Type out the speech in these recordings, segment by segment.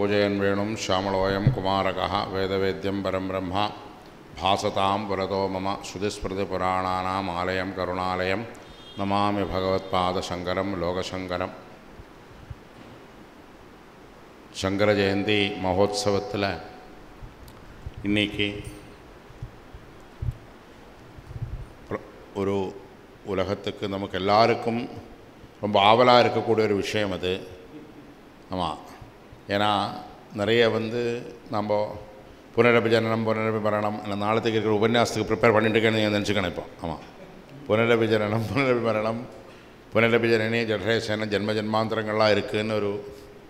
कूजयन् वेणुं श्यामलोऽयं कुमारकः वेदवेद्यं परं ब्रह्म भासतां पुरतो मम श्रुतिस्मृतिपुराणानाम् आलयं करुणालयं नमामि भगवत्पादशङ्करं लोकशङ्करं சங்கர ஜெயந்தி மகோத்சவத்தில் இன்னைக்கு பிர- ஒரு உலகத்துக்கு நமக்கு எல்லாருக்கும் ரொம்ப ஆவலாக இருக்கக்கூடிய ஒரு விஷயம் அது ஆமாம் ஏன்னா நிறைய வந்து நம்ம புனரபி ஜனனம் புனரபி மரணம் இந்த நாளத்துக்கு இருக்கிற உபன்யாசத்துக்கு ப்ரிப்பேர் பண்ணிட்டு இருக்கேன்னு நீங்கள் நினச்சிக்கணும் இப்போ ஆமாம் புனரபி ஜனனம் புனரபி மரணம் புனரபி ஜனனி ஜடரேசன ஜென்ம ஜென்மாந்திரங்கள்லாம் இருக்குதுன்னு ஒரு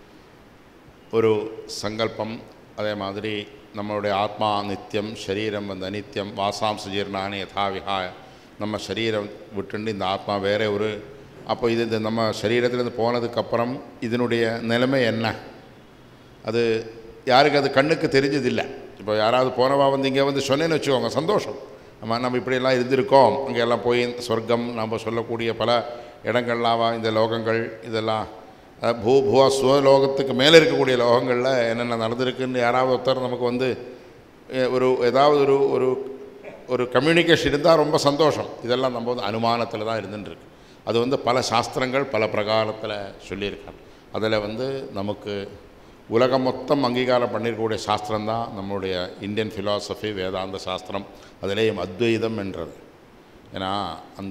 ஒரு சங்கல்பம் அதே மாதிரி நம்மளுடைய ஆத்மா நித்தியம் சரீரம் வந்து அனித்தியம் வாசாம் சுஜீர்ணானி யதா விஹாய நம்ம சரீரம் விட்டுண்டு இந்த ஆத்மா வேற ஒரு அப்போ இது இந்த நம்ம சரீரத்திலேருந்து போனதுக்கப்புறம் இதனுடைய நிலைமை என்ன அது யாருக்கு அது கண்ணுக்கு தெரிஞ்சதில்லை இப்போ யாராவது போனவா வந்து இங்கே வந்து சொன்னேன்னு வச்சுக்கோங்க சந்தோஷம் நம்ம நம்ம இப்படியெல்லாம் இருந்திருக்கோம் அங்கே எல்லாம் போய் சொர்க்கம் நம்ம சொல்லக்கூடிய பல இடங்கள்லாவா இந்த லோகங்கள் இதெல்லாம் அஹ், பூ பூவா சுவலோகத்துக்கு மேலே இருக்கக்கூடிய லோகங்களில் என்னென்ன நடந்திருக்குன்னு யாராவது ஒருத்தர் நமக்கு வந்து அஹ், ஒரு ஏதாவது ஒரு ஒரு ஒரு கம்யூனிகேஷன் இருந்தால் ரொம்ப சந்தோஷம் இதெல்லாம் நம்ம வந்து அனுமானத்தில் தான் இருந்துட்டு இருக்கு அது வந்து பல சாஸ்திரங்கள் பல பிரகாரத்தில் சொல்லியிருக்காங்க அதில் வந்து நமக்கு உலகம் மொத்தம் அங்கீகாரம் பண்ணியிருக்கக்கூடிய சாஸ்திரம் தான் நம்மளுடைய இந்தியன் ஃபிலாசபி வேதாந்த சாஸ்திரம் அதிலேயும் அத்வைதம் என்றது ஏன்னா அந்த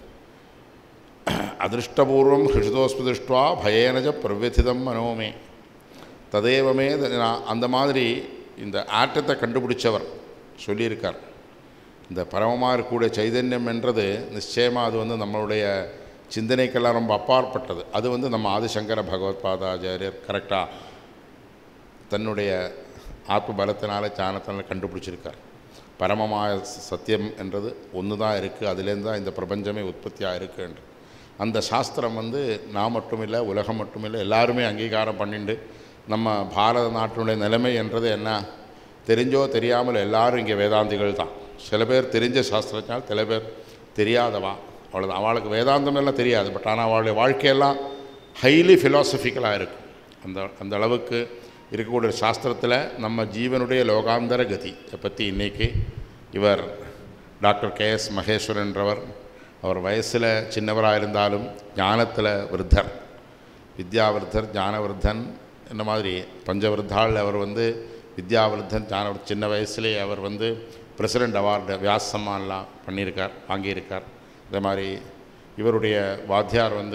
அதிருஷ்டபூர்வம் ஹிருஷிதோஸ்மி திருஷ்டுவா பயேனஜ பிரவியதிதம் மனோமே ததேவமே த- நான் அந்த மாதிரி இந்த ஆட்டத்தை கண்டுபிடிச்சவர் சொல்லியிருக்கார் இந்த பரமமாக இருக்கக்கூடிய சைதன்யம் என்றது நிச்சயமாக அது வந்து நம்மளுடைய சிந்தனைக்கெல்லாம் ரொம்ப அப்பாற்பட்டது அது வந்து நம்ம ஆதிசங்கர பகவத் பாதாச்சாரியர் கரெக்டாக தன்னுடைய ஆத்ம பலத்தினால ஞானத்தினால கண்டுபிடிச்சிருக்கார் பரமമായ சத்தியம் என்றது ஒன்று தான் இருக்குது அதுலேருந்து தான் இந்த பிரபஞ்சமே உற்பத்தியாக இருக்குன்ற அந்த சாஸ்திரம் வந்து நான் மட்டும் இல்லை உலகம் மட்டும் இல்லை எல்லாருமே அங்கீகாரம் பண்ணிண்டு நம்ம பாரத நாட்டினுடைய நிலைமை என்றது என்ன தெரிஞ்சோ தெரியாமல் எல்லாரும் இங்கே வேதாந்திகள் தான் சில பேர் தெரிஞ்ச சாஸ்திரத்தினால் சில பேர் தெரியாதவா அவ்வளோதான் அவளுக்கு வேதாந்தம் எல்லாம் தெரியாது பட் ஆனால் அவளுடைய வாழ்க்கையெல்லாம் ஹைலி ஃபிலாசபிக்கலாக இருக்கும் அந்த அந்த அளவுக்கு இருக்கக்கூடிய சாஸ்திரத்தில் நம்ம ஜீவனுடைய லோகாந்தர கதி பற்றி இன்றைக்கி இவர் டாக்டர் கே எஸ் மகேஸ்வரன்றவர் அவர் வயசில் சின்னவராக இருந்தாலும் ஞானத்தில் விருத்தர் வித்யாவிருத்தர் ஞானவிருத்தன் இந்த மாதிரி பஞ்சவிருத்தாள் அவர் வந்து வித்யாவிருத்தன் ஞான சின்ன வயசுலேயே அவர் வந்து பிரசிடெண்ட் அவார்டு வியாஸ் சம்மான்லாம் பண்ணியிருக்கார் வாங்கியிருக்கார் இதே மாதிரி இவருடைய வாத்தியார் வந்து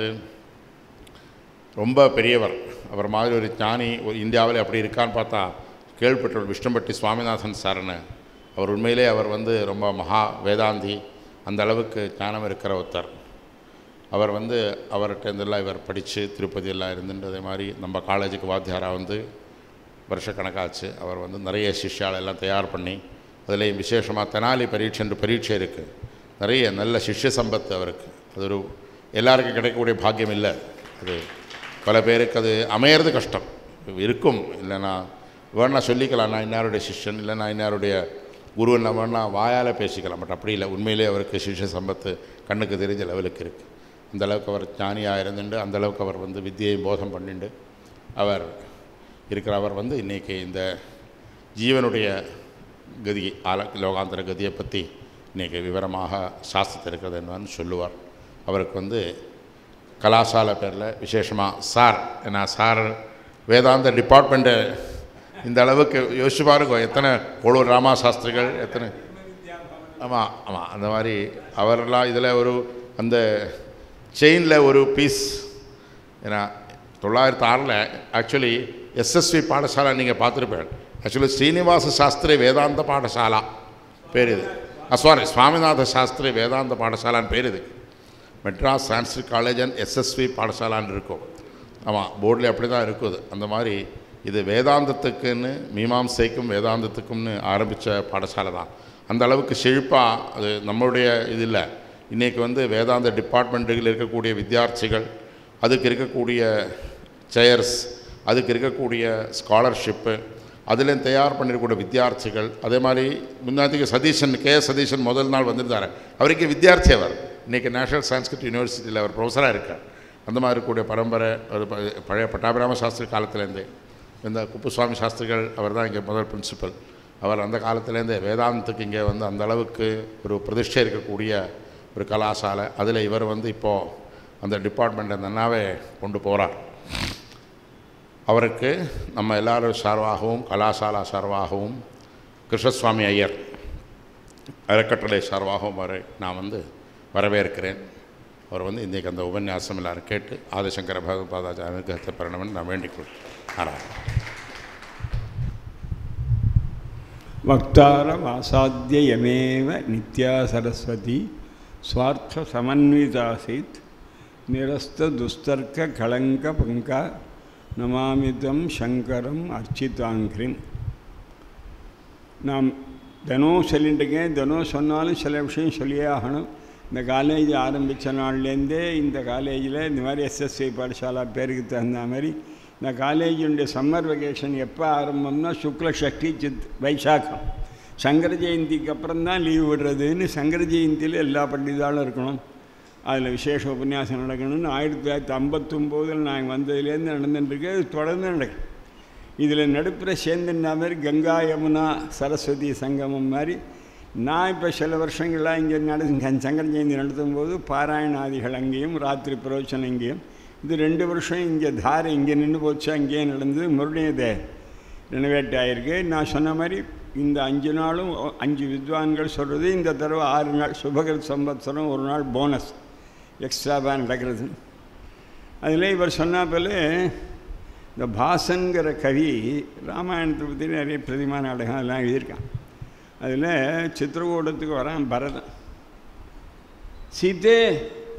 ரொம்ப பெரியவர் அவர் மாதிரி ஒரு ஞானி ஒரு இந்தியாவில் அப்படி இருக்கான்னு பார்த்தா கேள்விப்பட்டவர் விஷ்ணுபட்டி சுவாமிநாதன் சார்னு அவர் உண்மையிலே அவர் வந்து ரொம்ப மகா வேதாந்தி அந்த அளவுக்கு ஞானம் இருக்கிற ஒருத்தர் அவர் வந்து அவர்கிட்ட இருந்தெல்லாம் இவர் படித்து திருப்பதியெல்லாம் இருந்துட்டு அதே மாதிரி நம்ம காலேஜுக்கு வாத்தியாராக வந்து வருஷக்கணக்காச்சு அவர் வந்து நிறைய சிஷ்யால் எல்லாம் தயார் பண்ணி அதுலேயும் விசேஷமாக தெனாலி பரீட்சை என்று பரீட்சை இருக்குது நிறைய நல்ல சிஷ்ய சம்பத்து அவருக்கு அது ஒரு எல்லாருக்கும் கிடைக்கக்கூடிய பாக்கியம் இல்லை அது பல பேருக்கு அது அமையிறது கஷ்டம் இருக்கும் இல்லைன்னா வேணா சொல்லிக்கலாம் நான் இன்னாருடைய சிஷ்யன் இல்லை நான் இன்னாருடைய குருவன் வேணா வாயால் பேசிக்கலாம் பட் அப்படி இல்லை உண்மையிலே அவருக்கு சிஷ்ய சம்பத்து கண்ணுக்கு தெரிஞ்ச லெவலுக்கு இருக்குது அந்த அளவுக்கு அவர் ஞானியாக இருந்துட்டு அந்த அளவுக்கு அவர் வந்து வித்தியை போதம் பண்ணிண்டு அவர் இருக்கிற அவர் வந்து இன்றைக்கி இந்த ஜீவனுடைய கதி ஆல லோகாந்தர கதியை பற்றி இன்றைக்கி விவரமாக சாஸ்திரத்தில் இருக்கிறது என்னன்னு சொல்லுவார் அவருக்கு வந்து கலாசால பேரில் விசேஷமாக சார் ஏன்னா சார் வேதாந்த டிபார்ட்மெண்ட்டு இந்த அளவுக்கு யோசிச்சு பாருங்க எத்தனை கோளூர் ராமா சாஸ்திரிகள் எத்தனை ஆமாம் ஆமாம் அந்த மாதிரி அவரெல்லாம் இதில் ஒரு அந்த செயினில் ஒரு பீஸ் ஏன்னா தொள்ளாயிரத்து ஆறில் ஆக்சுவலி எஸ்எஸ்வி பாடசாலா நீங்கள் பார்த்துருப்பேன் ஆக்சுவலி ஸ்ரீனிவாச சாஸ்திரி வேதாந்த பாடசாலா பேர் இது சாரி சுவாமிநாத சாஸ்திரி வேதாந்த பாடசாலான்னு பேர் இது Madras Sanskrit college and SSV பாடசாலான்னு இருக்கும் ஆமாம் போர்டில் அப்படி தான் இருக்குது அந்த மாதிரி இது வேதாந்தத்துக்குன்னு மீமாம்சைக்கும் வேதாந்தத்துக்கும்னு ஆரம்பித்த பாடசாலை தான் அந்த அளவுக்கு செழிப்பாக அது நம்மளுடைய இது இல்லை இன்றைக்கி வந்து வேதாந்த டிபார்ட்மெண்ட்டுகளில் இருக்கக்கூடிய வித்தியார்த்திகள் அதுக்கு இருக்கக்கூடிய சேர்ஸ் அதுக்கு இருக்கக்கூடிய ஸ்காலர்ஷிப்பு அதில் தயார் பண்ணிருக்கக்கூடிய வித்தியார்த்திகள் அதே மாதிரி முன்னாடிக்கு சதீஷன் கே சதீஷன் முதல் நாள் வந்திருந்தார் அவருக்கு வித்தியார்த்தி அவர் இன்றைக்கி நேஷனல் சான்ஸ்கிரிட் யூனிவர்சிட்டியில் அவர் ப்ரொஃபஸராக இருக்கார் அந்த மாதிரி இருக்கக்கூடிய பரம்பரை ஒரு ப- பழைய பட்டாபிராம சாஸ்திரி காலத்துலேருந்தே இந்த குப்புசுவாமி சாஸ்திரிகள் அவர் தான் இங்கே முதல் பிரின்சிபல் அவர் அந்த காலத்துலேருந்தே வேதாந்தத்துக்கு இங்கே வந்து அந்த அளவுக்கு ஒரு பிரதிஷ்டை இருக்கக்கூடிய ஒரு கலாசாலை அதில் இவர் வந்து இப்போது அந்த டிபார்ட்மெண்ட்டை நன்னாவே கொண்டு போகிறார் அவருக்கு நம்ம எல்லாரும் சார்பாகவும் கலாசாலா சார்பாகவும் கிருஷ்ணசுவாமி ஐயர் அறக்கட்டளை சார்பாகவும் வரை நான் வந்து வரவேற்கிறேன் அவர் வந்து இன்றைக்கு அந்த உபன்யாசம் எல்லாரும் கேட்டு ஆதிசங்கர பகவத்பாதாச்சார அனுகிரகத்தை பெறணும்னு நான் வேண்டிக்கொள் ஆராய் वक्तारमासाद्ययमेव नित्या सरस्वती स्वार्थसमन्वितासीत् निरस्तदुस्तर्ककळङ्कपङ्का नमामि तं शङ्करम् अर्चिताङ्घ्रिम् நாம் தினம் சொல்லிட்டு இருக்கேன் தினம் சொன்னாலும் சில விஷயம் சொல்லியே ஆகணும் இந்த காலேஜ் ஆரம்பித்த நாள்லேருந்தே இந்த காலேஜில் இந்த மாதிரி எஸ்எஸ்சி பாடசாலா பேருக்கு தகுந்த மாதிரி இந்த காலேஜினுடைய சம்மர் வெக்கேஷன் எப்போ ஆரம்பம்னா சுக்ல சஷ்டி சித் வைசாக்கம் சங்கர ஜெயந்திக்கு அப்புறம் தான் லீவு விடுறதுன்னு சங்கர ஜெயந்தியில் எல்லா பண்டிதாலும் இருக்கணும் அதில் விசேஷ உபன்யாசம் நடக்கணும்னு ஆயிரத்தி தொள்ளாயிரத்தி ஐம்பத்தொம்போதில் நான் வந்ததுலேருந்து நடந்துட்டுருக்கு அது தொடர்ந்து நடக்கும் இதில் நடுப்புற சேர்ந்துன்னா மாதிரி கங்கா யமுனா சரஸ்வதி சங்கமம் மாதிரி நான் இப்போ சில வருஷங்களாக இங்கே நட சங்கர ஜெயந்தி நடத்தும் போது பாராயணாதிகள் அங்கேயும் ராத்திரி பிரவச்சனம் இங்கேயும் இது ரெண்டு வருஷம் இங்கே தாரை இங்கே நின்று போச்சு அங்கேயே நடந்தது மறுபடியும் இதை ரெனோவேட் ஆகிருக்கு நான் சொன்ன மாதிரி இந்த அஞ்சு நாளும் அஞ்சு வித்வான்கள் சொல்கிறது இந்த தடவை ஆறு நாள் சுபகர் சம்பத்சரம் ஒரு நாள் போனஸ் எக்ஸ்ட்ராவாக நடக்கிறது அதில் இவர் சொன்ன போல இந்த பாசங்கிற கவி ராமாயணத்தை பற்றி நிறைய பிரதிமா நாடகம் அதெல்லாம் எழுதியிருக்கான் அதில் சித்திரகூடத்துக்கு வரான் பரதன் சீதே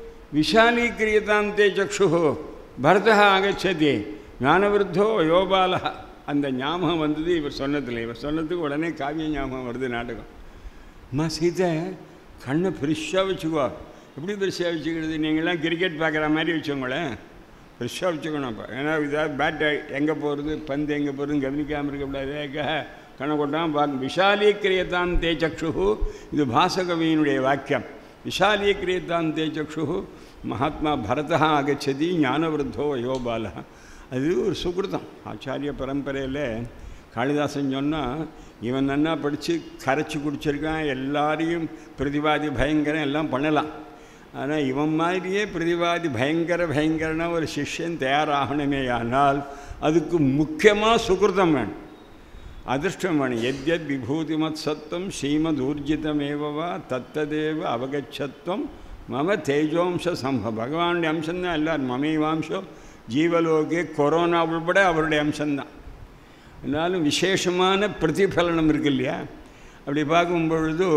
விஷாலீக்கிரியதாம் தே சக்ஷு பரதா ஆகச்சதி ஞானவிருத்தோ யோபாலா அந்த ஞாபகம் வந்தது இவர் சொன்னதில்லை இவர் சொன்னதுக்கு உடனே காவிய ஞாபகம் வருது நாடகம் அம்மா சீதை கண்ணை பெருசாக வச்சுக்கோ எப்படி பெருசாக வச்சுக்கிறது நீங்களாம் கிரிக்கெட் பார்க்குற மாதிரி வச்சோங்களேன் பெருசாக வச்சுக்கணும் அப்போ ஏன்னா இதாவது பேட்டை எங்கே போகிறது பந்து எங்கே போகிறதுன்னு கவனிக்காமல் இருக்கக்கூடாது கண்ணை கொட்டாமல் பார்க்க விஷாலீக்கிரியதான் தே சக்ஷு இது பாசகவியினுடைய வாக்கியம் விஷாலீக்கிரியதான் தே சக்ஷு மகாத்மா பரதா ஆகச்சதி ஞானவிருத்தோ யோபாலா அது ஒரு சுகிருதம் ஆச்சாரிய பரம்பரையில் காளிதாசன் சொன்னால் இவன் நன்னா படித்து கரைச்சி குடிச்சிருக்கான் எல்லாரையும் பிரதிவாதி பயங்கரம் எல்லாம் பண்ணலாம் ஆனால் இவன் மாதிரியே பிரதிவாதி பயங்கர பயங்கரனா ஒரு சிஷ்யன் தயாராகணுமே ஆனால் அதுக்கு முக்கியமாக சுகிருதம் வேணும் அதிர்ஷ்டம் வேணும் எத்யத் விபூதிமத் சத்தம் ஸ்ரீமத் ஊர்ஜிதமேவா தத்ததேவ அவகச்சத்துவம் மம தேஜோம்ச சம்ப பகவானுடைய அம்சம்தான் எல்லாரும் மமைவாம்சம் ஜீவலோகே கொரோனா உள்பட அவருடைய அம்சம்தான் இருந்தாலும் விசேஷமான பிரதிபலனம் இருக்கு இல்லையா அப்படி பார்க்கும் பொழுது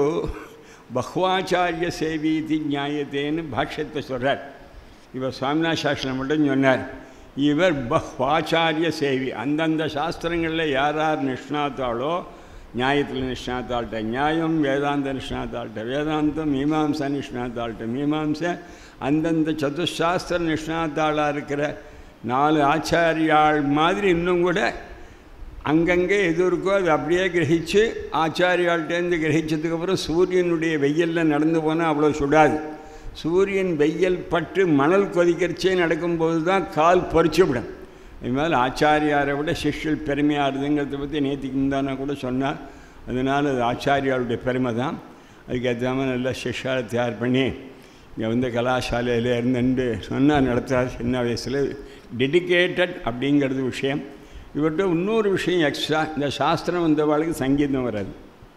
பஹ்வாச்சாரிய சேவீதி நியாயத்தேன்னு பாஷ்யத்தை சொல்கிறார் இவர் சுவாமிநாத் சாஸ்திரம் மட்டும் சொன்னார் இவர் பஹ்வாச்சாரிய சேவி அந்தந்த சாஸ்திரங்களில் யார் யார் நிஷ்ணாத்தாளோ நியாயத்தில் நிஷ்ணாத்தாள்கிட்ட நியாயம் வேதாந்த நிஷ்ணாத்தாள்கிட்ட வேதாந்தம் மீமாம்சா நிஷ்ணாத்தாள்கிட்ட மீமாம்சை அந்தந்த சதுசாஸ்திர நிஷ்ணாத்தாளாக இருக்கிற நாலு ஆச்சாரியாள் மாதிரி இன்னும் கூட அங்கங்கே எது இருக்கோ அது அப்படியே கிரகித்து ஆச்சாரியாள்கிட்டேருந்து கிரகிச்சதுக்கப்புறம் சூரியனுடைய வெயிலில் நடந்து போனால் அவ்வளோ சுடாது சூரியன் வெயில் பட்டு மணல் கொதிக்கிறச்சே நடக்கும்போது தான் கால் பறிச்சுவிடும் இது மாதிரி ஆச்சாரியாரை விட சிஷ்யல் பெருமையாடுதுங்கிறத பற்றி நேற்றுக்கு முந்தானா கூட சொன்னார் அதனால் அது ஆச்சாரியாருடைய பெருமை தான் அதுக்கு ஏற்ற மாதிரி நல்லா சிஷ்யாவை தயார் பண்ணி இங்கே வந்து கலாசாலையில் இருந்துட்டு சொன்னால் நடத்துகிறார் சின்ன வயசில் டெடிக்கேட்டட் அப்படிங்கிறது விஷயம் இவர்கிட்ட இன்னொரு விஷயம் எக்ஸ்ட்ரா இந்த சாஸ்திரம் வந்தவாளுக்கு சங்கீதம் வராது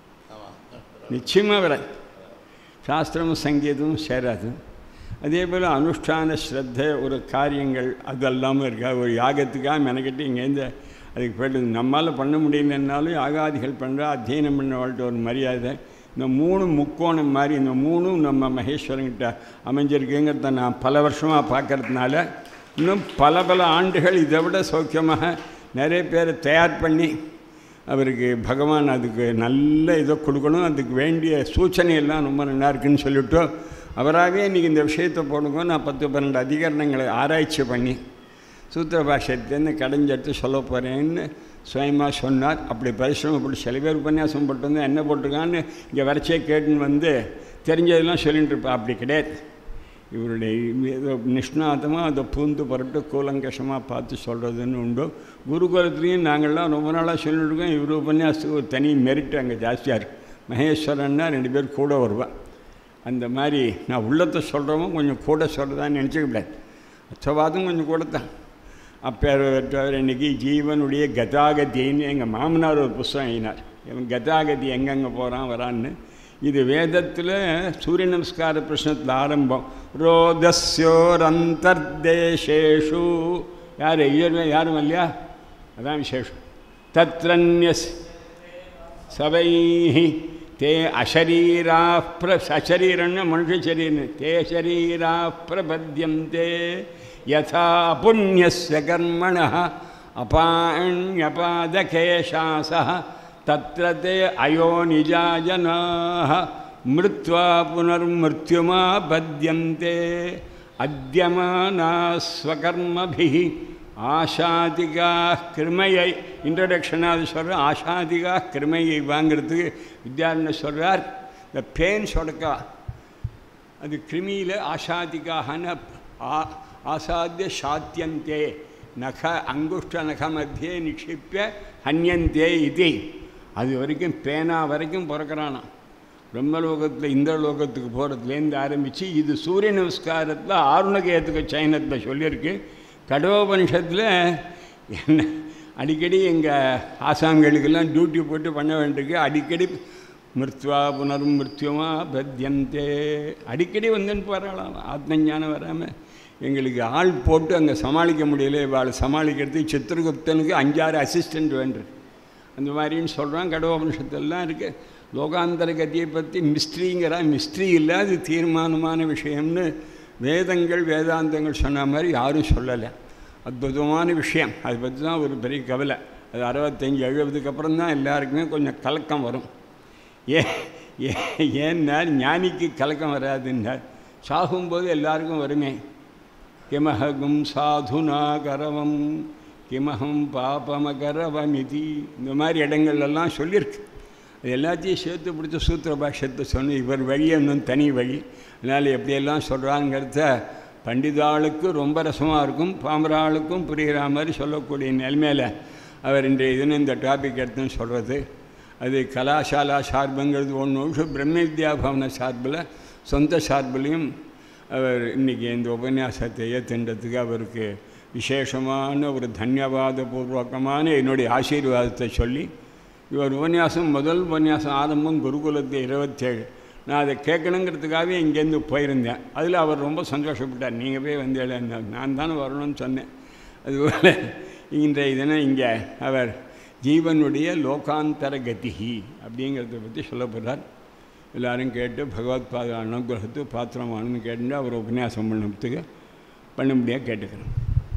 நிச்சயமாக வராது சாஸ்திரமும் சங்கீதமும் சேராது அதே போல் அனுஷ்டான ஸ்ரத்த ஒரு காரியங்கள் அதெல்லாமல் இருக்கா ஒரு யாகத்துக்காக மெனக்கிட்டு இங்கேருந்து அதுக்கு போய்ட்டு நம்மளால் பண்ண முடியலன்னாலும் யாகாதிகள் பண்ணுறா அத்தியனம் பண்ணவாள்கிட்ட ஒரு மரியாதை இந்த மூணு முக்கோணம் மாதிரி இந்த மூணும் நம்ம மகேஸ்வரங்கிட்ட அமைஞ்சிருக்குங்கிறத நான் பல வருஷமாக பார்க்கறதுனால இன்னும் பல பல ஆண்டுகள் இதை விட சௌக்கியமாக நிறைய பேரை தயார் பண்ணி அவருக்கு பகவான் அதுக்கு நல்ல இதை கொடுக்கணும் அதுக்கு வேண்டிய சூச்சனை எல்லாம் ரொம்ப நல்லா இருக்குன்னு சொல்லிவிட்டு அவராகவே இன்றைக்கி இந்த விஷயத்தை போடுங்க நான் பத்து பன்னெண்டு அதிகரணங்களை ஆராய்ச்சி பண்ணி சூத்திர பாஷத்துலேருந்து கடைஞ்செடுத்து சொல்ல போகிறேன்னு சுயமாக சொன்னார் அப்படி பரிசிரமப்பட்டு சில பேர் உபன்யாசம் போட்டு வந்து என்ன போட்டிருக்கான்னு இங்கே வரைச்சே கேட்டுன்னு வந்து தெரிஞ்சதெல்லாம் சொல்லிட்டு இருப்பா அப்படி கிடையாது இவருடைய ஏதோ நிஷ்ணாதமாக அதை பூந்து புரட்டு கூலங்கஷமாக பார்த்து சொல்கிறதுன்னு உண்டு குருகுலத்துலேயும் நாங்கள்லாம் ரொம்ப நாளாக சொல்லிட்டு இருக்கோம் இவர் உபன்யாசத்துக்கு ஒரு தனி மெரிட் அங்கே ஜாஸ்தியாக இருக்குது மகேஸ்வரன்னா ரெண்டு பேர் கூட வருவான் அந்த மாதிரி நான் உள்ளத்தை சொல்கிறவன் கொஞ்சம் கூட சொல்கிறதான்னு நினச்சிக்கூடாது அச்சவாதம் கொஞ்சம் கூட தான் அப்பேற்பட்டவர் இன்றைக்கி ஜீவனுடைய கதாகதின்னு எங்கள் மாமனார் ஒரு புஸ்தகம் எழுதினார் இவன் கதாகதி எங்கெங்கே போகிறான் வரான்னு இது வேதத்தில் சூரிய நமஸ்கார பிரശ്னத்தில் ஆரம்பம் ரோதஸ்யோரந்தர்தேசேஷு யார் ஐயர் யாரும் இல்லையா அதான் விசேஷம் தத்ரன்யஸ் சபை தே அசரீரா பிர அசரீரன்னு மனுஷ சரீரம் தே சரீரா பிரபத்தியந்தே யதா புண்ணியஸ்ய கர்மண அபாண்யபாதகேஷாசः तत्र ते अयोनिजाजनाः मृत्वा पुनर्मृत्युमा बध्यन्ते अद्यमाना स्वकर्मभिः ஆஷாதிகாக கிருமையை இன்ட்ரடக்ஷனாக சொல்கிற ஆஷாதிகாக கிருமையை வாங்கிறதுக்கு வித்யாரண்யர் சொல்கிறார் இந்த பேன் சொடக்கா அது கிருமியில் ஆஷாதிகாகன ஆ ஆசாத்திய சாத்தியந்தே நக அங்குஷ்ட நக மத்தியே நிக்ஷிப்பிய ஹன்யந்தே இது அது வரைக்கும் பேனா வரைக்கும் பிறக்கிறானா பிரம்மலோகத்தில் இந்த லோகத்துக்கு போகிறதுலேருந்து ஆரம்பித்து இது சூரிய நமஸ்காரத்தில் ஆருணகேயத்துக்கு சைனத்தில் சொல்லியிருக்கு கடோபனிஷத்தில் என்ன அடிக்கடி எங்கள் ஆசாம்களுக்கெல்லாம் டியூட்டி போட்டு பண்ண வேண்டியிருக்கு அடிக்கடி மிருத்வா புனர் மிருத்யுமா பத்தியந்தே அடிக்கடி வந்துன்னு போகிறாளாம் ஆத்மஞானம் வராமல் எங்களுக்கு ஆள் போட்டு அங்கே சமாளிக்க முடியல இவாளை சமாளிக்கிறதுக்கு சித்திரகுப்தனுக்கு அஞ்சாறு அசிஸ்டண்ட் வேண்டு அந்த மாதிரின்னு சொல்கிறான் கடோபனிஷத்தெல்லாம் இருக்குது லோகாந்தர கதியை பற்றி மிஸ்ட்ரிங்கிறா மிஸ்ட்ரி இல்லை அது தீர்மானமான விஷயம்னு வேதங்கள் வேதாந்தங்கள் சொன்ன மாதிரி யாரும் சொல்லலை அற்புதமான விஷயம் அதை பற்றி தான் ஒரு பெரிய கவலை அது அறுபத்தஞ்சி எழுபதுக்கு அப்புறம் தான் எல்லாருக்குமே கொஞ்சம் கலக்கம் வரும் ஏ ஏன்னா ஞானிக்கு கலக்கம் வராதுன்னார் சாகும்போது எல்லாருக்கும் வருமே கிமஹகும் சாதுனா கரவம் கிமஹம் பாபமகரவமிதி இந்த மாதிரி இடங்கள்லாம் சொல்லியிருக்கு அது எல்லாத்தையும் சேர்த்து பிடிச்ச சூத்திர பாஷ்யத்தை சொன்ன இவர் வழி இன்னும் தனி வழி அதனால் எப்படியெல்லாம் சொல்கிறாங்கிறத பண்டிதாளுக்கு ரொம்ப ரசமாக இருக்கும் பாமராளுக்கும் புரிகிற மாதிரி சொல்லக்கூடிய நிலைமையில் அவர் இன்றைய தினம் இந்த டாபிக் எடுத்துன்னு சொல்கிறது அது கலாசாலா சார்புங்கிறது ஒன்று ஒன்று பிரம்ம வித்யா பவன சார்பில் சொந்த சார்பிலையும் அவர் இன்றைக்கி இந்த உபன்யாசத்தை ஏற்றுன்றதுக்கு அவருக்கு விசேஷமான ஒரு தன்யவாத பூர்வகமான என்னுடைய ஆசீர்வாதத்தை சொல்லி இவர் உபன்யாசம் முதல் உபன்யாசம் ஆரம்பம் குருகுலத்து இருபத்தேழு நான் அதை கேட்கணுங்கிறதுக்காகவே இங்கேருந்து போயிருந்தேன் அதில் அவர் ரொம்ப சந்தோஷப்பட்டார் நீங்கள் போய் வந்தேன் நான் தானே வரணும்னு சொன்னேன் அதுபோல் இன்றைய தினம் இங்கே அவர் ஜீவனுடைய லோகாந்தர கதிகி அப்படிங்கிறத பற்றி சொல்ல போகிறார் எல்லாரும் கேட்டு பகவத் பாத அனுகிரகத்து பாத்திரமானு கேட்டு அவர் உபன்யாசம் பண்ணத்துக்கு பண்ணும்படியாக கேட்டுக்கிறேன்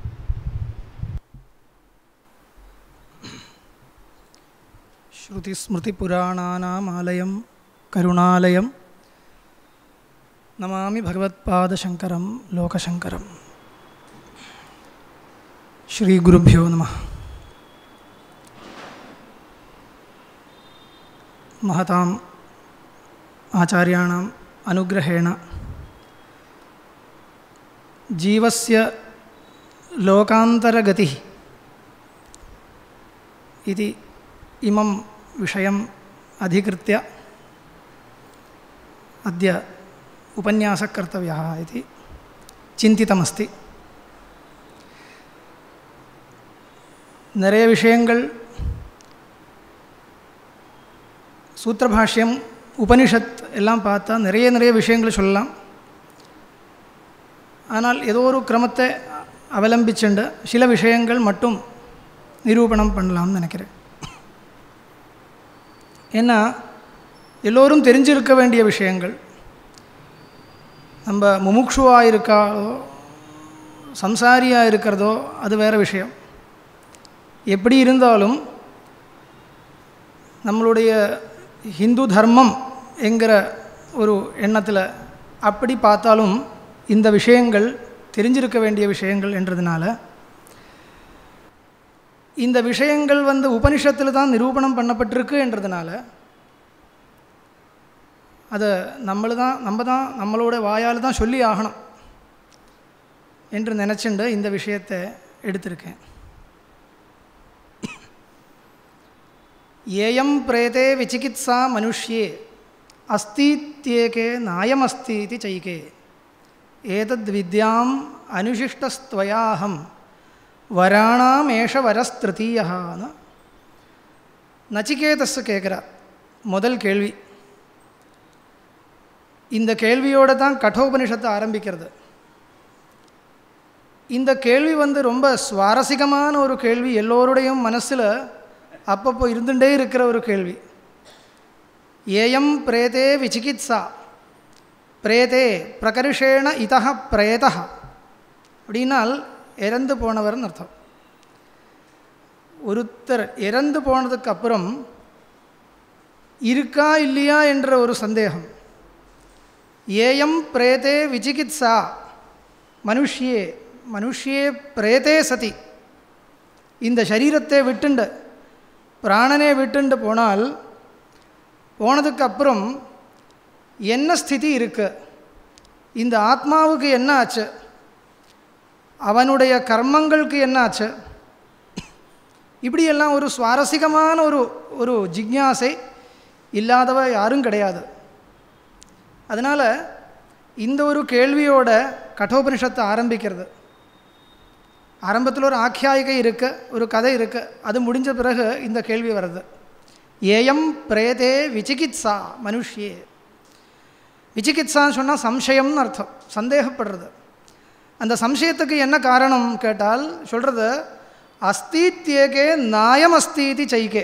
श्रुतिस्मृतिपुराणानामालयं करुणालयं नमामि भगवत्पादशङ्करं लोकशङ्करं श्रीगुरुभ्यो नमः महताम् आचार्याणाम् अनुग्रहेण जीवस्य लोकान्तरगतिः इति इमं विषयम् अधिकृत्य अद्य उपन्यासः कर्तव्यः इति चिन्तितमस्ति நிறைய விஷயங்கள் சூத்திரபாஷ்யம் உபனிஷத் எல்லாம் பார்த்தா நிறைய நிறைய விஷயங்கள் சொல்லலாம் ஆனால் ஏதோ ஒரு கிரமத்தை அவலம்பிச்சுண்டு சில விஷயங்கள் மட்டும் நிரூபணம் பண்ணலாம்னு நினைக்கிறேன் ஏன்னா எல்லோரும் தெரிஞ்சிருக்க வேண்டிய விஷயங்கள் நம்ம முமுட்சுவாக இருக்காதோ சம்சாரியாக இருக்கிறதோ அது வேறு விஷயம் எப்படி இருந்தாலும் நம்மளுடைய ஹிந்து தர்மம் என்கிற ஒரு எண்ணத்தில் அப்படி பார்த்தாலும் இந்த விஷயங்கள் தெரிஞ்சிருக்க வேண்டிய விஷயங்கள் என்றதுனால இந்த விஷயங்கள் வந்து உபனிஷத்தில் தான் நிரூபணம் பண்ணப்பட்டிருக்கு என்றதுனால அதை நம்மளு தான் நம்ம தான் நம்மளோட வாயால் தான் சொல்லி ஆகணும் என்று நினச்சிண்டு இந்த விஷயத்தை எடுத்திருக்கேன் ஏயம் பிரேதே விசிகித்சா மனுஷ்யே அஸ்தீத்யேகே நாயமஸ்தி இது சைகே ஏதத் வித்யாம் அனுசிஷ்டஸ்துவயாஹம் வராணாம் ஏஷ வரஸ்திருத்தீயான்னு நச்சிகேதஸ் கேட்குறார் முதல் கேள்வி இந்த கேள்வியோடு தான் கட்டோபனிஷத்தை ஆரம்பிக்கிறது இந்த கேள்வி வந்து ரொம்ப சுவாரஸ்யமான ஒரு கேள்வி எல்லோருடையும் மனசில் அப்பப்போ இருந்துகிட்டே இருக்கிற ஒரு கேள்வி ஏயம் பிரேதே விசிகித்சா பிரேதே பிரகர்ஷேண இதா பிரேதா அப்படின்னால் இறந்து போனவர்னு அர்த்தம் ஒருத்தர் இறந்து போனதுக்கு அப்புறம் இருக்கா இல்லையா என்ற ஒரு சந்தேகம் ஏயம் பிரேதே விசிகித்சா மனுஷ்யே மனுஷ்யே பிரேதே சதி இந்த சரீரத்தை விட்டுண்டு பிராணனை விட்டுண்டு போனால் போனதுக்கு அப்புறம் என்ன ஸ்திதி இருக்கு இந்த ஆத்மாவுக்கு என்ன ஆச்சு அவனுடைய கர்மங்களுக்கு என்ன ஆச்சு இப்படியெல்லாம் ஒரு சுவாரஸ்யமான ஒரு ஒரு ஜிக்ஞாசை இல்லாதவ யாரும் கிடையாது அதனால் இந்த ஒரு கேள்வியோட கட்டோபனிஷத்தை ஆரம்பிக்கிறது ஆரம்பத்தில் ஒரு ஆக்கியாயிகை இருக்கு ஒரு கதை இருக்கு அது முடிஞ்ச பிறகு இந்த கேள்வி வருது ஏயம் பிரேதே விசிகித்சா மனுஷ்யே விசிகித்சான்னு சொன்னால் சம்சயம்னு அர்த்தம் சந்தேகப்படுறது அந்த சம்சயத்துக்கு என்ன காரணம் கேட்டால் சொல்கிறது அஸ்தித்யேகே நாயம் அஸ்தீதி சைகே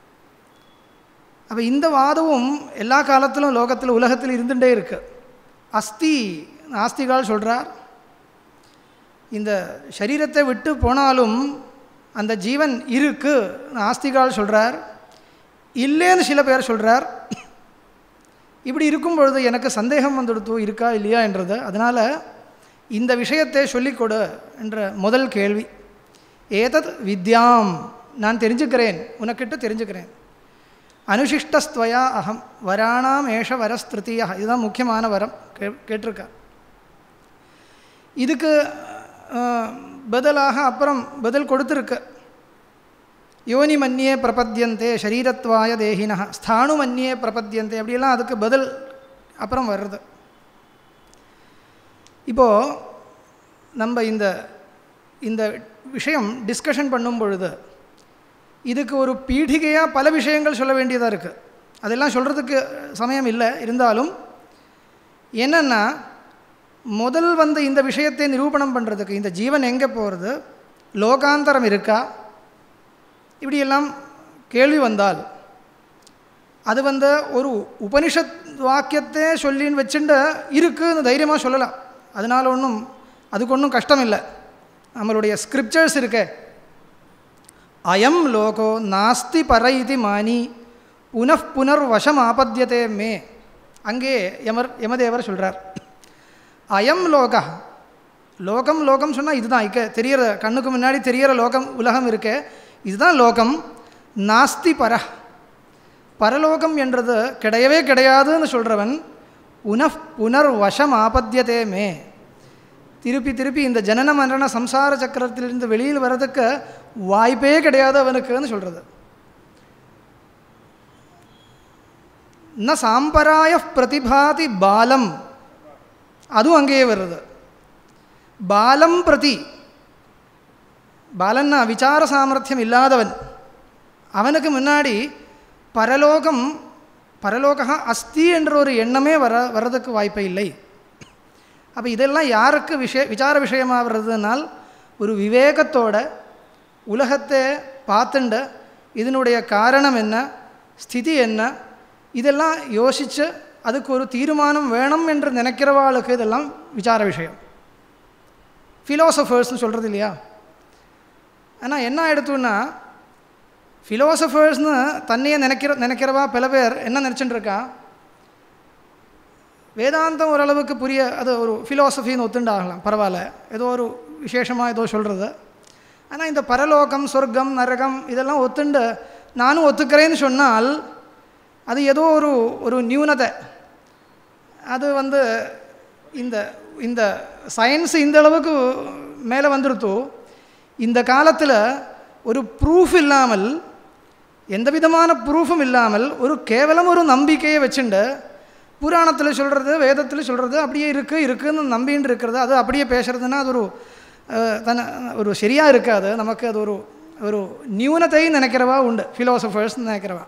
அப்போ இந்த வாதமும் எல்லா காலத்திலும் லோகத்தில் உலகத்தில் இருந்துகிட்டே இருக்கு அஸ்தி நாஸ்திகால் சொல்கிறார் இந்த சரீரத்தை விட்டு போனாலும் அந்த ஜீவன் இருக்கு ஆஸ்திகால் சொல்கிறார் இல்லைன்னு சில பேர் சொல்கிறார் இப்படி இருக்கும் பொழுது எனக்கு சந்தேகம் வந்துடுத்து இருக்கா இல்லையா என்றது அதனால் இந்த விஷயத்தை சொல்லிக் கொடு என்ற முதல் கேள்வி ஏதத் வித்யாம் நான் தெரிஞ்சுக்கிறேன் உனக்கிட்ட தெரிஞ்சுக்கிறேன் அனுசிஷ்டஸ்துவயா அகம் வராணாம் ஏஷ வரஸ்திருத்தியா இதுதான் முக்கியமான வரம் கே கேட்டிருக்கா இதுக்கு அஹ், பதிலாக அப்புறம் பதில் கொடுத்துருக்கு யோனி மன்னியே பிரபத்தியந்தே ஷரீரத்வாய தேகினா ஸ்தானு மன்னியே பிரபத்தியந்தே அப்படியெல்லாம் அதுக்கு பதில் அப்புறம் வருது இப்போது நம்ம இந்த இந்த விஷயம் டிஸ்கஷன் பண்ணும் பொழுது இதுக்கு ஒரு பீடிகையாக பல விஷயங்கள் சொல்ல வேண்டியதாக இருக்குது அதெல்லாம் சொல்கிறதுக்கு சமயம் இல்லை இருந்தாலும் என்னென்னா முதல் வந்த இந்த விஷயத்தை நிரூபணம் பண்ணுறதுக்கு இந்த ஜீவன் எங்கே போகிறது லோகாந்தரம் இருக்கா இப்படியெல்லாம் கேள்வி வந்தால் அது வந்து ஒரு உபனிஷத் வாக்கியத்தை சொல்லின்னு வச்சுட்டு இருக்குன்னு தைரியமாக சொல்லலாம் அதனால் ஒன்றும் அதுக்கு ஒன்றும் கஷ்டம் இல்லை நம்மளுடைய ஸ்கிரிப்சர்ஸ் இருக்கே அயம் லோகோ நாஸ்தி பர இது மானி புனః புனர் வசம் ஆபத்தியதே மே அங்கே யமர் யமதேவர் சொல்கிறார் அயம் லோகா லோகம் லோகம் சொன்னால் இதுதான் இக்க தெரியற கண்ணுக்கு முன்னாடி தெரியற லோகம் உலகம் இருக்கே இதுதான் லோகம் நாஸ்தி பர பரலோகம் என்றது கிடையவே கிடையாதுன்னு சொல்கிறவன் புனః புனர் வசம் ஆபத்தியதே மே திருப்பி திருப்பி இந்த ஜனன மரண சம்சார சக்கரத்திலிருந்து வெளியில் வர்றதுக்கு வாய்ப்பே கிடையாது அவனுக்குன்னு சொல்கிறது ந சாம்பராய பிரதிபாதி பாலம் அதுவும் அங்கேயே வருது பாலம் பிரதி பாலன்னா விசார சாமர்த்தியம் இல்லாதவன் அவனுக்கு முன்னாடி பரலோகம் பரலோகா அஸ்தி என்ற ஒரு எண்ணமே வர வர்றதுக்கு வாய்ப்பே இல்லை அப்போ இதெல்லாம் யாருக்கு விஷய விசார விஷயமாக வர்றதுனால் ஒரு விவேகத்தோட உலகத்தை பார்த்துண்டு இதனுடைய காரணம் என்ன ஸ்திதி என்ன இதெல்லாம் யோசித்து அதுக்கு ஒரு தீர்மானம் வேணும் என்று நினைக்கிறவாளுக்கு இதெல்லாம் விசார விஷயம் ஃபிலோசஃபர்ஸ்னு சொல்கிறது இல்லையா ஆனால் என்ன எடுத்தோன்னா ஃபிலோசஃபர்ஸ்னு தன்னையே நினைக்கிற நினைக்கிறவா பல பேர் என்ன நினச்சிட்டு இருக்கா வேதாந்தம் ஓரளவுக்கு புரிய அது ஒரு ஃபிலோசஃபின்னு ஒத்துண்டாகலாம் பரவாயில்ல ஏதோ ஒரு விசேஷமாக ஏதோ சொல்கிறது ஆனால் இந்த பரலோகம் சொர்க்கம் நரகம் இதெல்லாம் ஒத்துண்டு நானும் ஒத்துக்கிறேன்னு சொன்னால் அது ஏதோ ஒரு ஒரு நியூனதை அது வந்து இந்த இந்த சயின்ஸ் இந்த அளவுக்கு மேலே வந்துருத்தோ இந்த காலத்தில் ஒரு ப்ரூஃப் இல்லாமல் எந்த விதமான ப்ரூஃபும் இல்லாமல் ஒரு கேவலம் ஒரு நம்பிக்கையை வச்சுண்டு புராணத்தில் சொல்கிறது வேதத்தில் சொல்கிறது அப்படியே இருக்குது இருக்குன்னு நம்பின்னு இருக்கிறது அது அப்படியே பேசுகிறதுனா அது ஒரு அஹ், தன ஒரு சரியாக இருக்காது நமக்கு அது ஒரு ஒரு நியூனத்தை நினைக்கிறவா உண்டு ஃபிலோசஃபர்ஸ் நினைக்கிறவா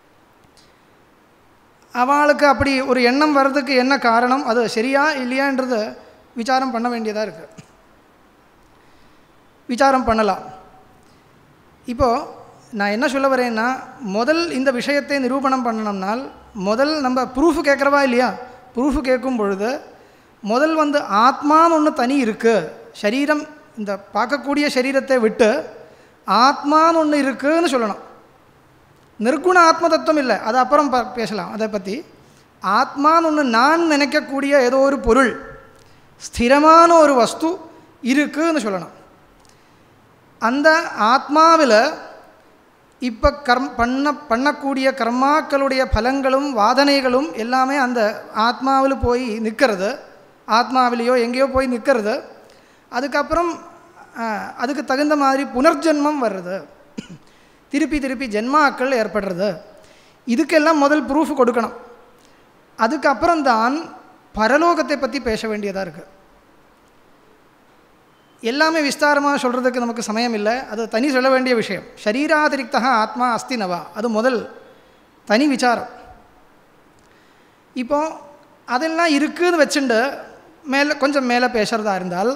அவளுக்கு அப்படி ஒரு எண்ணம் வர்றதுக்கு என்ன காரணம் அது சரியா இல்லையான்றது விசாரம் பண்ண வேண்டியதாக இருக்குது விசாரம் பண்ணலாம் இப்போது நான் என்ன சொல்ல வரேன்னா முதல் இந்த விஷயத்தை நிரூபணம் பண்ணணும்னால் முதல் நம்ம ப்ரூஃப் கேட்குறவா இல்லையா ப்ரூஃப் கேட்கும் பொழுது முதல் வந்து ஆத்மான்னு ஒன்று தனி இருக்குது சரீரம் இந்த பார்க்கக்கூடிய சரீரத்தை விட்டு ஆத்மான்னு ஒன்று இருக்குன்னு சொல்லணும் நிர்குண ஆத்ம தத்துவம் இல்லை அது அப்புறம் ப பேசலாம் அதை பற்றி ஆத்மான்னு ஒன்று நான் நினைக்கக்கூடிய ஏதோ ஒரு பொருள் ஸ்திரமான ஒரு வஸ்து இருக்குன்னு சொல்லணும் அந்த ஆத்மாவில் இப்போ கர்ம் பண்ண பண்ணக்கூடிய கர்மாக்களுடைய பலங்களும் வாதனைகளும் எல்லாமே அந்த ஆத்மாவில் போய் நிற்கிறது ஆத்மாவிலேயோ எங்கேயோ போய் நிற்கிறது அதுக்கப்புறம் அஹ், அதுக்கு தகுந்த மாதிரி புனர்ஜென்மம் வர்றது திருப்பி திருப்பி ஜென்மாக்கள் ஏற்படுறது இதுக்கெல்லாம் முதல் ப்ரூஃப் கொடுக்கணும் அதுக்கப்புறம் தான் பரலோகத்தை பற்றி பேச வேண்டியதாக இருக்குது எல்லாமே விஸ்தாரமாக சொல்கிறதுக்கு நமக்கு சமயம் இல்லை அது தனி சொல்ல வேண்டிய விஷயம் ஷரீராதிரிக்தா ஆத்மா அஸ்தி நவா அது முதல் தனி விசாரம் இப்போ அதெல்லாம் இருக்குன்னு வச்சுண்டு மேலே கொஞ்சம் மேலே பேசுகிறதா இருந்தால்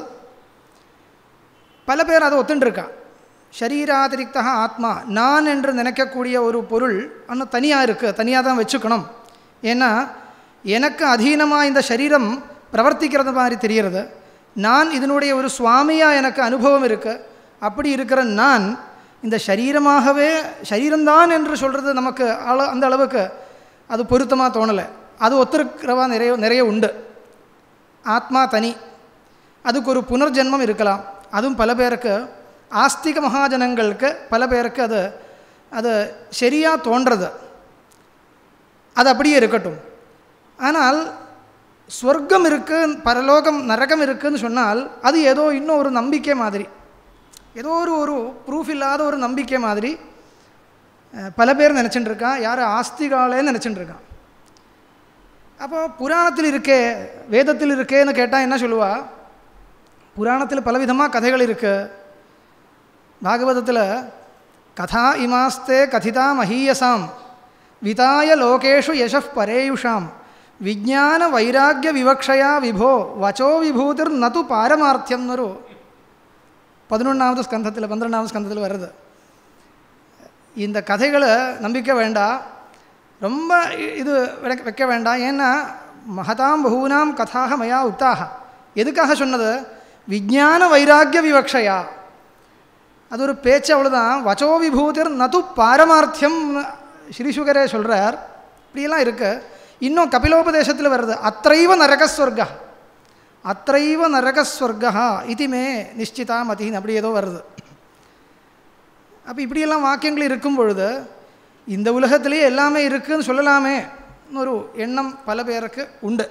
பல பேர் அதை ஒத்துண்டிருக்கா ஷரீராதிரிக்தா ஆத்மா நான் என்று நினைக்கக்கூடிய ஒரு பொருள் இன்னும் தனியாக இருக்குது தனியாக தான் வச்சுக்கணும் ஏன்னா எனக்கு அதீனமாக இந்த சரீரம் பிரவர்த்திக்கிறது மாதிரி தெரிகிறது நான் இதனுடைய ஒரு சுவாமியாக எனக்கு அனுபவம் இருக்கு அப்படி இருக்கிற நான் இந்த சரீரமாகவே சரீரம்தான் என்று சொல்கிறது நமக்கு அள அந்த அளவுக்கு அது பொருத்தமாக தோணலை அது ஒத்துருக்கிறவா நிறைய நிறைய உண்டு ஆத்மா தனி அதுக்கு ஒரு புனர்ஜென்மம் இருக்கலாம் அதுவும் பல பேருக்கு ஆஸ்திக மகாஜனங்களுக்கு பல பேருக்கு அது அது சரியாக தோன்றது அது அப்படியே இருக்கட்டும் ஆனால் ஸ்வர்க்கம் இருக்கு பரலோகம் நரகம் இருக்குன்னு சொன்னால் அது ஏதோ இன்னும் ஒரு நம்பிக்கை மாதிரி ஏதோ ஒரு ஒரு ப்ரூஃப் இல்லாத ஒரு நம்பிக்கை மாதிரி அஹ், பல பேர் நினச்சிட்டு இருக்கான் யார் ஆஸ்திகாலே நினச்சிட்டு இருக்கான் அப்போ புராணத்தில் இருக்கே வேதத்தில் இருக்கேன்னு கேட்டால் என்ன சொல்லுவா புராணத்தில் பலவிதமாக கதைகள் இருக்கு பாகவதத்தில் கதா இமாஸ்தே கதிதா மகீயசாம் விதாய லோகேஷு யசப் பரேயுஷாம் விஜான வைராக்கிய விவக்ஷயா விபோ வச்சோ விபூதிர் நது பாரமார்த்தியம்னு பதினொன்றாவது ஸ்கந்தத்தில் பன்னிரெண்டாவது ஸ்கந்தத்தில் வருது இந்த கதைகளை நம்பிக்கை வேண்டாம் ரொம்ப இ- இது வைக்க- வைக்க வேண்டாம் ஏன்னா மகதாம் பகூனாம் கதாக மயா உக்தாக எதுக்காக சொன்னது விஜான வைராக்கிய விவக்ஷயா அது ஒரு பேச்சு அவ்வளோதான் வச்சோ விபூதிர் நது பாரமார்த்தியம் ஸ்ரீசுகரே சொல்கிறார் இப்படியெல்லாம் இருக்கு இன்னும் கபிலோபதேசத்தில் வருது அத்தைவ நரகஸ்வர்கா அத்தைவ நரகஸ்வர்கா இது மே நிச்சிதா மதின்னு அப்படி ஏதோ வருது அப்போ இப்படியெல்லாம் வாக்கியங்கள் இருக்கும் பொழுது இந்த உலகத்திலேயே எல்லாமே இருக்குன்னு சொல்லலாமே ஒரு எண்ணம் பல பேருக்கு உண்டு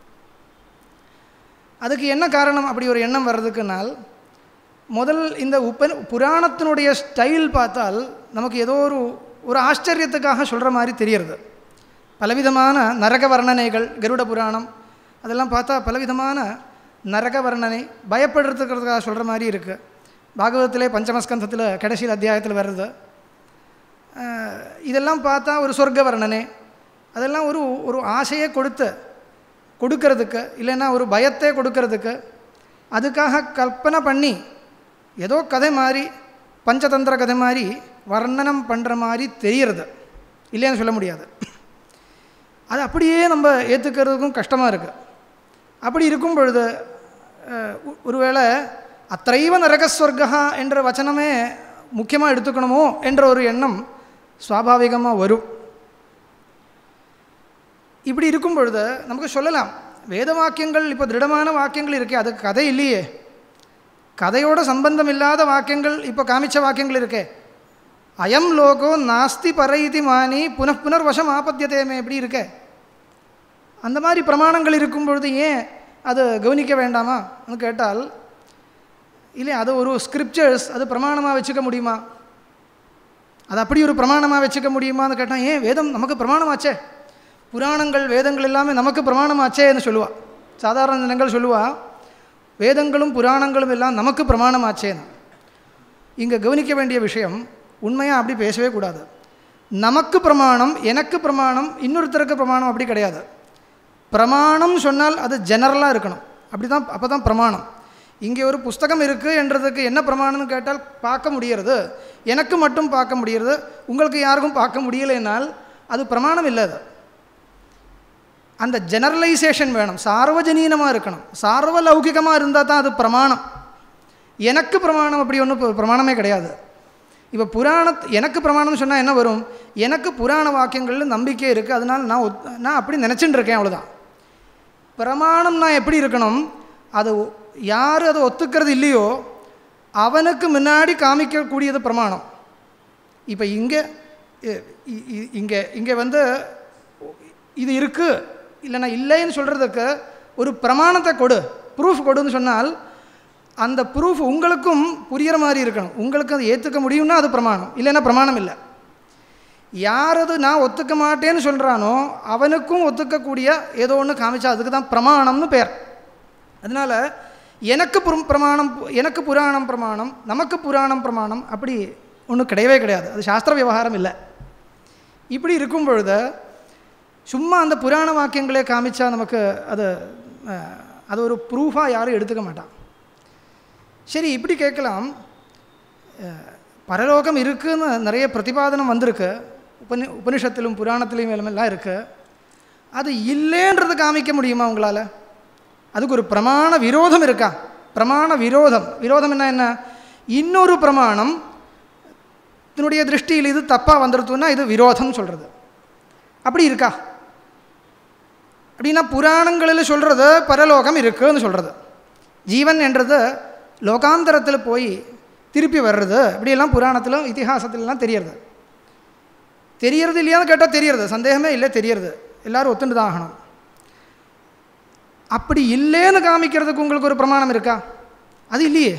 அதுக்கு என்ன காரணம் அப்படி ஒரு எண்ணம் வர்றதுக்குனால் முதல் இந்த உப்ப புராணத்தினுடைய ஸ்டைல் பார்த்தால் நமக்கு ஏதோ ஒரு ஒரு ஆச்சரியத்துக்காக சொல்கிற மாதிரி தெரியறது பலவிதமான நரக வர்ணனைகள் கருட புராணம் அதெல்லாம் பார்த்தா பலவிதமான நரக வர்ணனை பயப்படுறதுக்கிறதுக்காக சொல்கிற மாதிரி இருக்குது பாகவதத்திலே பஞ்சமஸ்கந்தத்தில் கடைசியில் அத்தியாயத்தில் வருது அஹ், இதெல்லாம் பார்த்தா ஒரு சொர்க்க வர்ணனை அதெல்லாம் ஒரு ஒரு ஆசையை கொடுத்து கொடுக்கறதுக்கு இல்லைன்னா ஒரு பயத்தை கொடுக்கறதுக்கு அதுக்காக கற்பனை பண்ணி ஏதோ கதை மாதிரி பஞ்சதந்திர கதை மாதிரி வர்ணனம் பண்ணுற மாதிரி தெரியறது இல்லைன்னு சொல்ல முடியாது அது அப்படியே நம்ம ஏற்றுக்கிறதுக்கும் கஷ்டமாக இருக்குது அப்படி இருக்கும் பொழுது அஹ், ஒ- ஒருவேளை அத்தைவ நரகஸ்வர்கா என்ற வச்சனமே முக்கியமாக எடுத்துக்கணுமோ என்ற ஒரு எண்ணம் சுவாபாவிகமாக வரும் இப்படி இருக்கும் பொழுது நமக்கு சொல்லலாம் வேத வாக்கியங்கள் இப்போ திருடமான வாக்கியங்கள் இருக்கே அதுக்கு கதை இல்லையே கதையோட சம்பந்தம் இல்லாத வாக்கியங்கள் இப்போ காமிச்ச வாக்கியங்கள் இருக்கே அயம் லோகோ நாஸ்தி பரைதி மானி புனః புனர்வசம் ஆபத்தியதேமே எப்படி இருக்கே அந்த மாதிரி பிரமாணங்கள் இருக்கும் பொழுது ஏன் அது கவனிக்க வேண்டாமா கேட்டால் இல்லை அது ஒரு ஸ்கிரிப்சர்ஸ் அது பிரமாணமாக வச்சுக்க முடியுமா அது அப்படி ஒரு பிரமாணமாக வச்சுக்க முடியுமான்னு கேட்டால் ஏன் வேதம் நமக்கு பிரமாணமாச்சே புராணங்கள் வேதங்கள் எல்லாமே நமக்கு பிரமாணமாச்சேன்னு சொல்லுவா சாதாரண ஜனங்கள் சொல்லுவா வேதங்களும் புராணங்களும் எல்லாம் நமக்கு பிரமாணமாச்சேன்னு இங்கே கவனிக்க வேண்டிய விஷயம் உண்மையாக அப்படி பேசவே கூடாது நமக்கு பிரமாணம் எனக்கு பிரமாணம் இன்னொருத்தருக்கு பிரமாணம் அப்படி கிடையாது பிரமாணம் சொன்னால் அது ஜெனரலாக இருக்கணும் அப்படி தான் அப்போ தான் பிரமாணம் இங்கே ஒரு புஸ்தகம் இருக்குது என்றதுக்கு என்ன பிரமாணம்னு கேட்டால் பார்க்க முடியறது எனக்கு மட்டும் பார்க்க முடியறது உங்களுக்கு யாருக்கும் பார்க்க முடியலைனால் அது பிரமாணம் இல்லை அது அந்த ஜெனரலைசேஷன் வேணும் சார்வஜனீனமாக இருக்கணும் சார்வலௌகிகமாக இருந்தால் தான் அது பிரமாணம் எனக்கு பிரமாணம் அப்படி ஒன்றும் பிரமாணமே கிடையாது இப்போ புராண எனக்கு பிரமாணம் சொன்னால் என்ன வரும் எனக்கு புராண வாக்கியங்களில் நம்பிக்கை இருக்குது அதனால் நான் ஒத் நான் அப்படி நினச்சிட்டு இருக்கேன் அவ்வளோதான் பிரமாணம் நான் எப்படி இருக்கணும் அது யார் அதை ஒத்துக்கிறது இல்லையோ அவனுக்கு முன்னாடி காமிக்கக்கூடியது பிரமாணம் இப்போ இங்கே இங்கே இங்கே வந்து இது இருக்குது இல்லைன்னா இல்லைன்னு சொல்கிறதுக்கு ஒரு பிரமாணத்தை கொடு ப்ரூஃப் கொடுன்னு சொன்னால் அந்த ப்ரூஃப் உங்களுக்கும் புரிகிற மாதிரி இருக்கணும் உங்களுக்கு அதை ஏற்றுக்க முடியும்னா அது பிரமாணம் இல்லைன்னா பிரமாணம் இல்லை யார் அது நான் ஒத்துக்க மாட்டேன்னு சொல்கிறானோ அவனுக்கும் ஒத்துக்கக்கூடிய ஏதோ ஒன்று காமிச்சா அதுக்கு தான் பிரமாணம்னு பேர் அதனால் எனக்கு புரம் பிரமாணம் எனக்கு புராணம் பிரமாணம் நமக்கு புராணம் பிரமாணம் அப்படி ஒன்றும் கிடையவே கிடையாது அது சாஸ்திர விவகாரம் இல்லை இப்படி இருக்கும் பொழுது சும்மா அந்த புராண வாக்கியங்களே காமிச்சா நமக்கு அது அஹ், அது ஒரு ப்ரூஃபாக யாரும் எடுத்துக்க மாட்டான் சரி இப்படி கேட்கலாம் அஹ், பரலோகம் இருக்குன்னு நிறைய பிரதிபாதனம் வந்திருக்கு உபனி உபனிஷத்திலும் புராணத்திலும் எல்லாம் இருக்குது அது இல்லைன்றது காமிக்க முடியுமா உங்களால் அதுக்கு ஒரு பிரமாண விரோதம் இருக்கா பிரமாண விரோதம் விரோதம் என்ன என்ன இன்னொரு பிரமாணம் இதனுடைய திருஷ்டியில் இது தப்பாக வந்துருத்துன்னா இது விரோதம் சொல்கிறது அப்படி இருக்கா அப்படின்னா புராணங்களில் சொல்கிறது பரலோகம் இருக்குன்னு சொல்கிறது ஜீவன் என்றது லோகாந்தரத்தில் போய் திருப்பி வர்றது இப்படியெல்லாம் புராணத்திலும் இதிகாசத்திலலாம் தெரியறது தெரியறது இல்லையான்னு கேட்டால் தெரியறது சந்தேகமே இல்லை தெரியறது எல்லாரும் ஒத்துண்டு தான் ஆகணும் அப்படி இல்லைன்னு காமிக்கிறதுக்கு உங்களுக்கு ஒரு பிரமாணம் இருக்கா அது இல்லையே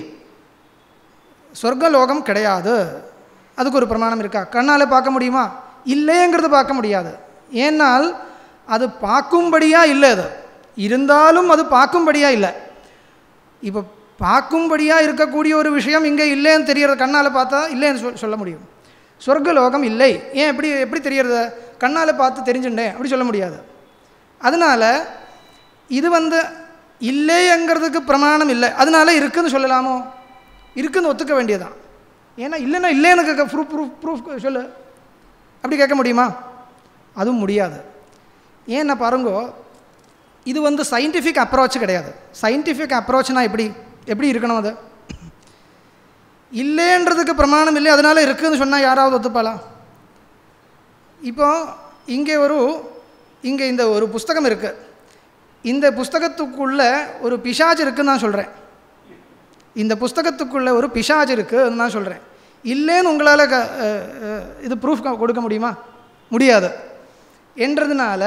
சொர்க்கலோகம் கிடையாது அதுக்கு ஒரு பிரமாணம் இருக்கா கண்ணால் பார்க்க முடியுமா இல்லைங்கிறது பார்க்க முடியாது ஏன்னால் அது பார்க்கும்படியாக இல்லை அது இருந்தாலும் அது பார்க்கும்படியாக இல்லை இப்போ பார்க்கும்படியாக இருக்கக்கூடிய ஒரு விஷயம் இங்கே இல்லைன்னு தெரியறது கண்ணால் பார்த்தா இல்லைன்னு சொல் சொல்ல முடியும் சொர்க்கலோகம் இல்லை ஏன் எப்படி எப்படி தெரியறது கண்ணால் பார்த்து தெரிஞ்சுட்டேன் அப்படி சொல்ல முடியாது அதனால் இது வந்து இல்லைங்கிறதுக்கு பிரமாணம் இல்லை அதனால இருக்குன்னு சொல்லலாமோ இருக்குன்னு ஒத்துக்க வேண்டியதான் ஏன்னா இல்லைன்னா இல்லைன்னு கேட்க ப்ரூஃப் ப்ரூஃப் ப்ரூஃப் சொல்லு அப்படி கேட்க முடியுமா அதுவும் முடியாது ஏன்னா பாருங்கோ இது வந்து சயின்டிஃபிக் அப்ரோச் கிடையாது சயின்டிஃபிக் அப்ரோச்னா எப்படி எப்படி இருக்கணும் அது இல்லைன்றதுக்கு பிரமாணம் இல்லை அதனால இருக்குன்னு சொன்னால் யாராவது ஒத்துப்பாளா இப்போ இங்கே ஒரு இங்கே இந்த ஒரு புஸ்தகம் இருக்குது இந்த புஸ்தகத்துக்குள்ளே ஒரு பிசாஜ் இருக்குன்னு நான் சொல்கிறேன் இந்த புஸ்தகத்துக்குள்ளே ஒரு பிசாஜ் இருக்குன்னு நான் சொல்கிறேன் இல்லைன்னு உங்களால் க அஹ், அஹ், இது ப்ரூஃப் கொடுக்க முடியுமா முடியாது என்றதுனால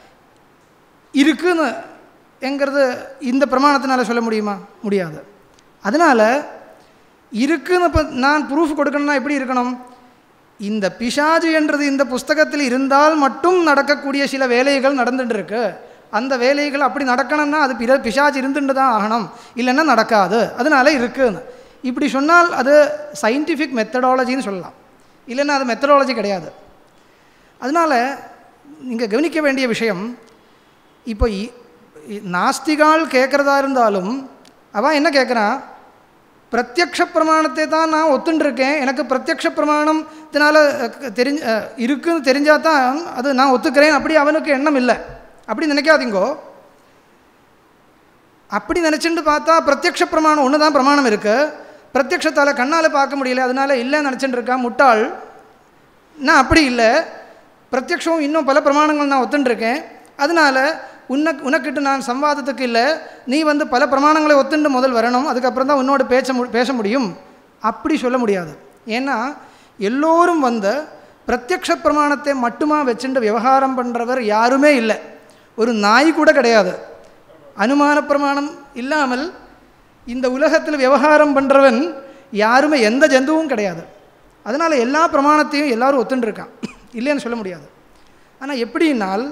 இருக்குன்னு என்கிறது இந்த பிரமாணத்தினால சொல்ல முடியுமா முடியாது அதனால் இருக்குன்னு இப்போ நான் ப்ரூஃப் கொடுக்கணும்னா எப்படி இருக்கணும் இந்த பிசாஜு என்றது இந்த புஸ்தகத்தில் இருந்தால் மட்டும் நடக்கக்கூடிய சில வேலைகள் நடந்துட்டு இருக்கு அந்த வேலைகள் அப்படி நடக்கணும்னா அது பிற பிசாஜ் இருந்துட்டு தான் ஆகணும் இல்லைன்னா நடக்காது அதனால இருக்குன்னு இப்படி சொன்னால் அது சயின்டிஃபிக் மெத்தடாலஜின்னு சொல்லலாம் இல்லைன்னா அது மெத்தடாலஜி கிடையாது அதனால் நீங்கள் கவனிக்க வேண்டிய விஷயம் இப்போ இ- இ- நாஸ்திகால் கேட்குறதா இருந்தாலும் அவன் என்ன கேட்குறான் பிரத்யக்ஷ பிரமாணத்தை தான் நான் ஒத்துண்டிருக்கேன் எனக்கு பிரத்யக்ஷ பிரமாணத்தினால தெரிஞ்ச அஹ், இருக்குன்னு தெரிஞ்சால் தான் அது நான் ஒத்துக்கிறேன் அப்படி அவனுக்கு எண்ணம் இல்லை அப்படி நினைக்காதீங்கோ அப்படி நினச்சிட்டு பார்த்தா பிரத்யக்ஷ பிரமாணம் ஒன்று தான் பிரமாணம் இருக்குது பிரத்யக்ஷத்தால் கண்ணால் பார்க்க முடியல அதனால இல்லைன்னு நினச்சிட்டு இருக்கான் முட்டாள் நான் அப்படி இல்லை பிரத்யக்ஷம் இன்னும் பல பிரமாணங்கள் நான் ஒத்துண்டிருக்கேன் அதனால உன்னை உனக்கிட்ட நான் சம்வாதத்துக்கு இல்லை நீ வந்து பல பிரமாணங்களை ஒத்துண்டு முதல் வரணும் அதுக்கப்புறம் தான் உன்னோட பேச மு பேச முடியும் அப்படி சொல்ல முடியாது ஏன்னா எல்லோரும் வந்து பிரத்யக்ஷ பிரமாணத்தை மட்டுமா வச்சுட்டு விவகாரம் பண்ணுறவர் யாருமே இல்லை ஒரு நாய் கூட கிடையாது அனுமான பிரமாணம் இல்லாமல் இந்த உலகத்தில் விவகாரம் பண்ணுறவன் யாருமே எந்த ஜந்துவும் கிடையாது அதனால் எல்லா பிரமாணத்தையும் எல்லாரும் ஒத்துண்டிருக்கான் இல்லைன்னு சொல்ல முடியாது ஆனால் எப்படின்னால்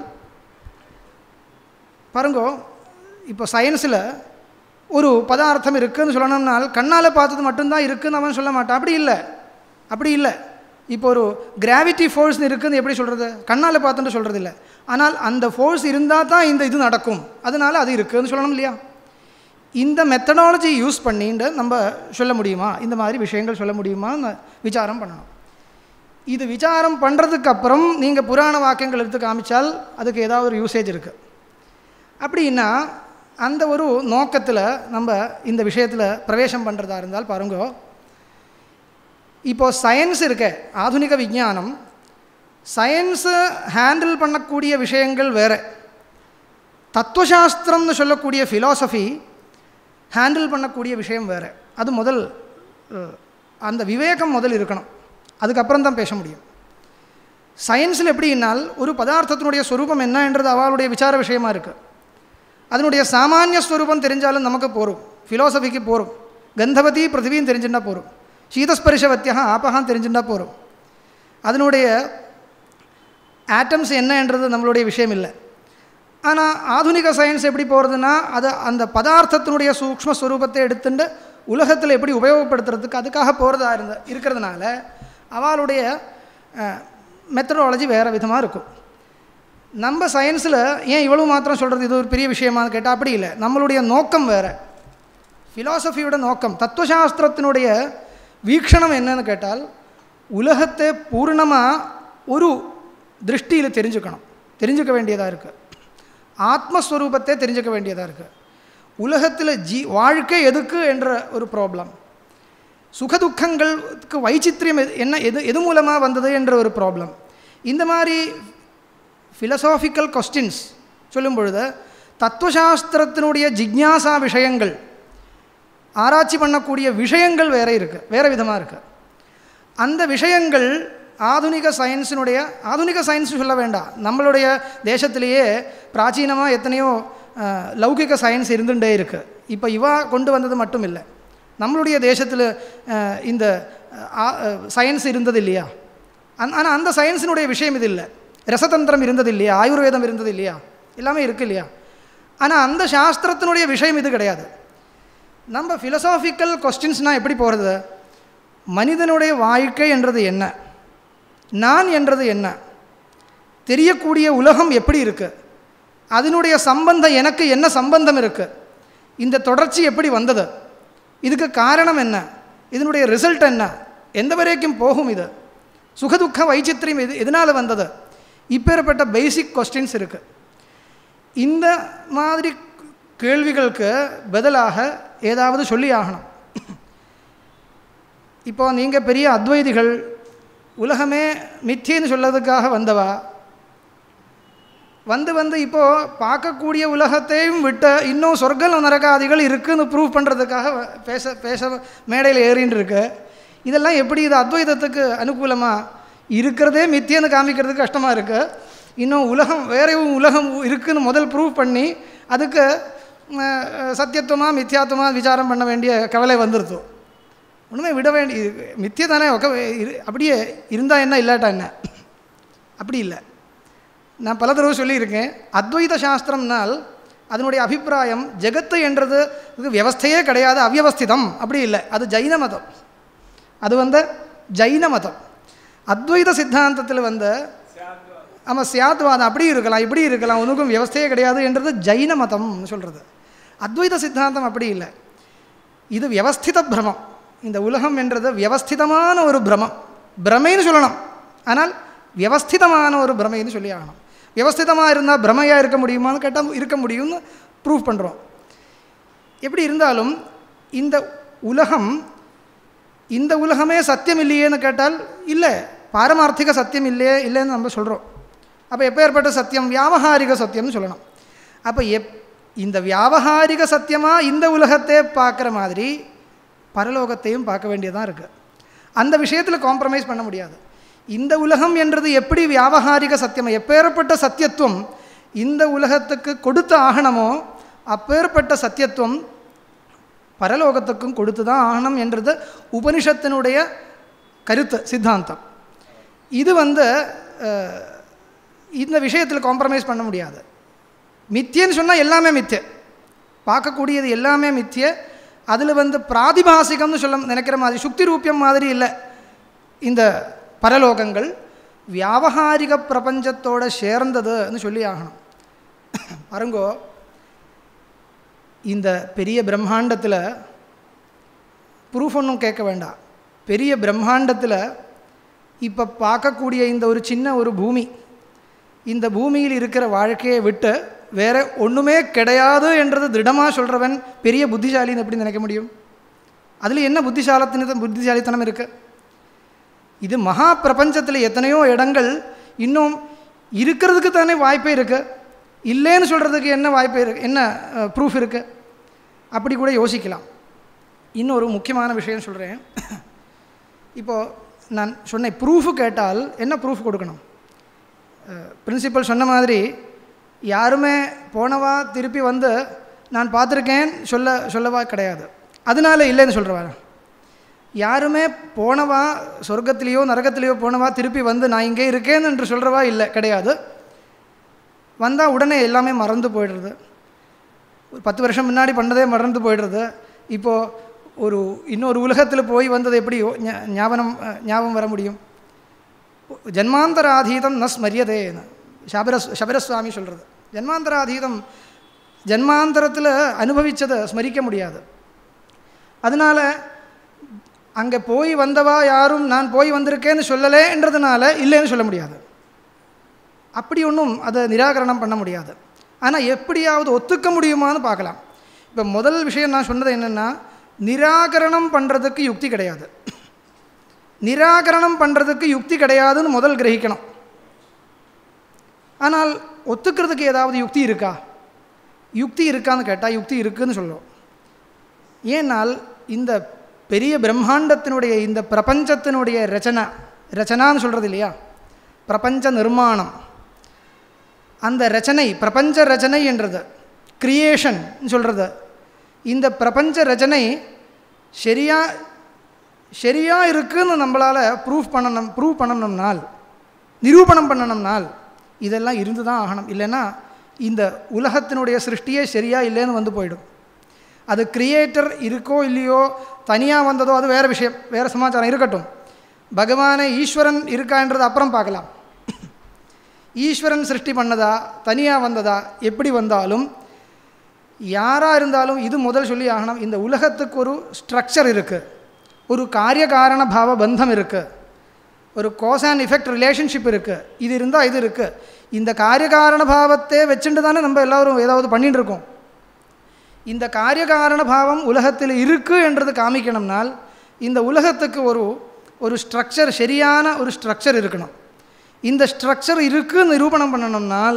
பாருங்கோ இப்போ சயின்ஸில் ஒரு பதார்த்தம் இருக்குதுன்னு சொல்லணும்னால் கண்ணால் பார்த்தது மட்டும்தான் இருக்குதுன்னு அவன் சொல்ல மாட்டான் அப்படி இல்லை அப்படி இல்லை இப்போ ஒரு கிராவிட்டி ஃபோர்ஸ்னு இருக்குதுன்னு எப்படி சொல்கிறது கண்ணால் பார்த்துட்டு சொல்கிறது இல்லை ஆனால் அந்த ஃபோர்ஸ் இருந்தால் தான் இந்த இது நடக்கும் அதனால் அது இருக்குதுன்னு சொல்லணும் இல்லையா இந்த மெத்தடாலஜி யூஸ் பண்ணிட்டு நம்ம சொல்ல முடியுமா இந்த மாதிரி விஷயங்கள் சொல்ல முடியுமான்னு விசாரம் பண்ணணும் இது விசாரம் பண்ணுறதுக்கு அப்புறம் நீங்கள் புராண வாக்கியங்கள் எடுத்து காமிச்சால் அதுக்கு ஏதாவது ஒரு யூசேஜ் இருக்குது அப்படின்னா அந்த ஒரு நோக்கத்தில் நம்ம இந்த விஷயத்தில் பிரவேசம் பண்ணுறதா இருந்தால் பாருங்க இப்போது சயின்ஸ் இருக்க ஆதுனிக விஞ்ஞானம் சயின்ஸை ஹேண்டில் பண்ணக்கூடிய விஷயங்கள் வேறு தத்துவசாஸ்திரம்னு சொல்லக்கூடிய ஃபிலாசபி ஹேண்டில் பண்ணக்கூடிய விஷயம் வேறு அது முதல் அஹ், அந்த விவேகம் முதல் இருக்கணும் அதுக்கப்புறம் தான் பேச முடியும் சயின்ஸில் எப்படின்னால் ஒரு பதார்த்தத்தினுடைய ஸ்வரூபம் என்னன்றது அவளுடைய விசார விஷயமா இருக்குது அதனுடைய சாமானிய ஸ்வரூபம் தெரிஞ்சாலும் நமக்கு போரும் ஃபிலாசபிக்கு போரும் கந்தவதி பிருத்திவியும் தெரிஞ்சுட்டா போரும் சீதஸ்பரிசவத்தியா ஆப்பகான் தெரிஞ்சுட்டா போரும் அதனுடைய ஆட்டம்ஸ் என்னன்றது நம்மளுடைய விஷயம் இல்லை ஆனால் ஆதுனிக சயின்ஸ் எப்படி போகிறதுனா அது அந்த பதார்த்தத்தினுடைய சூக்ஷ்ம ஸ்வரூபத்தை எடுத்துட்டு உலகத்தில் எப்படி உபயோகப்படுத்துறதுக்கு அதுக்காக போகிறதா இருந்த இருக்கிறதுனால அவளுடைய மெத்தடாலஜி வேறு விதமாக இருக்கும் நம்ம சயின்ஸில் ஏன் இவ்வளவு மாத்திரம் சொல்கிறது இது ஒரு பெரிய விஷயமான்னு கேட்டால் அப்படி இல்லை நம்மளுடைய நோக்கம் வேறு ஃபிலாசபியோட நோக்கம் தத்துவசாஸ்திரத்தினுடைய வீக்ஷணம் என்னன்னு கேட்டால் உலகத்தை பூர்ணமாக ஒரு திருஷ்டியில் தெரிஞ்சுக்கணும் தெரிஞ்சுக்க வேண்டியதாக இருக்குது ஆத்மஸ்வரூபத்தை தெரிஞ்சுக்க வேண்டியதாக இருக்குது உலகத்தில் ஜீ வாழ்க்கை எதுக்கு என்ற ஒரு ப்ராப்ளம் சுகதுக்கங்களுக்கு வைச்சித்திரியம் எது- என்ன எது எது மூலமாக வந்தது என்ற ஒரு ப்ராப்ளம் இந்த மாதிரி ஃபிலசாபிக்கல் கொஸ்டின்ஸ் சொல்லும் பொழுது தத்துவசாஸ்திரத்தினுடைய ஜிக்ஞாசா விஷயங்கள் ஆராய்ச்சி பண்ணக்கூடிய விஷயங்கள் வேற இருக்குது வேறு விதமாக இருக்குது அந்த விஷயங்கள் ஆதுனிக சயின்ஸினுடைய ஆதுனிக சயின்ஸ் சொல்ல வேண்டாம் நம்மளுடைய தேசத்திலேயே பிராச்சீனமாக எத்தனையோ அஹ், லௌகிக சயின்ஸ் இருந்துகிட்டே இருக்குது இப்போ இவா கொண்டு வந்தது மட்டும் இல்லை நம்மளுடைய தேசத்தில் அஹ், இந்த சயின்ஸ் இருந்தது இல்லையா அந் ஆனால் அந்த சயின்ஸினுடைய விஷயம் இது இல்லை ரசதந்திரம் இருந்தது இல்லையா ஆயுர்வேதம் இருந்தது இல்லையா எல்லாமே இருக்கு இல்லையா ஆனால் அந்த சாஸ்திரத்தினுடைய விஷயம் இது கிடையாது நம்ம ஃபிலசாபிக்கல் கொஸ்டின்ஸ்னால் எப்படி போகிறது மனிதனுடைய வாழ்க்கை என்றது என்ன நான் என்றது என்ன தெரியக்கூடிய உலகம் எப்படி இருக்குது அதனுடைய சம்பந்தம் எனக்கு என்ன சம்பந்தம் இருக்குது இந்த தொடர்ச்சி எப்படி வந்தது இதுக்கு காரணம் என்ன இதனுடைய ரிசல்ட் என்ன எந்த வரைக்கும் போகும் இது சுகதுக்க வைச்சித்திரியம் இது எதனால் வந்தது இப்பேற்பட்ட பேசிக் கொஸ்டின்ஸ் இருக்குது இந்த மாதிரி கேள்விகளுக்கு பதிலாக ஏதாவது சொல்லி ஆகணும் இப்போ நீங்கள் பெரிய அத்வைதிகள் உலகமே மித்தின்னு சொல்லதுக்காக வந்தவா வந்து வந்து இப்போது பார்க்கக்கூடிய உலகத்தையும் விட்ட இன்னும் சொர்க்க நரகாதிகள் இருக்குன்னு ப்ரூவ் பண்ணுறதுக்காக பேச பேச மேடையில் ஏறின்னு இருக்கு இதெல்லாம் எப்படி இது அத்வைதத்துக்கு அனுகூலமாக இருக்கிறதே மித்தியன்னு காமிக்கிறதுக்கு கஷ்டமாக இருக்குது இன்னும் உலகம் வேறையும் உலகம் இருக்குன்னு முதல் ப்ரூவ் பண்ணி அதுக்கு சத்தியத்துவமாக மித்தியாத்துவமாக விசாரம் பண்ண வேண்டிய கவலை வந்துருது ஒன்றுமே விட வேண்டிய மித்திய தானே ஒக்க இரு அப்படியே இருந்தால் என்ன இல்லாட்டா என்ன அப்படி இல்லை நான் பல தடவை சொல்லியிருக்கேன் அத்வைத சாஸ்திரம்னால் அதனுடைய அபிப்பிராயம் ஜெகத்து என்றது இது வியவஸ்தையே கிடையாது அவ்யவஸ்திதம் அப்படி இல்லை அது ஜைன மதம் அது வந்து ஜைன மதம் அத்வைத சித்தாந்தத்தில் வந்து ஆமாம் சியாத்வாதம் அப்படி இருக்கலாம் இப்படி இருக்கலாம் உனக்கும் வியவஸ்தையே கிடையாது என்றது ஜைன மதம்னு சொல்கிறது அத்வைத சித்தாந்தம் அப்படி இல்லை இது வியவஸ்தித பிரமம் இந்த உலகம் என்றது வியவஸ்திதமான ஒரு பிரமம் பிரமைன்னு சொல்லணும் ஆனால் வியவஸ்திதமான ஒரு பிரமைன்னு சொல்லி ஆகணும் வியவஸ்திதமாக இருந்தால் பிரமையாக இருக்க முடியுமான்னு கேட்டால் இருக்க முடியும்னு ப்ரூவ் பண்ணுறோம் எப்படி இருந்தாலும் இந்த உலகம் இந்த உலகமே சத்தியம் இல்லையேன்னு கேட்டால் இல்லை பாரமார்த்திக சத்தியம் இல்லையே இல்லைன்னு நம்ம சொல்கிறோம் அப்போ எப்பேற்பட்ட சத்தியம் வியாபகாரிக சத்தியம்னு சொல்லணும் அப்போ எப் இந்த வியாபகாரிக சத்தியமாக இந்த உலகத்தை பார்க்குற மாதிரி பரலோகத்தையும் பார்க்க வேண்டியதாக இருக்குது அந்த விஷயத்தில் காம்ப்ரமைஸ் பண்ண முடியாது இந்த உலகம் என்றது எப்படி வியாபகாரிக சத்தியம் எப்பேற்பட்ட சத்தியத்துவம் இந்த உலகத்துக்கு கொடுத்த ஆகணுமோ அப்பேற்பட்ட சத்தியத்துவம் பரலோகத்துக்கும் கொடுத்து தான் ஆகணும் என்றது உபனிஷத்தினுடைய கருத்து சித்தாந்தம் இது வந்து அஹ், இந்த விஷயத்தில் காம்ப்ரமைஸ் பண்ண முடியாது மித்தியன்னு சொன்னால் எல்லாமே மித்திய பார்க்கக்கூடியது எல்லாமே மித்திய அதில் வந்து பிராதிபாசிகம்னு சொல்ல நினைக்கிற மாதிரி சுக்தி ரூபியம் மாதிரி இல்லை இந்த பரலோகங்கள் வியாபகாரிக பிரபஞ்சத்தோட சேர்ந்ததுன்னு சொல்லி ஆகணும் பாருங்கோ இந்த பெரிய பிரம்மாண்டத்தில் ப்ரூஃப் ஒன்றும் கேட்க வேண்டாம் பெரிய பிரம்மாண்டத்தில் இப்போ பார்க்கக்கூடிய இந்த ஒரு சின்ன ஒரு பூமி இந்த பூமியில் இருக்கிற வாழ்க்கையை விட்டு வேற ஒன்றுமே கிடையாது என்றது திடமாக சொல்கிறவன் பெரிய புத்திசாலின்னு எப்படி நினைக்க முடியும் அதில் என்ன புத்திசாலத்தின புத்திசாலித்தனம் இருக்குது இது மகா பிரபஞ்சத்தில் எத்தனையோ இடங்கள் இன்னும் இருக்கிறதுக்கு தானே வாய்ப்பே இருக்குது இல்லைன்னு சொல்கிறதுக்கு என்ன வாய்ப்பு இருக்கு என்ன ப்ரூஃப் இருக்குது அப்படி கூட யோசிக்கலாம் இன்னொரு முக்கியமான விஷயம் சொல்கிறேன் இப்போது நான் சொன்னேன் ப்ரூஃபு கேட்டால் என்ன ப்ரூஃப் கொடுக்கணும் பிரின்சிபல் சொன்ன மாதிரி யாருமே போனவா திருப்பி வந்து நான் பார்த்துருக்கேன் சொல்ல சொல்லவா கிடையாது அதனால இல்லைன்னு சொல்கிறவா யாருமே போனவா சொர்க்கத்திலேயோ நரகத்திலேயோ போனவா திருப்பி வந்து நான் இங்கே இருக்கேன் என்று சொல்கிறவா இல்லை கிடையாது வந்தால் உடனே எல்லாமே மறந்து போயிடுறது ஒரு பத்து வருஷம் முன்னாடி பண்ணதே மறந்து போயிடுறது இப்போது ஒரு இன்னொரு உலகத்தில் போய் வந்தது எப்படி யோ- ஞா- ஞாபகம் அஹ், ஞாபகம் வர முடியும் ஜன்மாந்தராதீதம் ந ஸ்மரியதேன்னு சபர சபரசுவாமி சொல்கிறது ஜன்மாந்தராதீதம் ஜன்மாந்தரத்தில் அனுபவித்ததை ஸ்மரிக்க முடியாது அதனால் அங்கே போய் வந்தவா யாரும் நான் போய் வந்திருக்கேன்னு சொல்லலேன்றதுனால இல்லைன்னு சொல்ல முடியாது அப்படி ஒன்றும் அதை நிராகரணம் பண்ண முடியாது ஆனால் எப்படியாவது ஒத்துக்க முடியுமான்னு பார்க்கலாம் இப்போ முதல் விஷயம் நான் சொன்னது என்னென்னா நிராகரணம் பண்ணுறதுக்கு யுக்தி கிடையாது நிராகரணம் பண்ணுறதுக்கு யுக்தி கிடையாதுன்னு முதல் கிரகிக்கணும் ஆனால் ஒத்துக்கிறதுக்கு ஏதாவது யுக்தி இருக்கா யுக்தி இருக்கான்னு கேட்டால் யுக்தி இருக்குன்னு சொல்லுவோம் ஏனால் இந்த பெரிய பிரம்மாண்டத்தினுடைய இந்த பிரபஞ்சத்தினுடைய ரச்சனை ரச்சனான்னு சொல்கிறது இல்லையா பிரபஞ்ச நிர்மாணம் அந்த ரச்சனை பிரபஞ்ச ரச்சனை என்றது கிரியேஷன் சொல்கிறது இந்த பிரபஞ்ச ரச்சனை சரியா சரியாக இருக்குன்னு நம்மளால் ப்ரூஃப் பண்ணணும் ப்ரூவ் பண்ணணும்னால் நிரூபணம் பண்ணணும்னால் இதெல்லாம் இருந்து தான் ஆகணும் இல்லைன்னா இந்த உலகத்தினுடைய சிருஷ்டியே சரியாக இல்லைன்னு வந்து போயிடும் அது கிரியேட்டர் இருக்கோ இல்லையோ தனியாக வந்ததோ அது வேறு விஷயம் வேறு சமாச்சாரம் இருக்கட்டும் பகவானே ஈஸ்வரன் இருக்கான்றது அப்புறம் பார்க்கலாம் ஈஸ்வரன் சிருஷ்டி பண்ணதா தனியாக வந்ததா எப்படி வந்தாலும் யாராக இருந்தாலும் இது முதல் சொல்லி ஆகணும் இந்த உலகத்துக்கு ஒரு ஸ்ட்ரக்சர் இருக்குது ஒரு காரிய காரண பாவ பந்தம் இருக்குது ஒரு கோஸ் அண்ட் எஃபெக்ட் ரிலேஷன்ஷிப் இருக்குது இது இருந்தால் இது இருக்குது இந்த காரிய காரண பாவத்தை வச்சுட்டு தானே நம்ம எல்லோரும் ஏதாவது பண்ணிட்டு இருக்கோம் இந்த காரிய காரண பாவம் உலகத்தில் இருக்குது என்றது காமிக்கணும்னால் இந்த உலகத்துக்கு ஒரு ஒரு ஸ்ட்ரக்சர் சரியான ஒரு ஸ்ட்ரக்சர் இருக்கணும் இந்த ஸ்ட்ரக்சர் இருக்குன்னு நிரூபணம் பண்ணணும்னால்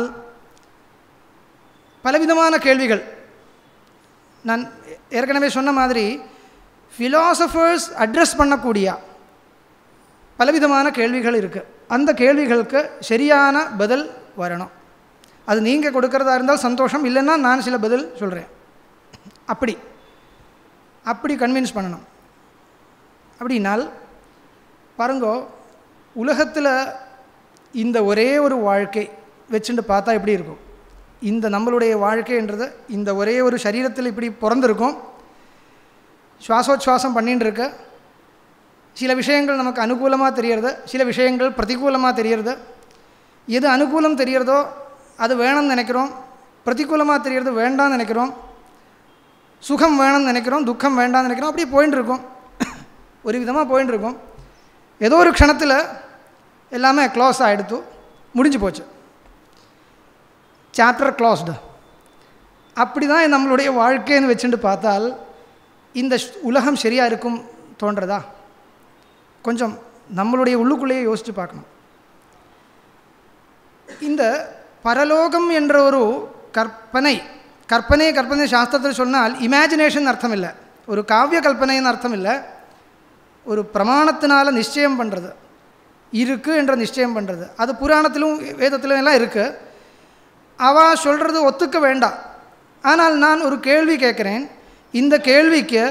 பலவிதமான கேள்விகள் நான் ஏற்கனவே சொன்ன மாதிரி ஃபிலாசபர்ஸ் அட்ரஸ் பண்ணக்கூடிய பலவிதமான கேள்விகள் இருக்குது அந்த கேள்விகளுக்கு சரியான பதில் வரணும் அது நீங்கள் கொடுக்கறதா இருந்தால் சந்தோஷம் இல்லைன்னா நான் சில பதில் சொல்கிறேன் அப்படி அப்படி கன்வின்ஸ் பண்ணணும் அப்படின்னால் பாருங்கோ உலகத்தில் இந்த ஒரே ஒரு வாழ்க்கை வச்சுட்டு பார்த்தா எப்படி இருக்கும் இந்த நம்மளுடைய வாழ்க்கைன்றது இந்த ஒரே ஒரு சரீரத்தில் இப்படி பிறந்திருக்கும் சுவாசோச்சுவாசம் பண்ணின்னு இருக்க சில விஷயங்கள் நமக்கு அனுகூலமாக தெரியறது சில விஷயங்கள் பிரதிகூலமாக தெரியறது எது அனுகூலம் தெரியறதோ அது வேணும்னு நினைக்கிறோம் பிரதிகூலமாக தெரியறது வேண்டாம்னு நினைக்கிறோம் சுகம் வேணும்னு நினைக்கிறோம் துக்கம் வேண்டாம்னு நினைக்கிறோம் அப்படியே போயின்னு இருக்கோம் ஒரு விதமாக போயின்னு இருக்கோம் ஏதோ ஒரு க்ஷணத்தில் எல்லாமே க்ளோஸ் ஆகிடுத்து முடிஞ்சு போச்சு சாப்டர் க்ளோஸ்டு அப்படி தான் நம்மளுடைய வாழ்க்கைன்னு வச்சுட்டு பார்த்தால் இந்த ஷ்- உலகம் சரியாக இருக்கும் தோன்றதா கொஞ்சம் நம்மளுடைய உள்ளுக்குள்ளேயே யோசித்து பார்க்கணும் இந்த பரலோகம் என்ற ஒரு கற்பனை கற்பனை கற்பனை சாஸ்திரத்தில் சொன்னால் இமேஜினேஷன் அர்த்தம் இல்லை ஒரு காவிய கல்பனைன்னு அர்த்தம் இல்லை ஒரு பிரமாணத்தினால நிச்சயம் பண்ணுறது இருக்குது என்ற நிச்சயம் பண்ணுறது அது புராணத்திலும் வேதத்திலும் எல்லாம் இருக்குது அவள் சொல்கிறது ஒத்துக்க வேண்டாம் ஆனால் நான் ஒரு கேள்வி கேட்குறேன் இந்த கேள்விக்கு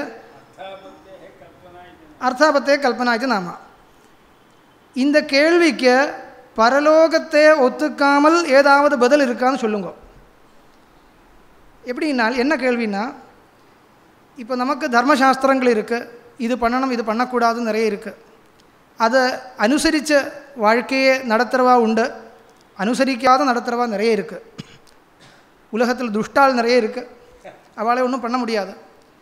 அர்த்தாபத்தே கல்பனாய்க்கு நாம இந்த கேள்விக்கு பரலோகத்தை ஒத்துக்காமல் ஏதாவது பதில் இருக்கான்னு சொல்லுங்க எப்படின்னா என்ன கேள்வின்னா இப்போ நமக்கு தர்மசாஸ்திரங்கள் இருக்குது இது பண்ணணும் இது பண்ணக்கூடாதுன்னு நிறைய இருக்குது அதை அனுசரித்த வாழ்க்கையை நடத்துகிறவா உண்டு அனுசரிக்காத நடத்துகிறவா நிறைய இருக்குது உலகத்தில் துஷ்டால் நிறைய இருக்குது அவளை ஒன்றும் பண்ண முடியாது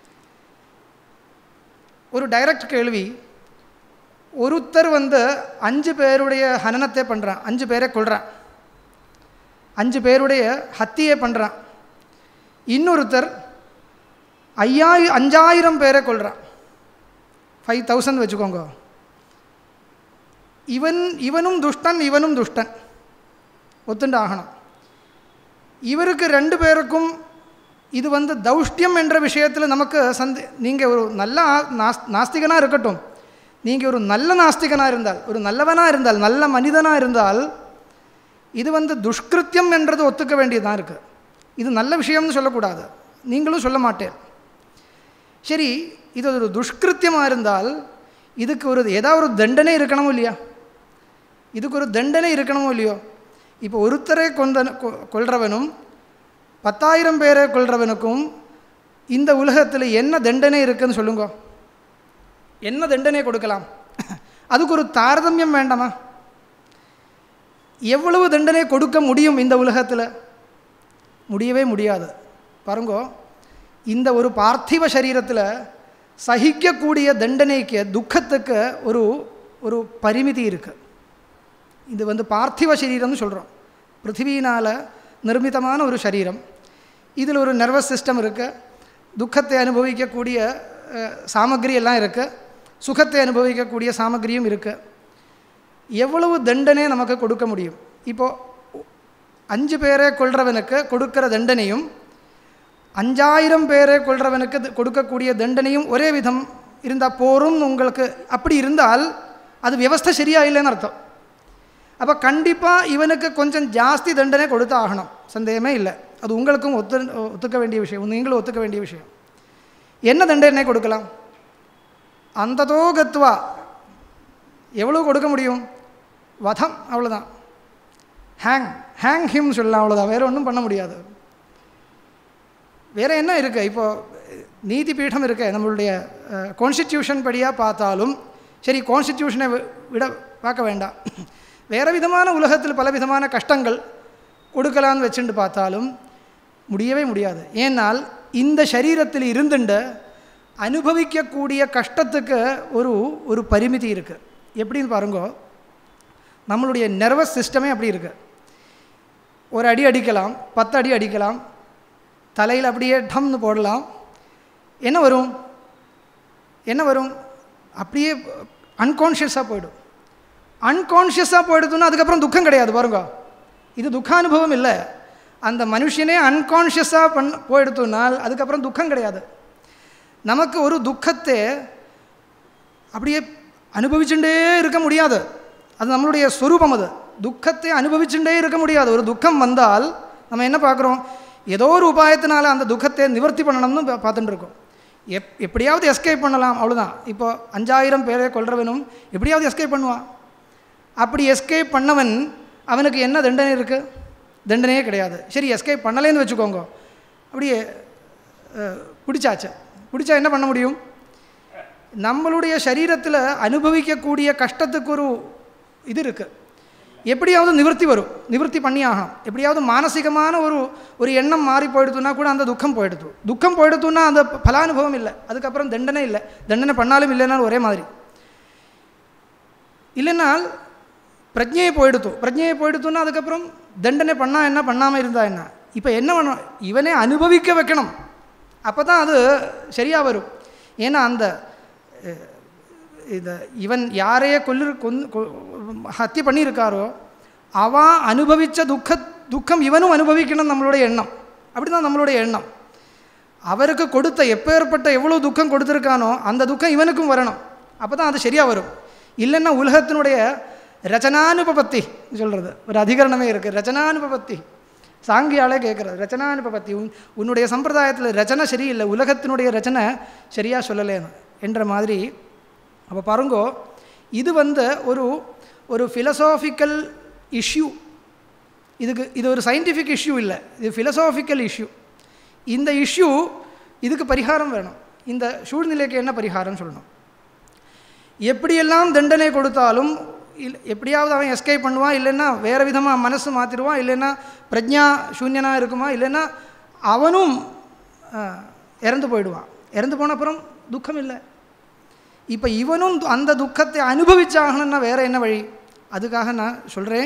ஒரு டைரக்ட் கேள்வி ஒருத்தர் வந்து அஞ்சு பேருடைய ஹனனத்தை பண்ணுறான் அஞ்சு பேரை கொள்கிறான் அஞ்சு பேருடைய ஹத்தியை பண்ணுறான் இன்னொருத்தர் ஐயாயி அஞ்சாயிரம் பேரை கொள்கிறான் ஃபைவ் தௌசண்ட் வச்சுக்கோங்க இவன் இவனும் துஷ்டன் இவனும் துஷ்டன் ஒத்துண்டு ஆகணும் இவருக்கு ரெண்டு பேருக்கும் இது வந்து தௌஷ்டியம் என்ற விஷயத்தில் நமக்கு சந்தே நீங்கள் ஒரு நல்ல ஆ- நாஸ் நாஸ்திகனாக இருக்கட்டும் நீங்கள் ஒரு நல்ல நாஸ்திகனாக இருந்தால் ஒரு நல்லவனாக இருந்தால் நல்ல மனிதனாக இருந்தால் இது வந்து துஷ்கிருத்தியம் என்றது ஒத்துக்க வேண்டியதாக இருக்குது இது நல்ல விஷயம்னு சொல்லக்கூடாது நீங்களும் சொல்ல மாட்டேன் சரி இது ஒரு துஷ்கிருத்தியமாக இருந்தால் இதுக்கு ஒரு ஏதாவது ஒரு தண்டனை இருக்கணுமோ இல்லையா இதுக்கு ஒரு தண்டனை இருக்கணுமோ இல்லையோ இப்போ ஒருத்தரை கொண்ட கொ- கொல்றவனும் பத்தாயிரம் பேரை கொல்றவனுக்கும் இந்த உலகத்தில் என்ன தண்டனை இருக்குன்னு சொல்லுங்க என்ன தண்டனை கொடுக்கலாம் அதுக்கு ஒரு தாரதமியம் வேண்டாமா எவ்வளவு தண்டனை கொடுக்க முடியும் இந்த உலகத்தில் முடியவே முடியாது பாருங்கோ இந்த ஒரு பார்த்திவ சரீரத்தில் சகிக்கக்கூடிய தண்டனைக்கு துக்கத்துக்கு ஒரு ஒரு பரிமிதி இருக்குது இது வந்து பார்த்திவ சரீரம்னு சொல்கிறோம் பிருத்திவியினால் நிர்மிதமான ஒரு சரீரம் இதில் ஒரு நர்வஸ் சிஸ்டம் இருக்குது துக்கத்தை அனுபவிக்கக்கூடிய அஹ், சாமக்கிரி எல்லாம் இருக்குது சுகத்தை அனுபவிக்கக்கூடிய சாமக்கிரியும் இருக்குது எவ்வளவு தண்டனை நமக்கு கொடுக்க முடியும் இப்போது அஞ்சு பேரை கொல்றவனுக்கு கொடுக்கிற தண்டனையும் அஞ்சாயிரம் பேரை கொல்றவனுக்கு த- கொடுக்கக்கூடிய தண்டனையும் ஒரே விதம் இருந்தால் போரும் உங்களுக்கு அப்படி இருந்தால் அது வியவஸ்தை சரியா இல்லைன்னு அர்த்தம் அப்போ கண்டிப்பாக இவனுக்கு கொஞ்சம் ஜாஸ்தி தண்டனை கொடுத்து ஆகணும் சந்தேகமே இல்லை அது உங்களுக்கும் ஒத்து ஒத்துக்க வேண்டிய விஷயம் நீங்களும் ஒத்துக்க வேண்டிய விஷயம் என்ன தண்டனை கொடுக்கலாம் அந்ததோ கத்வா எவ்வளோ கொடுக்க முடியும் வதம் அவ்வளோதான் ஹேங் ஹேங் ஹிம் சொல்லலாம் அவ்வளோதான் வேறு ஒன்றும் பண்ண முடியாது வேறு என்ன இருக்குது இப்போ நீதி பீடம் இருக்கு நம்மளுடைய கான்ஸ்டிடியூஷன் படியாக பார்த்தாலும் சரி கான்ஸ்டிடியூஷனை விட பார்க்க வேண்டாம் வேறு விதமான உலகத்தில் பல விதமான கஷ்டங்கள் கொடுக்கலான்னு வச்சுட்டு பார்த்தாலும் முடியவே முடியாது ஏன்னால் இந்த சரீரத்தில் இருந்துண்டு அனுபவிக்கக்கூடிய கஷ்டத்துக்கு ஒரு ஒரு பரிமிதி இருக்குது எப்படின்னு பாருங்கோ நம்மளுடைய நர்வஸ் சிஸ்டமே அப்படி இருக்குது ஒரு அடி அடிக்கலாம் பத்து அடி அடிக்கலாம் தலையில் அப்படியே டம்னு போடலாம் என்ன வரும் என்ன வரும் அப்படியே அன்கான்ஷியஸாக போயிடும் அன்கான்ஷியஸாக போயிடுதுன்னா அதுக்கப்புறம் துக்கம் கிடையாது பாருங்க இது துக்கானுபவம் இல்லை அந்த மனுஷனே அன்கான்ஷியஸாக பண்ண போயிடுத்துனால் அதுக்கப்புறம் துக்கம் கிடையாது நமக்கு ஒரு துக்கத்தை அப்படியே அனுபவிச்சுட்டே இருக்க முடியாது அது நம்மளுடைய ஸ்வரூபம் அது துக்கத்தை அனுபவிச்சுட்டே இருக்க முடியாது ஒரு துக்கம் வந்தால் நம்ம என்ன பார்க்குறோம் ஏதோ ஒரு உபாயத்தினால அந்த துக்கத்தை நிவர்த்தி பண்ணணும்னு பா- பார்த்துட்டு இருக்கோம் எப் எப்படியாவது எஸ்கேப் பண்ணலாம் அவ்வளோதான் இப்போ அஞ்சாயிரம் பேரை கொல்றவனும் எப்படியாவது எஸ்கேப் பண்ணுவான் அப்படி எஸ்கேப் பண்ணவன் அவனுக்கு என்ன தண்டனை இருக்குது தண்டனையே கிடையாது சரி எஸ்கேப் பண்ணலேன்னு வச்சுக்கோங்க அப்படியே அஹ், பிடிச்சாச்சு பிடிச்சா என்ன பண்ண முடியும் நம்மளுடைய சரீரத்தில் அனுபவிக்கக்கூடிய கஷ்டத்துக்கு ஒரு இது இருக்குது எப்படியாவது நிவர்த்தி வரும் நிவர்த்தி பண்ணி ஆகணும் எப்படியாவது மானசீகமான ஒரு ஒரு எண்ணம் மாறி போயிடுத்துன்னா கூட அந்த துக்கம் போயிடுத்து துக்கம் போயிடுத்துன்னா அந்த பலானுபவம் இல்லை அதுக்கப்புறம் தண்டனை இல்லை தண்டனை பண்ணாலும் இல்லைனாலும் ஒரே மாதிரி இல்லைனால் பிரஜையை போயிடுத்து பிரஜையை போயிடுத்துன்னா அதுக்கப்புறம் தண்டனை பண்ணால் என்ன பண்ணாமல் இருந்தா என்ன இப்போ என்ன பண்ணணும் இவனே அனுபவிக்க வைக்கணும் அப்போ தான் அது சரியாக வரும் ஏன்னா அந்த அஹ், இந்த இவன் யாரையே கொல்லு கொன் கொ- ஹத்திய பண்ணியிருக்காரோ அவன் அனுபவித்த துக்க துக்கம் இவனும் அனுபவிக்கணும் நம்மளுடைய எண்ணம் அப்படி தான் நம்மளுடைய எண்ணம் அவருக்கு கொடுத்த எப்பேற்பட்ட எவ்வளோ துக்கம் கொடுத்துருக்கானோ அந்த துக்கம் இவனுக்கும் வரணும் அப்போ தான் அது சரியாக வரும் இல்லைன்னா உலகத்தினுடைய ரச்சனானுபபத்தி சொல்கிறது ஒரு அதிகரணமே இருக்குது ரச்சனானுபபத்தி சாங்கியாலே கேட்குறது ரச்சனானுபபத்தி உன் உன்னுடைய சம்பிரதாயத்தில் ரச்சனை சரியில்லை உலகத்தினுடைய ரச்சனை சரியாக சொல்லலேன்னு என்ற மாதிரி அப்போ பாருங்கோ இது வந்து ஒரு ஒரு ஃபிலசாஃபிக்கல் இஷ்யூ இதுக்கு இது ஒரு சயின்டிஃபிக் இஷ்யூ இல்லை இது ஃபிலசாஃபிக்கல் இஷ்யூ இந்த இஷ்யூ இதுக்கு பரிகாரம் வேணும் இந்த சூழ்நிலைக்கு என்ன பரிகாரம் சொல்லணும் எப்படியெல்லாம் தண்டனை கொடுத்தாலும் இல் எப்படியாவது அவன் எஸ்கேப் பண்ணுவான் இல்லைன்னா வேறு விதமாக மனசு மாற்றிடுவான் இல்லைன்னா பிரஜா சூன்யனாக இருக்குமா இல்லைன்னா அவனும் அஹ், இறந்து போயிடுவான் இறந்து போன அப்புறம் துக்கம் இல்லை இப்போ இவனும் து- அந்த துக்கத்தை அனுபவிச்சாகணும்னா வேறு என்ன வழி அதுக்காக நான் சொல்கிறேன்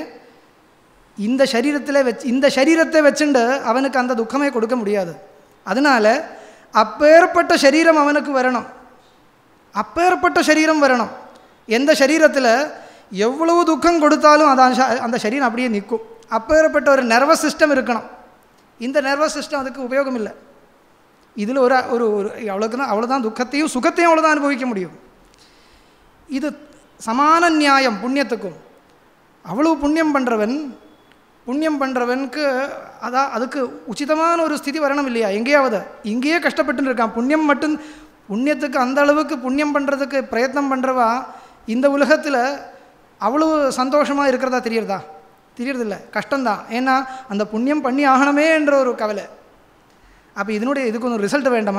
இந்த சரீரத்தில் வச்சு இந்த சரீரத்தை வச்சுண்டு அவனுக்கு அந்த துக்கமே கொடுக்க முடியாது அதனால் அப்பேற்பட்ட சரீரம் அவனுக்கு வரணும் அப்பேற்பட்ட சரீரம் வரணும் எந்த சரீரத்தில் எவ்வளவு துக்கம் கொடுத்தாலும் அது அந்த ச- அந்த சரீரம் அப்படியே நிற்கும் அப்பேற்பட்ட ஒரு நர்வஸ் சிஸ்டம் இருக்கணும் இந்த நர்வஸ் சிஸ்டம் அதுக்கு உபயோகம் இல்லை இதில் ஒரு ஒரு ஒரு அவ்வளோக்குன்னா அவ்வளோதான் துக்கத்தையும் சுகத்தையும் அவ்வளோதான் அனுபவிக்க முடியும் இது சமான நியாயம் புண்ணியத்துக்கும் அவ்வளவு புண்ணியம் பண்ணுறவன் புண்ணியம் பண்ணுறவனுக்கு அதான் அதுக்கு உச்சிதமான ஒரு ஸ்திதி வரணும் இல்லையா எங்கேயாவது இங்கேயே கஷ்டப்பட்டுன்னு இருக்கான் புண்ணியம் மட்டும் புண்ணியத்துக்கு அந்த அளவுக்கு புண்ணியம் பண்ணுறதுக்கு பிரயத்னம் பண்ணுறவா இந்த உலகத்தில் அவ்வளவு சந்தோஷமாக இருக்கிறதா தெரியறதா தெரியறதில்ல கஷ்டம்தான் ஏன்னா அந்த புண்ணியம் பண்ணி ஆகணுமே என்ற ஒரு கவலை அப்போ இதனுடைய இதுக்கு ஒரு ரிசல்ட் வேண்டாமா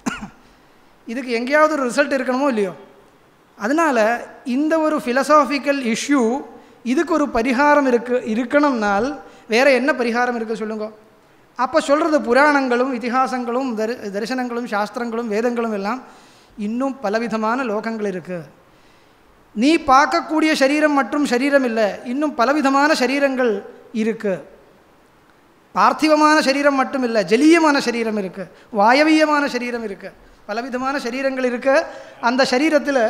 இதுக்கு எங்கேயாவது ஒரு ரிசல்ட் இருக்கணுமோ இல்லையோ அதனால் இந்த ஒரு ஃபிலசாஃபிக்கல் இஷ்யூ இதுக்கு ஒரு பரிகாரம் இருக்கு இருக்கணும்னால் வேறு என்ன பரிகாரம் இருக்குது சொல்லுங்க அப்போ சொல்கிறது புராணங்களும் இதிகாசங்களும் தரி தரிசனங்களும் சாஸ்திரங்களும் வேதங்களும் எல்லாம் இன்னும் பலவிதமான லோகங்கள் இருக்குது நீ பார்க்கக்கூடிய சரீரம் மற்றும் சரீரம் இல்லை இன்னும் பலவிதமான சரீரங்கள் இருக்குது பார்த்திவமான சரீரம் மட்டும் இல்லை ஜலீயமான சரீரம் இருக்குது வாயவீயமான சரீரம் இருக்குது பலவிதமான சரீரங்கள் இருக்கு அந்த சரீரத்தில்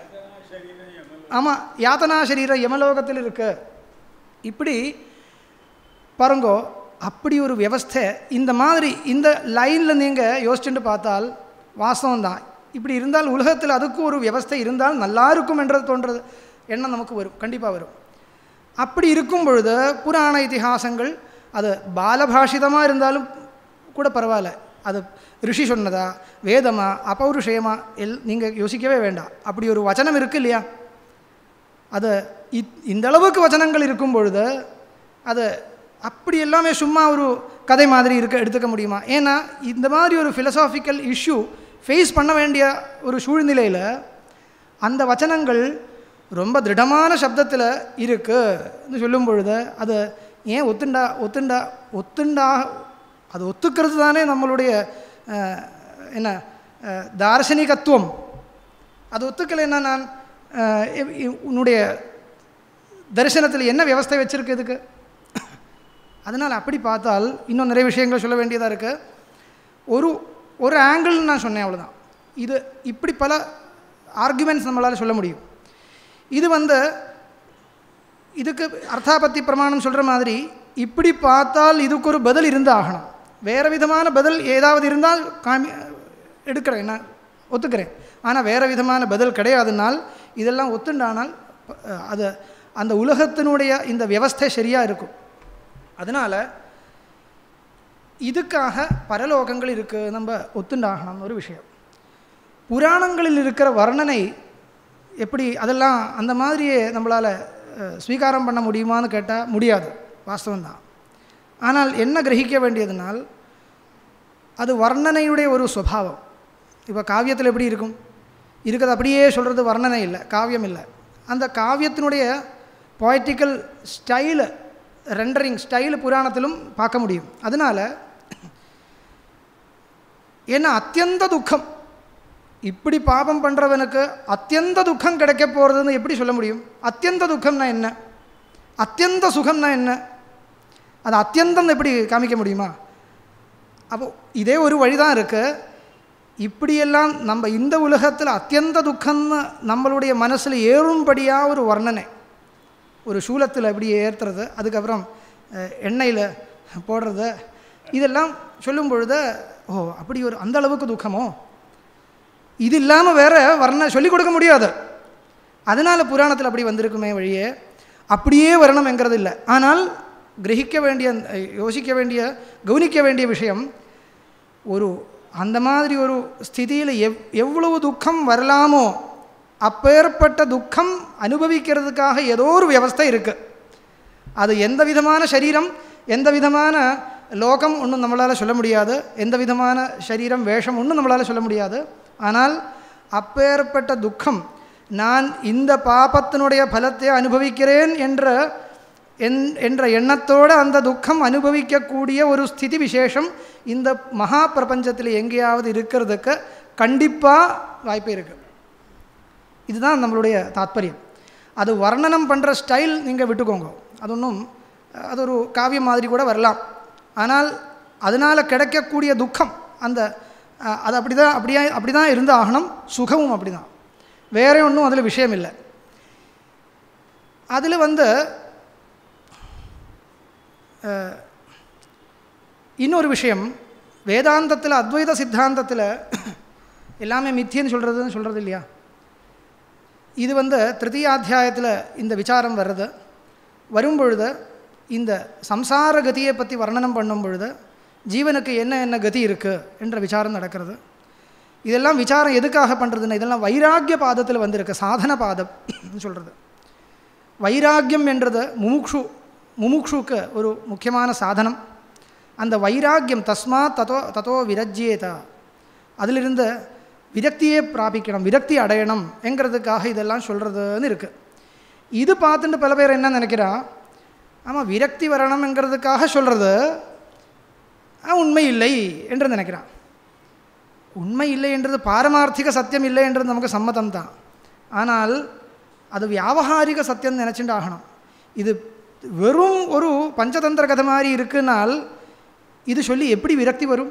ஆமாம் யாத்தனா சரீரம் யமலோகத்தில் இருக்கு இப்படி பாருங்கோ அப்படி ஒரு வியவஸ்தை இந்த மாதிரி இந்த லைனில் நீங்கள் யோசிச்சுட்டு பார்த்தால் வாஸ்தவம் தான் இப்படி இருந்தால் உலகத்தில் அதுக்கு ஒரு வியவஸ்தை இருந்தால் நல்லா இருக்கும் என்றது தோன்றது எண்ணம் நமக்கு வரும் கண்டிப்பாக வரும் அப்படி இருக்கும் பொழுது புராண இதிகாசங்கள் அது பாலபாஷிதமாக இருந்தாலும் கூட பரவாயில்ல அது ரிஷி சொன்னதா வேதமா அபௌருஷயமா எல் நீங்கள் யோசிக்கவே வேண்டாம் அப்படி ஒரு வச்சனம் இருக்குது இல்லையா அது இத் இந்த அளவுக்கு வச்சனங்கள் இருக்கும் பொழுது அது அப்படி எல்லாமே சும்மா ஒரு கதை மாதிரி இருக்க எடுத்துக்க முடியுமா ஏன்னா இந்த மாதிரி ஒரு ஃபிலசாஃபிக்கல் இஷ்யூ ஃபேஸ் பண்ண வேண்டிய ஒரு சூழ்நிலையில் அந்த வச்சனங்கள் ரொம்ப திருடமான சப்தத்தில் இருக்குன்னு சொல்லும் பொழுது அது ஏன் ஒத்துண்டா ஒத்துண்டா ஒத்துண்டா அது ஒத்துக்கிறது தானே நம்மளுடைய அஹ், என்ன அஹ், தார்சனிகத்துவம் அது ஒத்துக்கலைன்னா நான் அஹ், இ- இ- உன்னுடைய தரிசனத்தில் என்ன வியவஸ்தை வச்சிருக்கு இதுக்கு அதனால் அப்படி பார்த்தால் இன்னும் நிறைய விஷயங்கள் சொல்ல வேண்டியதாக இருக்குது ஒரு ஒரு ஆங்கிள் நான் சொன்னேன் அவ்வளோதான் இது இப்படி பல ஆர்குமெண்ட்ஸ் நம்மளால் சொல்ல முடியும் இது வந்து இதுக்கு அர்த்தாபத்தி பிரமாணம் சொல்கிற மாதிரி இப்படி பார்த்தால் இதுக்கு ஒரு பதில் இருந்து ஆகணும் வேறு விதமான பதில் ஏதாவது இருந்தால் காமி எடுக்கிறேன் நான் ஒத்துக்கிறேன் ஆனால் வேறு விதமான பதில் கிடையாதுனால் இதெல்லாம் ஒத்துண்டானால் அஹ், அது அந்த உலகத்தினுடைய இந்த வியவஸ்தை சரியாக இருக்கும் அதனால் இதுக்காக பரலோகங்கள் இருக்குது நம்ம ஒத்துண்டாகணும்னு ஒரு விஷயம் புராணங்களில் இருக்கிற வர்ணனை எப்படி அதெல்லாம் அந்த மாதிரியே நம்மளால் அஹ், ஸ்வீகாரம் பண்ண முடியுமான்னு கேட்டால் முடியாது வாஸ்தவம்தான் ஆனால் என்ன கிரகிக்க வேண்டியதுனால் அது வர்ணனையுடைய ஒரு சுபாவம் இப்போ காவியத்தில் எப்படி இருக்கும் இருக்கிறது அப்படியே சொல்கிறது வர்ணனை இல்லை காவியம் இல்லை அந்த காவியத்தினுடைய பொய்டிக்கல் ஸ்டைலு ரெண்டரிங் ஸ்டைலு புராணத்திலும் பார்க்க முடியும் அதனால் ஏன்னா அத்தியந்த துக்கம் இப்படி பாபம் பண்ணுறவனுக்கு அத்தியந்த துக்கம் கிடைக்க போகிறதுன்னு எப்படி சொல்ல முடியும் அத்தியந்த துக்கம்னா என்ன அத்தியந்த சுகம்னா என்ன அது அத்தியந்தம் எப்படி காமிக்க முடியுமா அப்போ இதே ஒரு வழி தான் இருக்குது இப்படியெல்லாம் நம்ம இந்த உலகத்தில் அத்தியந்த துக்கம்னு நம்மளுடைய மனசில் ஏறும்படியாக ஒரு வர்ணனை ஒரு சூலத்தில் எப்படி ஏற்றுறது அதுக்கப்புறம் அஹ், எண்ணெயில் போடுறது இதெல்லாம் சொல்லும் பொழுது ஓ அப்படி ஒரு அந்த அளவுக்கு துக்கமோ இது இல்லாமல் வேற வர்ண சொல்லிக் கொடுக்க முடியாது அதனால் புராணத்தில் அப்படி வந்திருக்குமே வழியே அப்படியே வரணும்ங்கிறது இல்லை ஆனால் கிரகிக்க வேண்டிய யோசிக்க வேண்டிய கவனிக்க வேண்டிய விஷயம் ஒரு அந்த மாதிரி ஒரு ஸ்திதியில் எவ் எவ்வளவு துக்கம் வரலாமோ அப்பேற்பட்ட துக்கம் அனுபவிக்கிறதுக்காக ஏதோ ஒரு வியவஸ்தை இருக்குது அது எந்த விதமான சரீரம் எந்த விதமான லோகம் ஒன்றும் நம்மளால் சொல்ல முடியாது எந்த விதமான சரீரம் வேஷம் ஒன்றும் நம்மளால் சொல்ல முடியாது ஆனால் அப்பேற்பட்ட துக்கம் நான் இந்த பாபத்தினுடைய பலத்தை அனுபவிக்கிறேன் என்ற என் என்ற எண்ணத்தோடு அந்த துக்கம் அனுபவிக்கக்கூடிய ஒரு ஸ்திதி விசேஷம் இந்த மகா பிரபஞ்சத்தில் எங்கேயாவது இருக்கிறதுக்கு கண்டிப்பாக வாய்ப்பு இருக்குது இதுதான் நம்மளுடைய தாத்பரியம் அது வர்ணனம் பண்ணுற ஸ்டைல் நீங்கள் விட்டுக்கோங்க அது ஒன்றும் அது ஒரு காவியம் மாதிரி கூட வரலாம் ஆனால் அதனால் கிடைக்கக்கூடிய துக்கம் அந்த அஹ், அது அப்படி தான் அப்படியே அப்படி தான் இருந்து ஆகணும் சுகமும் அப்படி தான் வேற ஒன்றும் அதில் விஷயம் இல்லை அதில் வந்து அஹ், இன்னொரு விஷயம் வேதாந்தத்தில் அத்வைத சித்தாந்தத்தில் எல்லாமே மித்தியன்னு சொல்கிறதுன்னு சொல்கிறது இல்லையா இது வந்து திருத்தீயாத்தியாயத்தில் இந்த விசாரம் வர்றது வரும்பொழுது இந்த சம்சார கதியை பற்றி வர்ணனம் பண்ணும் பொழுது ஜீவனுக்கு என்ன என்ன கதி இருக்குது என்ற விசாரம் நடக்கிறது இதெல்லாம் விசாரம் எதுக்காக பண்ணுறதுன்னா இதெல்லாம் வைராக்கிய பாதத்தில் வந்திருக்கு சாதன பாதம் சொல்கிறது வைராக்கியம் என்றது முமுக்ஷு முமுக்ஷுக்கு ஒரு முக்கியமான சாதனம் அந்த வைராக்கியம் தஸ்மாத் ததோ ததோ விரஜ்யேத அதிலிருந்து விரக்தியே பிராபிக்கணும் விரக்தி அடையணும் என்கிறதுக்காக இதெல்லாம் சொல்கிறதுன்னு இருக்குது இது பார்த்துட்டு பல பேர் என்ன நினைக்கிறா ஆமாம் விரக்தி வரணுங்கிறதுக்காக சொல்கிறது உண்மை இல்லை என்று நினைக்கிறான் உண்மை இல்லை என்றது பாரமார்த்திக சத்தியம் இல்லை என்றது நமக்கு சம்மதம் தான் ஆனால் அது வியாபகாரிக சத்தியம் நினச்சிட்டு ஆகணும் இது வெறும் ஒரு பஞ்சதந்திர கதை மாதிரி இருக்குனால் இது சொல்லி எப்படி விரக்தி வரும்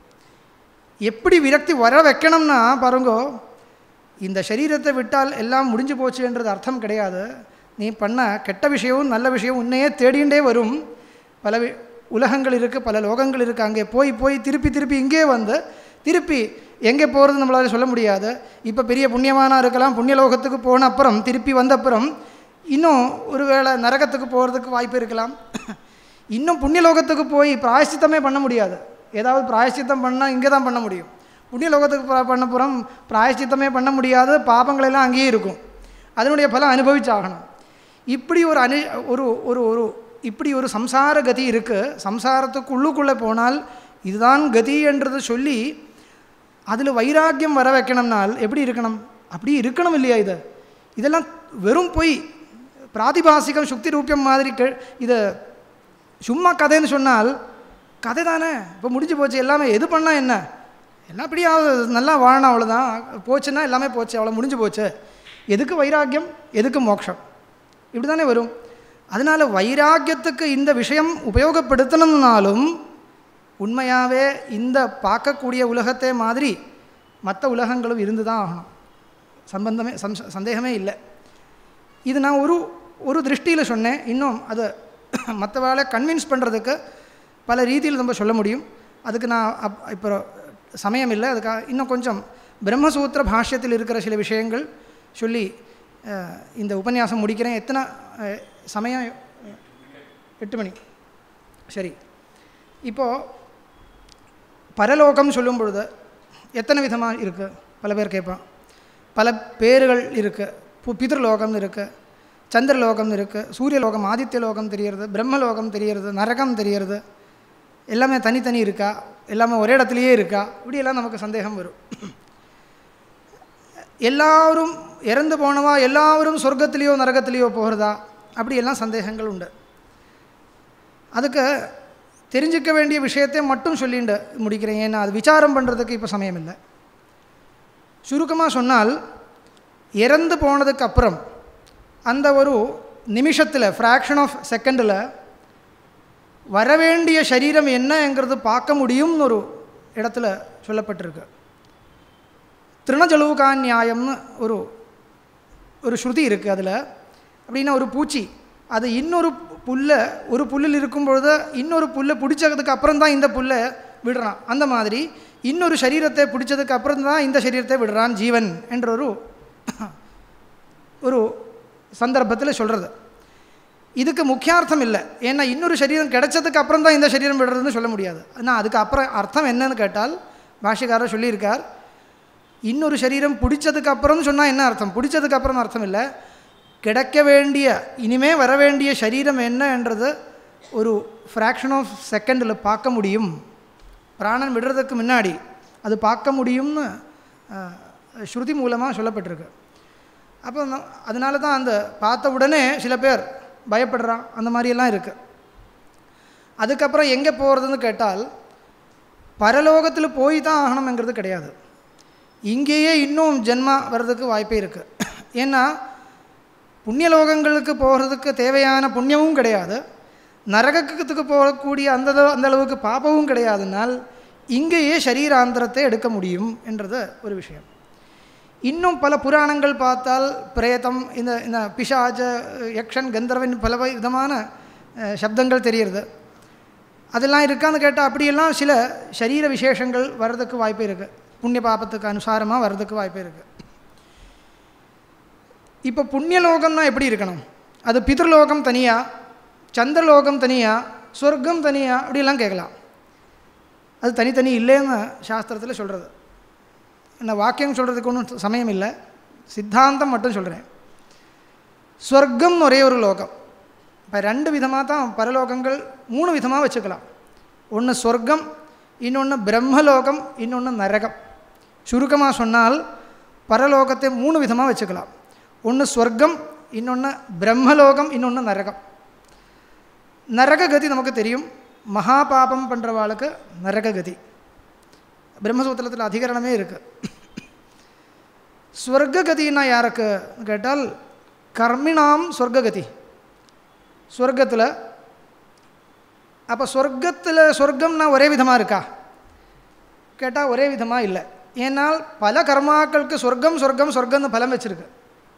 எப்படி விரக்தி வர வைக்கணும்னா பாருங்கோ இந்த சரீரத்தை விட்டால் எல்லாம் முடிஞ்சு போச்சுன்றது அர்த்தம் கிடையாது நீ பண்ண கெட்ட விஷயமும் நல்ல விஷயம் உன்னையே தேடிண்டே வரும் பல வி- உலகங்கள் இருக்குது பல லோகங்கள் இருக்குது அங்கே போய் போய் திருப்பி திருப்பி இங்கே வந்து திருப்பி எங்கே போகிறது நம்மளால சொல்ல முடியாது இப்போ பெரிய புண்ணியமானா இருக்கலாம் புண்ணிய லோகத்துக்கு போன அப்புறம் திருப்பி வந்த அப்புறம் இன்னும் ஒருவேளை நரகத்துக்கு போகிறதுக்கு வாய்ப்பு இருக்கலாம் இன்னும் புண்ணிய லோகத்துக்கு போய் பிராயஷ்சித்தமே பண்ண முடியாது ஏதாவது பிராயஷ்சித்தம் பண்ணால் இங்கே தான் பண்ண முடியும் புண்ணிய லோகத்துக்கு ப- பண்ண புறம் பிராயஷ்சித்தமே பண்ண முடியாது பாபங்கள் எல்லாம் அங்கேயே இருக்கும் அதனுடைய பலம் அனுபவிச்சாகணும் இப்படி ஒரு அனு ஒரு ஒரு ஒரு இப்படி ஒரு சம்சார கதி இருக்குது சம்சாரத்துக்கு உள்ளுக்குள்ளே போனால் இதுதான் கதி என்றது சொல்லி அதில் வைராக்கியம் வர வைக்கணும்னால் எப்படி இருக்கணும் அப்படி இருக்கணும் இல்லையா இது இதெல்லாம் வெறும் பொய் பிராதிபாசிகம் சுக்தி ரூபியம் மாதிரி கே இதை சும்மா கதைன்னு சொன்னால் கதை தானே இப்போ முடிஞ்சு போச்சு எல்லாமே எது பண்ணால் என்ன எல்லாம் அப்படியே நல்லா வாழணும் அவ்வளோதான் போச்சுன்னா எல்லாமே போச்சு அவ்வளோ முடிஞ்சு போச்சு எதுக்கு வைராக்கியம் எதுக்கு மோட்சம் இப்படி தானே வரும் அதனால் வைராக்கியத்துக்கு இந்த விஷயம் உபயோகப்படுத்தணும்னாலும் உண்மையாகவே இந்த பார்க்கக்கூடிய உலகத்தை மாதிரி மற்ற உலகங்களும் இருந்து தான் ஆகணும் சம்பந்தமே சம் சந்தேகமே இல்லை இது நான் ஒரு ஒரு திருஷ்டியில் சொன்னேன் இன்னும் அதை மற்றவாளை கன்வின்ஸ் பண்ணுறதுக்கு பல ரீதியில் நம்ம சொல்ல முடியும் அதுக்கு நான் அப் இப்போ சமயம் இல்லை அதுக்காக இன்னும் கொஞ்சம் பிரம்மசூத்திர பாஷ்யத்தில் இருக்கிற சில விஷயங்கள் சொல்லி அஹ், இந்த உபன்யாசம் முடிக்கிறேன் எத்தனை அஹ், சமயம் எட்டு மணி சரி இப்போது பரலோகம் சொல்லும் பொழுது எத்தனை விதமாக இருக்குது பல பேர் கேட்பான் பல பேர்கள் இருக்குது பு பிதிர்லோகம்னு இருக்குது சந்திரலோகம்னு இருக்குது சூரியலோகம் ஆதித்ய லோகம் தெரியறது பிரம்மலோகம் தெரியறது நரகம் தெரியறது எல்லாமே தனித்தனி இருக்கா எல்லாமே ஒரே இடத்துலையே இருக்கா இப்படியெல்லாம் நமக்கு சந்தேகம் வரும் எல்லாரும் இறந்து போனவா எல்லாரும் சொர்க்கத்திலேயோ நரகத்திலேயோ போகிறதா அப்படியெல்லாம் சந்தேகங்கள் உண்டு அதுக்கு தெரிஞ்சுக்க வேண்டிய விஷயத்தை மட்டும் சொல்லிட்டு முடிக்கிறேன் ஏன்னா அது விசாரம் பண்ணுறதுக்கு இப்போ சமயம் இல்லை சுருக்கமாக சொன்னால் இறந்து போனதுக்கு அப்புறம் அந்த ஒரு நிமிஷத்தில் ஃப்ராக்ஷன் ஆஃப் செகண்டில் வரவேண்டிய சரீரம் என்னங்கிறது பார்க்க முடியும்னு ஒரு இடத்துல சொல்லப்பட்டிருக்கு திருணஜலுவுகா நியாயம்னு ஒரு ஒரு ஸ்ருதி இருக்குது அதில் அப்படின்னா ஒரு பூச்சி அது இன்னொரு புல்லை ஒரு புல்லில் இருக்கும் பொழுது இன்னொரு புல்லை பிடிச்சதுக்கு அப்புறம் தான் இந்த புல்லை விடுறான் அந்த மாதிரி இன்னொரு சரீரத்தை பிடிச்சதுக்கு அப்புறம் தான் இந்த சரீரத்தை விடுறான் ஜீவன் என்ற ஒரு ஒரு சந்தர்ப்பத்தில் சொல்கிறது இதுக்கு முக்கியார்த்தம் இல்லை ஏன்னா இன்னொரு சரீரம் கிடைச்சதுக்கு அப்புறம் தான் இந்த சரீரம் விடுறதுன்னு சொல்ல முடியாது ஆனால் அதுக்கு அப்புறம் அர்த்தம் என்னன்னு கேட்டால் பாஷிகாரர் சொல்லியிருக்கார் இன்னொரு சரீரம் பிடிச்சதுக்கு அப்புறம் சொன்னால் என்ன அர்த்தம் பிடிச்சதுக்கு அப்புறம் அர்த்தம் இல்லை கிடைக்க வேண்டிய இனிமே வர வேண்டிய சரீரம் என்னன்றது ஒரு ஃப்ராக்ஷன் ஆஃப் செகண்டில் பார்க்க முடியும் பிராணன் விடுறதுக்கு முன்னாடி அது பார்க்க முடியும்னு அஹ், ஸ்ருதி மூலமாக சொல்லப்பட்டிருக்கு அப்போ ந- அதனால தான் அந்த பார்த்த உடனே சில பேர் பயப்படுறான் அந்த மாதிரியெல்லாம் இருக்குது அதுக்கப்புறம் எங்கே போகிறதுன்னு கேட்டால் பரலோகத்தில் போய் தான் ஆகணுங்கிறது கிடையாது இங்கேயே இன்னும் ஜென்மா வர்றதுக்கு வாய்ப்பே இருக்குது ஏன்னா புண்ணியலோகங்களுக்கு போகிறதுக்கு தேவையான புண்ணியமும் கிடையாது நரகத்துக்கு போகக்கூடிய அந்த அளவு- அந்த அளவுக்கு பாப்பமும் கிடையாதுனால் இங்கேயே சரீராந்திரத்தை எடுக்க முடியும் என்றது ஒரு விஷயம் இன்னும் பல புராணங்கள் பார்த்தால் பிரேதம் இந்த இந்த பிசாஜ யக்ஷன் கந்தர்வன் பல வகை விதமான அஹ், சப்தங்கள் தெரியுறது அதெல்லாம் இருக்கான்னு கேட்டால் அப்படியெல்லாம் சில சரீர விசேஷங்கள் வர்றதுக்கு வாய்ப்பு இருக்குது புண்ணிய பாபத்துக்கு அனுசாரமாக வர்றதுக்கு வாய்ப்பு இருக்குது இப்போ புண்ணியலோகம்னா எப்படி இருக்கணும் அது பிதர்லோகம் தனியாக சந்திரலோகம் தனியாக சொர்க்கம் தனியாக அப்படிலாம் கேட்கலாம் அது தனித்தனி இல்லைன்னு சாஸ்திரத்தில் சொல்கிறது என்ன வாக்கியம் சொல்கிறதுக்கு ஒன்றும் சமயம் இல்லை சித்தாந்தம் மட்டும் சொல்கிறேன் சொர்க்கம்னு ஒரே ஒரு லோகம் இப்போ ரெண்டு விதமாக தான் பரலோகங்கள் மூணு விதமாக வச்சுக்கலாம் ஒன்று சொர்க்கம் இன்னொன்று பிரம்மலோகம் இன்னொன்று நரகம் சுருக்கமாக சொன்னால் பரலோகத்தை மூணு விதமாக வச்சுக்கலாம் ஒன்று சொர்க்கம் இன்னொன்று பிரம்மலோகம் இன்னொன்று நரகம் நரக கதி நமக்கு தெரியும் மகா பாபம் பண்ணுறவாளுக்கு நரக கதி பிரம்மசூத்திரத்தில் அதிகரணமே இருக்குது ஸ்வர்க்ககதின்னா யாருக்கு கேட்டால் கர்மிணாம் சொர்க்ககதி சொர்க்கத்தில் அப்போ சொர்க்கத்தில் சொர்க்கம்னா ஒரே விதமாக இருக்கா கேட்டால் ஒரே விதமாக இல்லை ஏன்னால் பல கர்மாக்களுக்கு சொர்க்கம் சொர்க்கம் சொர்க்கம்னு பலம் வச்சிருக்கு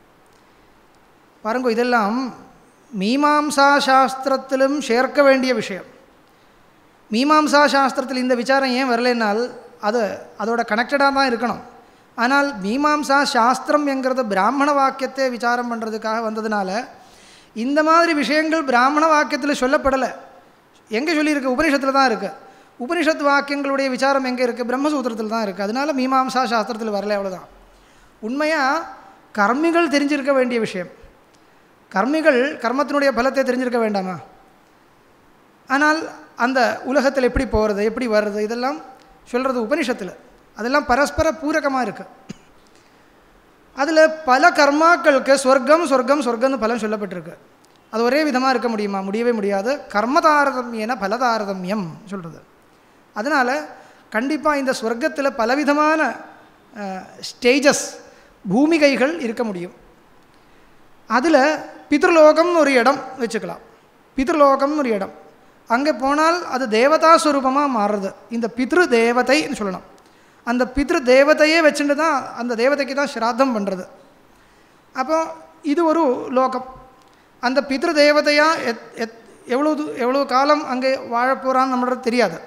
பாருங்க இதெல்லாம் மீமாம்சா சாஸ்திரத்திலும் சேர்க்க வேண்டிய விஷயம் மீமாம்சா சாஸ்திரத்தில் இந்த விசாரம் ஏன் வரலைன்னால் அது அதோட கனெக்டடாக தான் இருக்கணும் ஆனால் மீமாம்சா சாஸ்திரம் என்கிறது பிராமண வாக்கியத்தை விசாரம் பண்ணுறதுக்காக வந்ததுனால இந்த மாதிரி விஷயங்கள் பிராமண வாக்கியத்தில் சொல்லப்படலை எங்கே சொல்லியிருக்கு உபனிஷத்தில் தான் இருக்குது உபனிஷத் வாக்கியங்களுடைய விசாரம் எங்கே இருக்குது பிரம்மசூத்திரத்தில் தான் இருக்குது அதனால மீமாம்சா சாஸ்திரத்தில் வரல அவ்வளோதான் உண்மையாக கர்மிகள் தெரிஞ்சிருக்க வேண்டிய விஷயம் கர்மிகள் கர்மத்தினுடைய பலத்தை தெரிஞ்சிருக்க வேண்டாமா ஆனால் அந்த உலகத்தில் எப்படி போகிறது எப்படி வர்றது இதெல்லாம் சொல்கிறது உபனிஷத்தில் அதெல்லாம் பரஸ்பர பூரகமாக இருக்குது அதில் பல கர்மாக்களுக்கு சொர்க்கம் சொர்க்கம் சொர்க்கம்னு பலன் சொல்லப்பட்டிருக்கு அது ஒரே விதமாக இருக்க முடியுமா முடியவே முடியாது கர்ம தாரதமியன பல தாரதமியம் சொல்கிறது அதனால் கண்டிப்பாக இந்த சொர்க்கத்தில் பலவிதமான ஸ்டேஜஸ் பூமிகைகள் இருக்க முடியும் அதில் பித்ருலோகம்னு ஒரு இடம் வச்சுக்கலாம் பித்ருலோகம்னு ஒரு இடம் அங்கே போனால் அது தேவதா ஸ்வரூபமாக மாறுறது இந்த பித்ரு தேவதைன்னு சொல்லணும் அந்த பித்ரு தேவதையே வச்சுட்டு தான் அந்த தேவதைக்கு தான் ஸ்ராத்தம் பண்ணுறது அப்போ இது ஒரு லோகம் அந்த பித்ரு தேவதையாக எத் எத் எவ்வளோ தூ- எவ்வளோ காலம் அங்கே வாழப் போகிறான்னு நம்மளுக்கு தெரியாது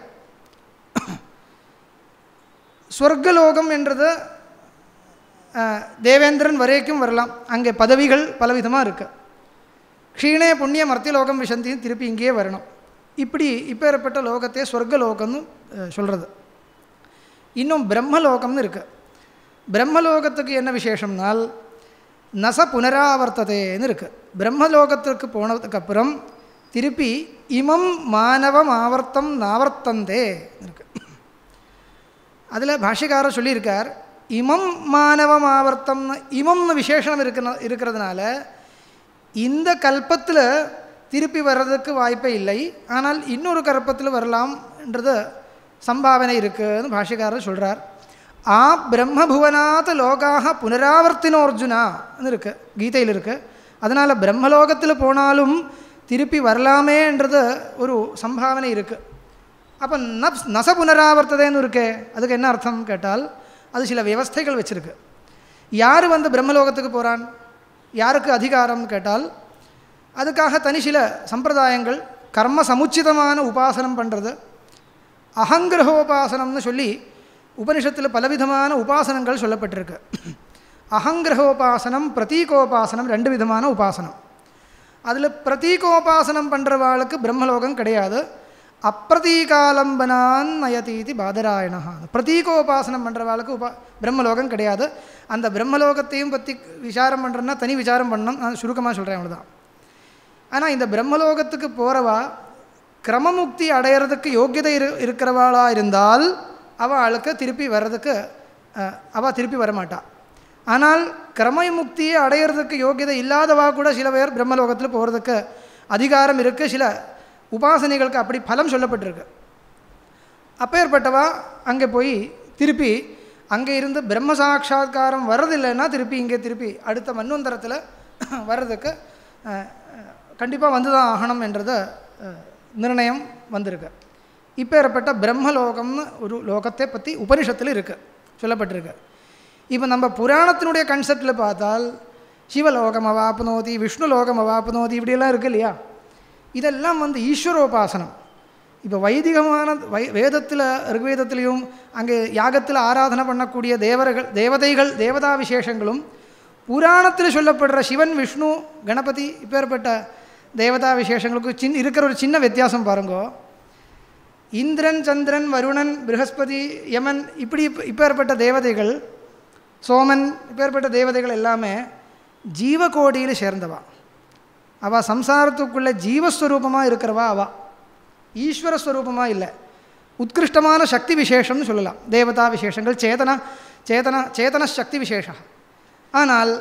சொர்க்கலோகம் என்றது அஹ், தேவேந்திரன் வரைக்கும் வரலாம் அங்கே பதவிகள் பலவிதமாக இருக்குது க்ஷீணே புண்ணிய மர்த்தியலோகம் விஷந்தியும் திருப்பி இங்கேயே வரணும் இப்படி இப்பேற்பட்ட லோகத்தை சொர்க்கலோகம்னு சொல்கிறது இன்னும் பிரம்மலோகம்னு இருக்குது பிரம்மலோகத்துக்கு என்ன விசேஷம்னால் நச புனராவர்த்ததேன்னு இருக்குது பிரம்மலோகத்திற்கு போனதுக்கப்புறம் திருப்பி இமம் மானவம் ஆவர்த்தம் நாவர்த்தந்தே இருக்கு அதில் பாஷ்யக்காரர் சொல்லியிருக்கார் இமம் மானவம் ஆவர்த்தம்னு இமம்னு விசேஷம் இருக்கிற இருக்கிறதுனால இந்த கல்பத்தில் திருப்பி வர்றதுக்கு வாய்ப்பே இல்லை ஆனால் இன்னொரு கல்பத்தில் வரலாம்ன்றது சம்பாவனை இருக்குன்னு பாஷ்யக்காரர் சொல்கிறார் ஆ பிரம்மபுவனாத் லோகாக புனராவர்த்தினோர்ஜுனான்னு இருக்கு கீதையில் இருக்குது அதனால் பிரம்மலோகத்தில் போனாலும் திருப்பி வரலாமேன்றது ஒரு சம்பாவனை இருக்குது அப்போ நப்ஸ் நச புனராவர்த்ததேன்னு இருக்கே அதுக்கு என்ன அர்த்தம் கேட்டால் அது சில வியவஸ்தைகள் வச்சுருக்கு யார் வந்து பிரம்மலோகத்துக்கு போகிறான் யாருக்கு அதிகாரம்னு கேட்டால் அதுக்காக தனி சில சம்பிரதாயங்கள் கர்ம சமுச்சிதமான உபாசனம் பண்ணுறது அகங்கிரகோபாசனம்னு சொல்லி உபனிஷத்தில் பலவிதமான உபாசனங்கள் சொல்லப்பட்டிருக்கு அகங்கிரகோபாசனம் பிரதீகோபாசனம் ரெண்டு விதமான உபாசனம் அதில் பிரதீகோபாசனம் பண்ணுறவாளுக்கு பிரம்மலோகம் கிடையாது அப்பிரதீகாலம்பனான் நயதீதி பாதராயணா பிரதீகோபாசனம் பண்ணுறவாளுக்கு உபா பிரம்மலோகம் கிடையாது அந்த பிரம்மலோகத்தையும் பற்றி விசாரம் பண்ணுறேன்னா தனி விசாரம் பண்ணணும் நான் சுருக்கமாக சொல்கிறேன் அவ்வளோதான் ஆனால் இந்த பிரம்மலோகத்துக்கு போகிறவா கிரமமுக்தி அடையிறதுக்கு யோக்கியதை இரு இருக்கிறவாளா இருந்தால் அவளுக்கு திருப்பி வர்றதுக்கு அஹ், அவ திருப்பி வரமாட்டா ஆனால் கிரமமுக்தியை அடையிறதுக்கு யோக்கியதை இல்லாதவா கூட சில பேர் பிரம்மலோகத்தில் போகிறதுக்கு அதிகாரம் இருக்குது சில உபாசனைகளுக்கு அப்படி பலம் சொல்லப்பட்டிருக்கு அப்பேற்பட்டவா அங்கே போய் திருப்பி அங்கே இருந்து பிரம்ம சாட்சா்காரம் வர்றதில்லைன்னா திருப்பி இங்கே திருப்பி அடுத்த மன்வந்தரத்தில் வர்றதுக்கு கண்டிப்பாக வந்து தான் ஆகணும் என்றது அஹ், நிர்ணயம் வந்திருக்கு இப்பேற்பட்ட பிரம்மலோகம்னு ஒரு லோகத்தை பற்றி உபனிஷத்தில் இருக்குது சொல்லப்பட்டிருக்கு இப்போ நம்ம புராணத்தினுடைய கன்செப்டில் பார்த்தால் சிவலோகம் அவாப்னோதி விஷ்ணு லோகம் அவாப்னோதி இப்படியெல்லாம் இருக்கு இல்லையா இதெல்லாம் வந்து ஈஸ்வரோபாசனம் இப்போ வைதிகமான வை வேதத்தில் ரிக்வேதத்திலையும் அங்கே யாகத்தில் ஆராதனை பண்ணக்கூடிய தேவர்கள் தேவதைகள் தேவதா விசேஷங்களும் புராணத்தில் சொல்லப்படுற சிவன் விஷ்ணு கணபதி இப்பேற்பட்ட தேவதா விசேஷங்களுக்கு சின் இருக்கிற ஒரு சின்ன வித்தியாசம் பாருங்கோ இந்திரன் சந்திரன் வருணன் ப்ரஹஸ்பதி யமன் இப்படி இப்ப- இப்பேற்பட்ட தேவதைகள் சோமன் இப்பேற்பட்ட தேவதைகள் எல்லாமே ஜீவகோடியில் சேர்ந்தவா அவள் சம்சாரத்துக்குள்ளே ஜீவஸ்வரூபமாக இருக்கிறவா அவா ஈஸ்வரஸ்வரூபமாக இல்லை உத்கிருஷ்டமான சக்தி விசேஷம்னு சொல்லலாம் தேவதா விசேஷங்கள் சேதன சேதன சேதன சக்தி விசேஷம் ஆனால்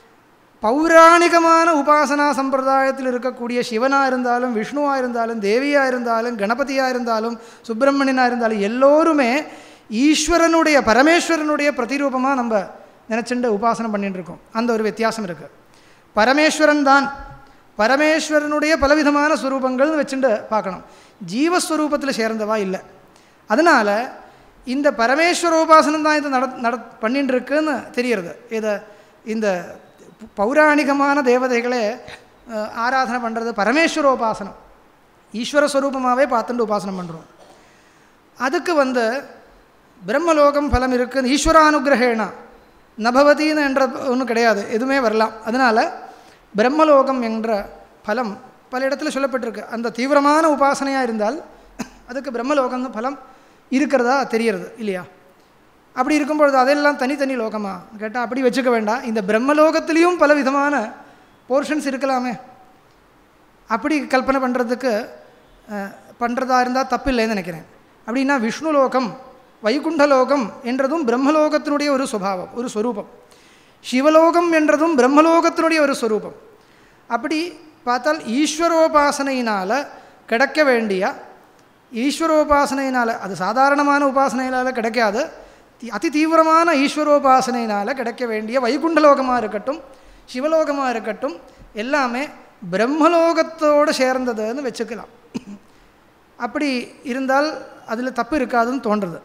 பௌராணிகமான உபாசனா சம்பிரதாயத்தில் இருக்கக்கூடிய சிவனாக இருந்தாலும் விஷ்ணுவாக இருந்தாலும் தேவியாக இருந்தாலும் கணபதியாக இருந்தாலும் சுப்பிரமணியனாக இருந்தாலும் எல்லோருமே ஈஸ்வரனுடைய பரமேஸ்வரனுடைய பிரதிரூபமாக நம்ம நினச்சிண்டு உபாசனம் பண்ணிட்டு இருக்கோம் அந்த ஒரு வித்தியாசம் இருக்குது பரமேஸ்வரன் தான் பரமேஸ்வரனுடைய பலவிதமான ஸ்வரூபங்கள்னு வச்சுட்டு பார்க்கணும் ஜீவஸ்வரூபத்தில் சேர்ந்தவா இல்லை அதனால் இந்த பரமேஸ்வரோபாசனம் தான் இது நட நட பண்ணிட்டு இருக்குன்னு தெரியறது இதை இந்த பௌராணிகமான தேவதைகளே அஹ், ஆராதனை பண்ணுறது பரமேஸ்வரோபாசனம் ஈஸ்வர ஸ்வரூபமாகவே பார்த்துட்டு உபாசனம் பண்ணுறோம் அதுக்கு வந்து பிரம்மலோகம் பலம் இருக்குது ஈஸ்வரானுகிரகேணா நபவதின்னு என்ற ஒன்றும் கிடையாது எதுவுமே வரலாம் அதனால் பிரம்மலோகம் என்ற பலம் பல இடத்துல சொல்லப்பட்டிருக்கு அந்த தீவிரமான உபாசனையாக இருந்தால் அதுக்கு பிரம்மலோகம்னு பலம் இருக்கிறதா தெரியறது இல்லையா அப்படி இருக்கும்பொழுது அதெல்லாம் தனித்தனி லோகமா கேட்டால் அப்படி வச்சுக்க வேண்டாம் இந்த பிரம்மலோகத்திலையும் பல விதமான போர்ஷன்ஸ் இருக்கலாமே அப்படி கல்பனை பண்ணுறதுக்கு பண்ணுறதா இருந்தால் தப்பு இல்லைன்னு நினைக்கிறேன் அப்படின்னா விஷ்ணு லோகம் வைகுண்ட லோகம் என்றதும் பிரம்மலோகத்தினுடைய ஒரு சுபாவம் ஒரு ஸ்வரூபம் சிவலோகம் என்றதும் பிரம்மலோகத்தினுடைய ஒரு ஸ்வரூபம் அப்படி பார்த்தால் ஈஸ்வரோபாசனையினால் கிடைக்க வேண்டிய ஈஸ்வரோபாசனையினால் அது சாதாரணமான உபாசனையினால் கிடைக்காது தி- அதி தீவிரமான ஈஸ்வரோபாசனையினால் கிடைக்க வேண்டிய வைகுண்டலோகமாக இருக்கட்டும் சிவலோகமாக இருக்கட்டும் எல்லாமே பிரம்மலோகத்தோடு சேர்ந்ததுன்னு வச்சுக்கலாம் அப்படி இருந்தால் அதில் தப்பு இருக்காதுன்னு தோன்றுறது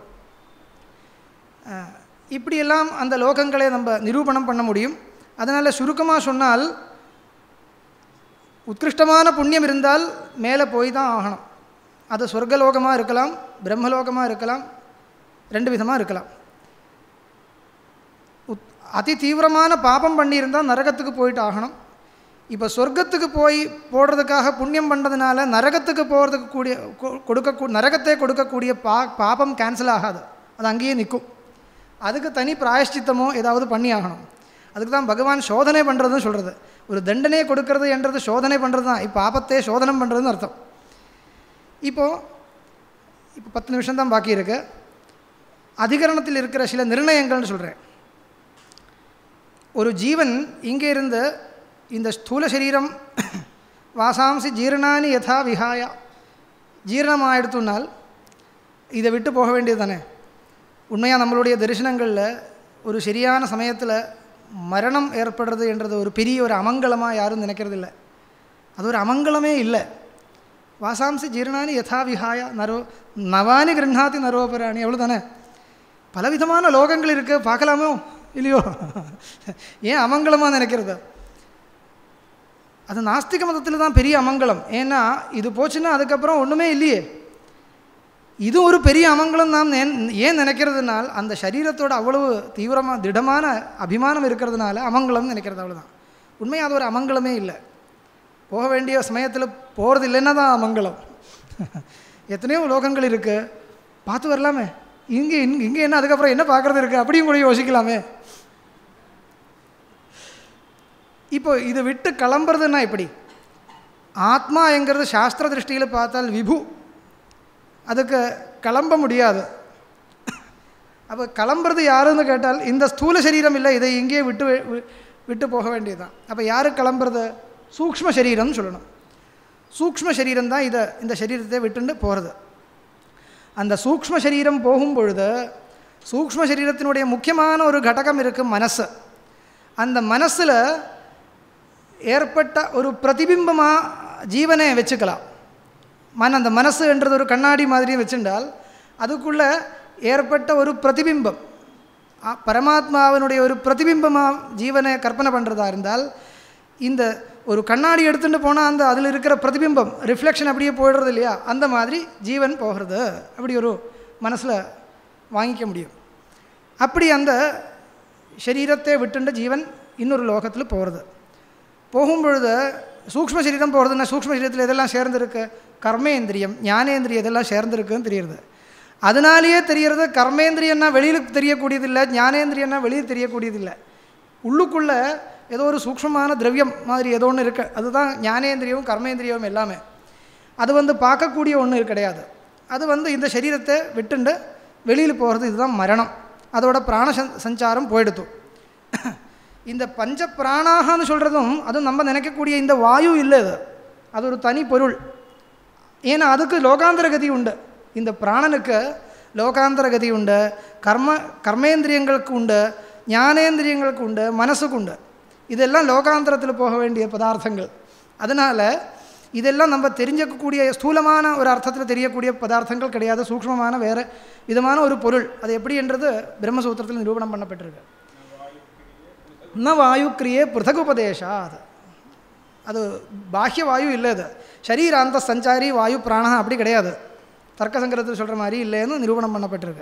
அஹ், இப்படியெல்லாம் அந்த லோகங்களை நம்ம நிரூபணம் பண்ண முடியும் அதனால் சுருக்கமாக சொன்னால் உத்கிருஷ்டமான புண்ணியம் இருந்தால் மேலே போய் தான் ஆகணும் அது சொர்க்கலோகமாக இருக்கலாம் பிரம்மலோகமாக இருக்கலாம் ரெண்டு விதமாக இருக்கலாம் உத் அதி தீவிரமான பாபம் பண்ணியிருந்தால் நரகத்துக்கு போயிட்டு ஆகணும் இப்போ சொர்க்கத்துக்கு போய் போடுறதுக்காக புண்ணியம் பண்ணுறதுனால நரகத்துக்கு போகிறதுக்கு கூடிய கொ- கொடுக்க நரகத்தை கொடுக்கக்கூடிய பா பாபம் கேன்சல் ஆகாது அது அங்கேயே நிற்கும் அதுக்கு தனி பிராயஷ்சித்தமோ ஏதாவது பண்ணி ஆகணும் அதுக்கு தான் பகவான் சோதனை பண்ணுறதுன்னு சொல்கிறது ஒரு தண்டனையை கொடுக்கறது என்றது சோதனை பண்ணுறது தான் இப்போ பாபத்தை சோதனம் பண்ணுறதுன்னு அர்த்தம் இப்போது இப்போ பத்து நிமிஷம் தான் பாக்கி இருக்கு அதிகரணத்தில் இருக்கிற சில நிர்ணயங்கள்னு சொல்கிறேன் ஒரு ஜீவன் இங்கே இருந்து இந்த ஸ்தூல சரீரம் வாசாம்சி ஜீரணானி யதா விஹாய ஜீரணமாயிடுத்துனால் இதை விட்டு போக வேண்டியது தானே உண்மையாக நம்மளுடைய தரிசனங்களில் ஒரு சரியான சமயத்தில் மரணம் ஏற்படுறது என்றது ஒரு பெரிய ஒரு அமங்கலமாக யாரும் நினைக்கிறதில்ல அது ஒரு அமங்கலமே இல்லை வாசாம்சி ஜீரணானி யதா விஹாய நரோ நவானி கிருண்ணாதி நரோபராணி அவ்வளோ தானே பலவிதமான லோகங்கள் இருக்குது பார்க்கலாமோ இல்லையோ ஏன் அமங்கலமாக நினைக்கிறது அது நாஸ்திக மதத்தில் தான் பெரிய அமங்கலம் ஏன்னா இது போச்சுன்னா அதுக்கப்புறம் ஒன்றுமே இல்லையே இது ஒரு பெரிய அமங்கலம் நாம் ஏன் ஏன் நினைக்கிறதுனால் அந்த சரீரத்தோட அவ்வளவு தீவிரமாக திடமான அபிமானம் இருக்கிறதுனால அமங்கலம்னு நினைக்கிறது அவ்வளோதான் உண்மை அது ஒரு அமங்கலமே இல்லை போக வேண்டிய சமயத்தில் போகிறது இல்லைன்னா தான் மங்களம் எத்தனையோ லோகங்கள் இருக்குது பார்த்து வரலாமே இங்கே இங்கே இங்கே என்ன அதுக்கப்புறம் என்ன பார்க்குறது இருக்குது அப்படியும் கூட யோசிக்கலாமே இப்போ இதை விட்டு கிளம்புறதுன்னா எப்படி ஆத்மா என்கிறது சாஸ்திர திருஷ்டியில் பார்த்தால் விபு அதுக்கு கிளம்ப முடியாது அப்போ கிளம்புறது யாருன்னு கேட்டால் இந்த ஸ்தூல சரீரம் இல்லை இதை இங்கேயே விட்டு வி- விட்டு போக வேண்டியதுதான் அப்போ யாரு கிளம்புறது சூக்ஷ்ம சரீரம்னு சொல்லணும் சூக்ஷ்ம சரீரம் தான் இதை இந்த சரீரத்தை விட்டுண்டு போகிறது அந்த சூக்ஷ்ம சரீரம் போகும் பொழுது சூக்ஷ்ம சரீரத்தினுடைய முக்கியமான ஒரு கடகம் இருக்குது மனசு அந்த மனசில் ஏற்பட்ட ஒரு பிரதிபிம்பமாக ஜீவனை வச்சுக்கலாம் மன அந்த மனசுன்றது ஒரு கண்ணாடி மாதிரி வச்சுட்டால் அதுக்குள்ளே ஏற்பட்ட ஒரு பிரதிபிம்பம் ஆ, பரமாத்மாவினுடைய ஒரு பிரதிபிம்பமாக ஜீவனை கற்பனை பண்ணுறதா இருந்தால் இந்த ஒரு கண்ணாடி எடுத்துகிட்டு போனால் அந்த அதில் இருக்கிற பிரதிபிம்பம் ரிஃப்ளெக்ஷன் அப்படியே போயிடுறது இல்லையா அந்த மாதிரி ஜீவன் போகிறது அப்படி ஒரு மனசில் வாங்கிக்க முடியும் அப்படி அந்த சரீரத்தை விட்டுண்ட ஜீவன் இன்னொரு லோகத்தில் போகிறது போகும்பொழுது சூக்ஷ்ம சரீரம் போகிறதுன்னா சூக்ஷ்ம சரீரத்தில் எதெல்லாம் சேர்ந்துருக்கு கர்மேந்திரியம் ஞானேந்திரியம் இதெல்லாம் சேர்ந்துருக்குன்னு தெரியுது அதனாலேயே தெரியறது கர்மேந்திரியம்னா வெளியில் தெரியக்கூடியதில்லை ஞானேந்திரியம்னா வெளியில் தெரியக்கூடியதில்லை உள்ளுக்குள்ளே ஏதோ ஒரு சூக்ஷ்மமான திரவியம் மாதிரி ஏதோ ஒன்று இருக்குது அதுதான் ஞானேந்திரியம் கர்மேந்திரியம் எல்லாமே அது வந்து பார்க்கக்கூடிய ஒன்று கிடையாது அது வந்து இந்த சரீரத்தை விட்டுண்டு வெளியில் போகிறது இதுதான் மரணம் அதோட பிராண சஞ் சஞ்சாரம் போயிடுத்து இந்த பஞ்ச பிராணாகன்னு சொல்கிறதும் அதுவும் நம்ம நினைக்கக்கூடிய இந்த வாயு இல்லை அது அது ஒரு தனி பொருள் ஏன்னா அதுக்கு லோகாந்தர கதி உண்டு இந்த பிராணனுக்கு லோகாந்தர கதி உண்டு கர்ம கர்மேந்திரியங்களுக்கு உண்டு ஞானேந்திரியங்களுக்கு உண்டு மனசுக்கு உண்டு இதெல்லாம் லோகாந்தரத்தில் போக வேண்டிய பதார்த்தங்கள் அதனால் இதெல்லாம் நம்ம தெரிஞ்சிக்கக்கூடிய ஸ்தூலமான ஒரு அர்த்தத்தில் தெரியக்கூடிய பதார்த்தங்கள் கிடையாது சூக்ஷ்மமான வேறு விதமான ஒரு பொருள் அது எப்படி என்றது பிரம்மசூத்திரத்தில் நிரூபணம் பண்ணப்பட்டிருக்கு ந வாயுக்கிரியே பிருத்தகுபதேஷாத் அது பாஹ்ய வாயு இல்லை அது சரீராந்த சஞ்சாரி வாயு பிராணா அப்படி கிடையாது தர்க்க சங்கரத்தில் சொல்கிற மாதிரி இல்லைன்னு நிரூபணம் பண்ணப்பட்டிருக்கு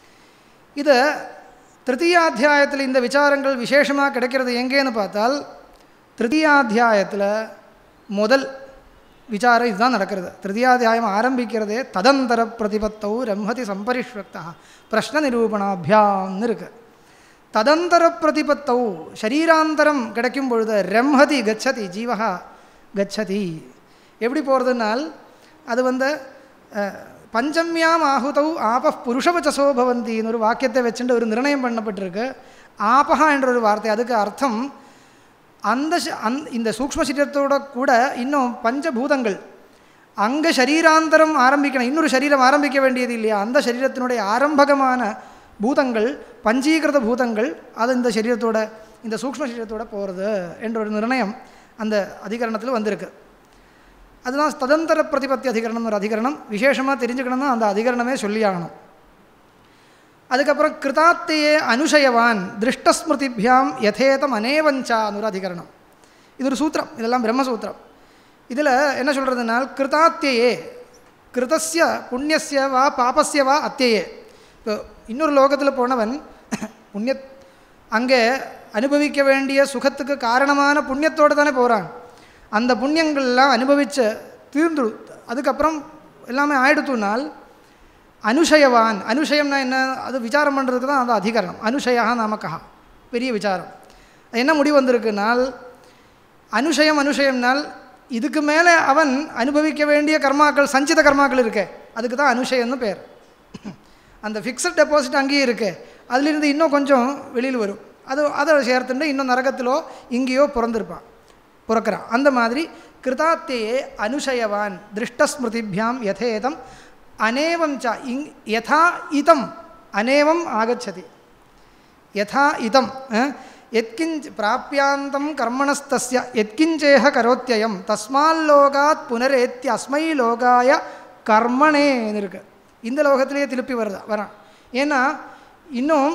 இது திருத்தீயாத்தியாயத்தில் இந்த விசாரங்கள் விசேஷமாக கிடைக்கிறது எங்கேன்னு பார்த்தால் திருத்தீயாத்தியாயத்தில் முதல் விசாரம் இதுதான் நடக்கிறது திருத்தீயாத்தியாயம் ஆரம்பிக்கிறதே ததந்தர பிரதிபத்தௌ ரம்மதி சம்பரிஷ்வக்தா பிரஷ்ன நிரூபணாபியாம்னு இருக்குது ததந்தர பிரதிபத்தௌ சரீராந்தரம் கிடைக்கும் பொழுது ரம்ஹதி கச்சதி ஜீவகா கச்சதி எப்படி போகிறதுனால் அது வந்து அஹ், பஞ்சம்யாம் ஆகுதௌ ஆப புருஷவச்சசோ பவந்தின்னு ஒரு வாக்கியத்தை வச்சுட்டு ஒரு நிர்ணயம் பண்ணப்பட்டிருக்கு ஆபஹா என்ற ஒரு வார்த்தை அதுக்கு அர்த்தம் அந்த ச- அந் இந்த சூக்ஷ்ம சரீரத்தோட கூட இன்னும் பஞ்சபூதங்கள் அங்கே சரீராந்தரம் ஆரம்பிக்கணும் இன்னொரு சரீரம் ஆரம்பிக்க வேண்டியது இல்லையா அந்த சரீரத்தினுடைய ஆரம்பகமான பூதங்கள் பஞ்சீகிருத பூதங்கள் அது இந்த சரீரத்தோட இந்த சூக்ஷ்ம சரீரத்தோட போகிறது என்ற ஒரு நிர்ணயம் அந்த அதிகரணத்தில் வந்திருக்கு அதுதான் ததந்தர பிரதிபத்தி அதிகரணம் ஒரு அதிகரணம் விசேஷமாக தெரிஞ்சுக்கணும்னா அந்த அதிகரணமே சொல்லியாகணும் அதுக்கப்புறம் கிருதாத்தையே அனுஷயவான் திருஷ்டஸ்மிருதிபியாம் யதேதம் அனேவஞ்சான்னு ஒரு அதிகரணம் இது ஒரு சூத்திரம் இதெல்லாம் பிரம்மசூத்திரம் இதில் என்ன சொல்கிறதுனால் கிருதாத்தியே கிருதஸ்ய புண்ணியஸ்ய வா பாபஸ்ய வா அத்தியே இப்போ இன்னொரு லோகத்தில் போனவன் புண்ணிய அங்கே அனுபவிக்க வேண்டிய சுகத்துக்கு காரணமான புண்ணியத்தோடு தானே போகிறான் அந்த புண்ணியங்கள்லாம் அனுபவிச்சு தீர்ந்து அதுக்கப்புறம் எல்லாமே ஆயிடுத்துனால் அனுஷயவான் அனுஷயம்னா என்ன அது விசாரம் பண்ணுறதுக்கு தான் அந்த அதிகரணம் அனுஷயா நாமக்கா பெரிய விசாரம் அது என்ன முடிவு வந்திருக்குனால் அனுஷயம் அனுஷயம்னால் இதுக்கு மேலே அவன் அனுபவிக்க வேண்டிய கர்மாக்கள் சஞ்சித கர்மாக்கள் இருக்கே அதுக்கு தான் அனுஷயம்னு பேர் அந்த ஃபிக்ஸட் டெபாசிட் அங்கேயே இருக்கு அதுலேருந்து இன்னும் கொஞ்சம் வெளியில் வரும் அது அதை சேர்த்துட்டு இன்னும் நரகத்திலோ இங்கேயோ பிறந்திருப்பான் பிறக்கிறான் அந்த மாதிரி கிருதாத்தையே அனுஷயவான் திருஷ்டஸ்மிருதிபியாம் யதேதம் அனேவம் ச இங் யதா இதம் அனேவம் ஆகச்சதி யதா இதம் அஹ், எத்கிஞ்ச் பிராப்பியாந்தம் கர்மணஸ்தஸ்ய எத்கிஞ்சேக கரோத்தியம் தஸ்மால்லோகாத் புனரேத்தி அஸ்மை லோகாய கர்மணேன்னு இருக்கு இந்த லோகத்திலேயே திருப்பி வருதா வரான் ஏன்னா இன்னும்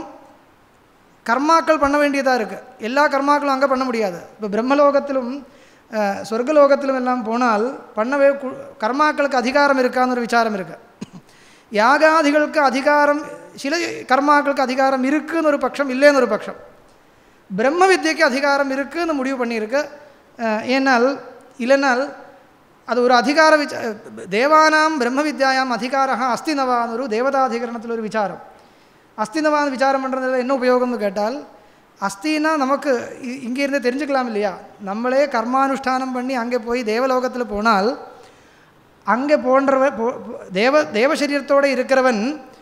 கர்மாக்கள் பண்ண வேண்டியதாக இருக்குது எல்லா கர்மாக்களும் அங்கே பண்ண முடியாது இப்போ பிரம்மலோகத்திலும் அஹ், சொர்க்கலோகத்திலும் எல்லாம் போனால் பண்ணவே கு- கர்மாக்களுக்கு அதிகாரம் இருக்கான்னு ஒரு விசாரம் இருக்குது யாகாதிகளுக்கு அதிகாரம் சில கர்மாக்களுக்கு அதிகாரம் இருக்குன்னு ஒரு பட்சம் இல்லைன்னு ஒரு பட்சம் பிரம்ம வித்யக்கு அதிகாரம் இருக்குன்னு முடிவு பண்ணியிருக்கு அஹ், ஏனால் இல்லைனால் அது ஒரு அதிகார விச்ச தேவானாம் பிரம்ம வித்யாயாம் அதிகாரா அஸ்தினவான் ஒரு தேவதாதிகரணத்தில் ஒரு விசாரம் அஸ்தினவான் விசாரம் பண்ணுறதுல என்ன உபயோகம்னு கேட்டால் அஸ்தினா நமக்கு இ- இங்கே இருந்தே தெரிஞ்சுக்கலாம் இல்லையா நம்மளே கர்மானுஷ்டானம் பண்ணி அங்கே போய் தேவலோகத்தில் போனால் அங்கே போன்றவ போ- போ- தேவ தேவசரீரத்தோடு இருக்கிறவன்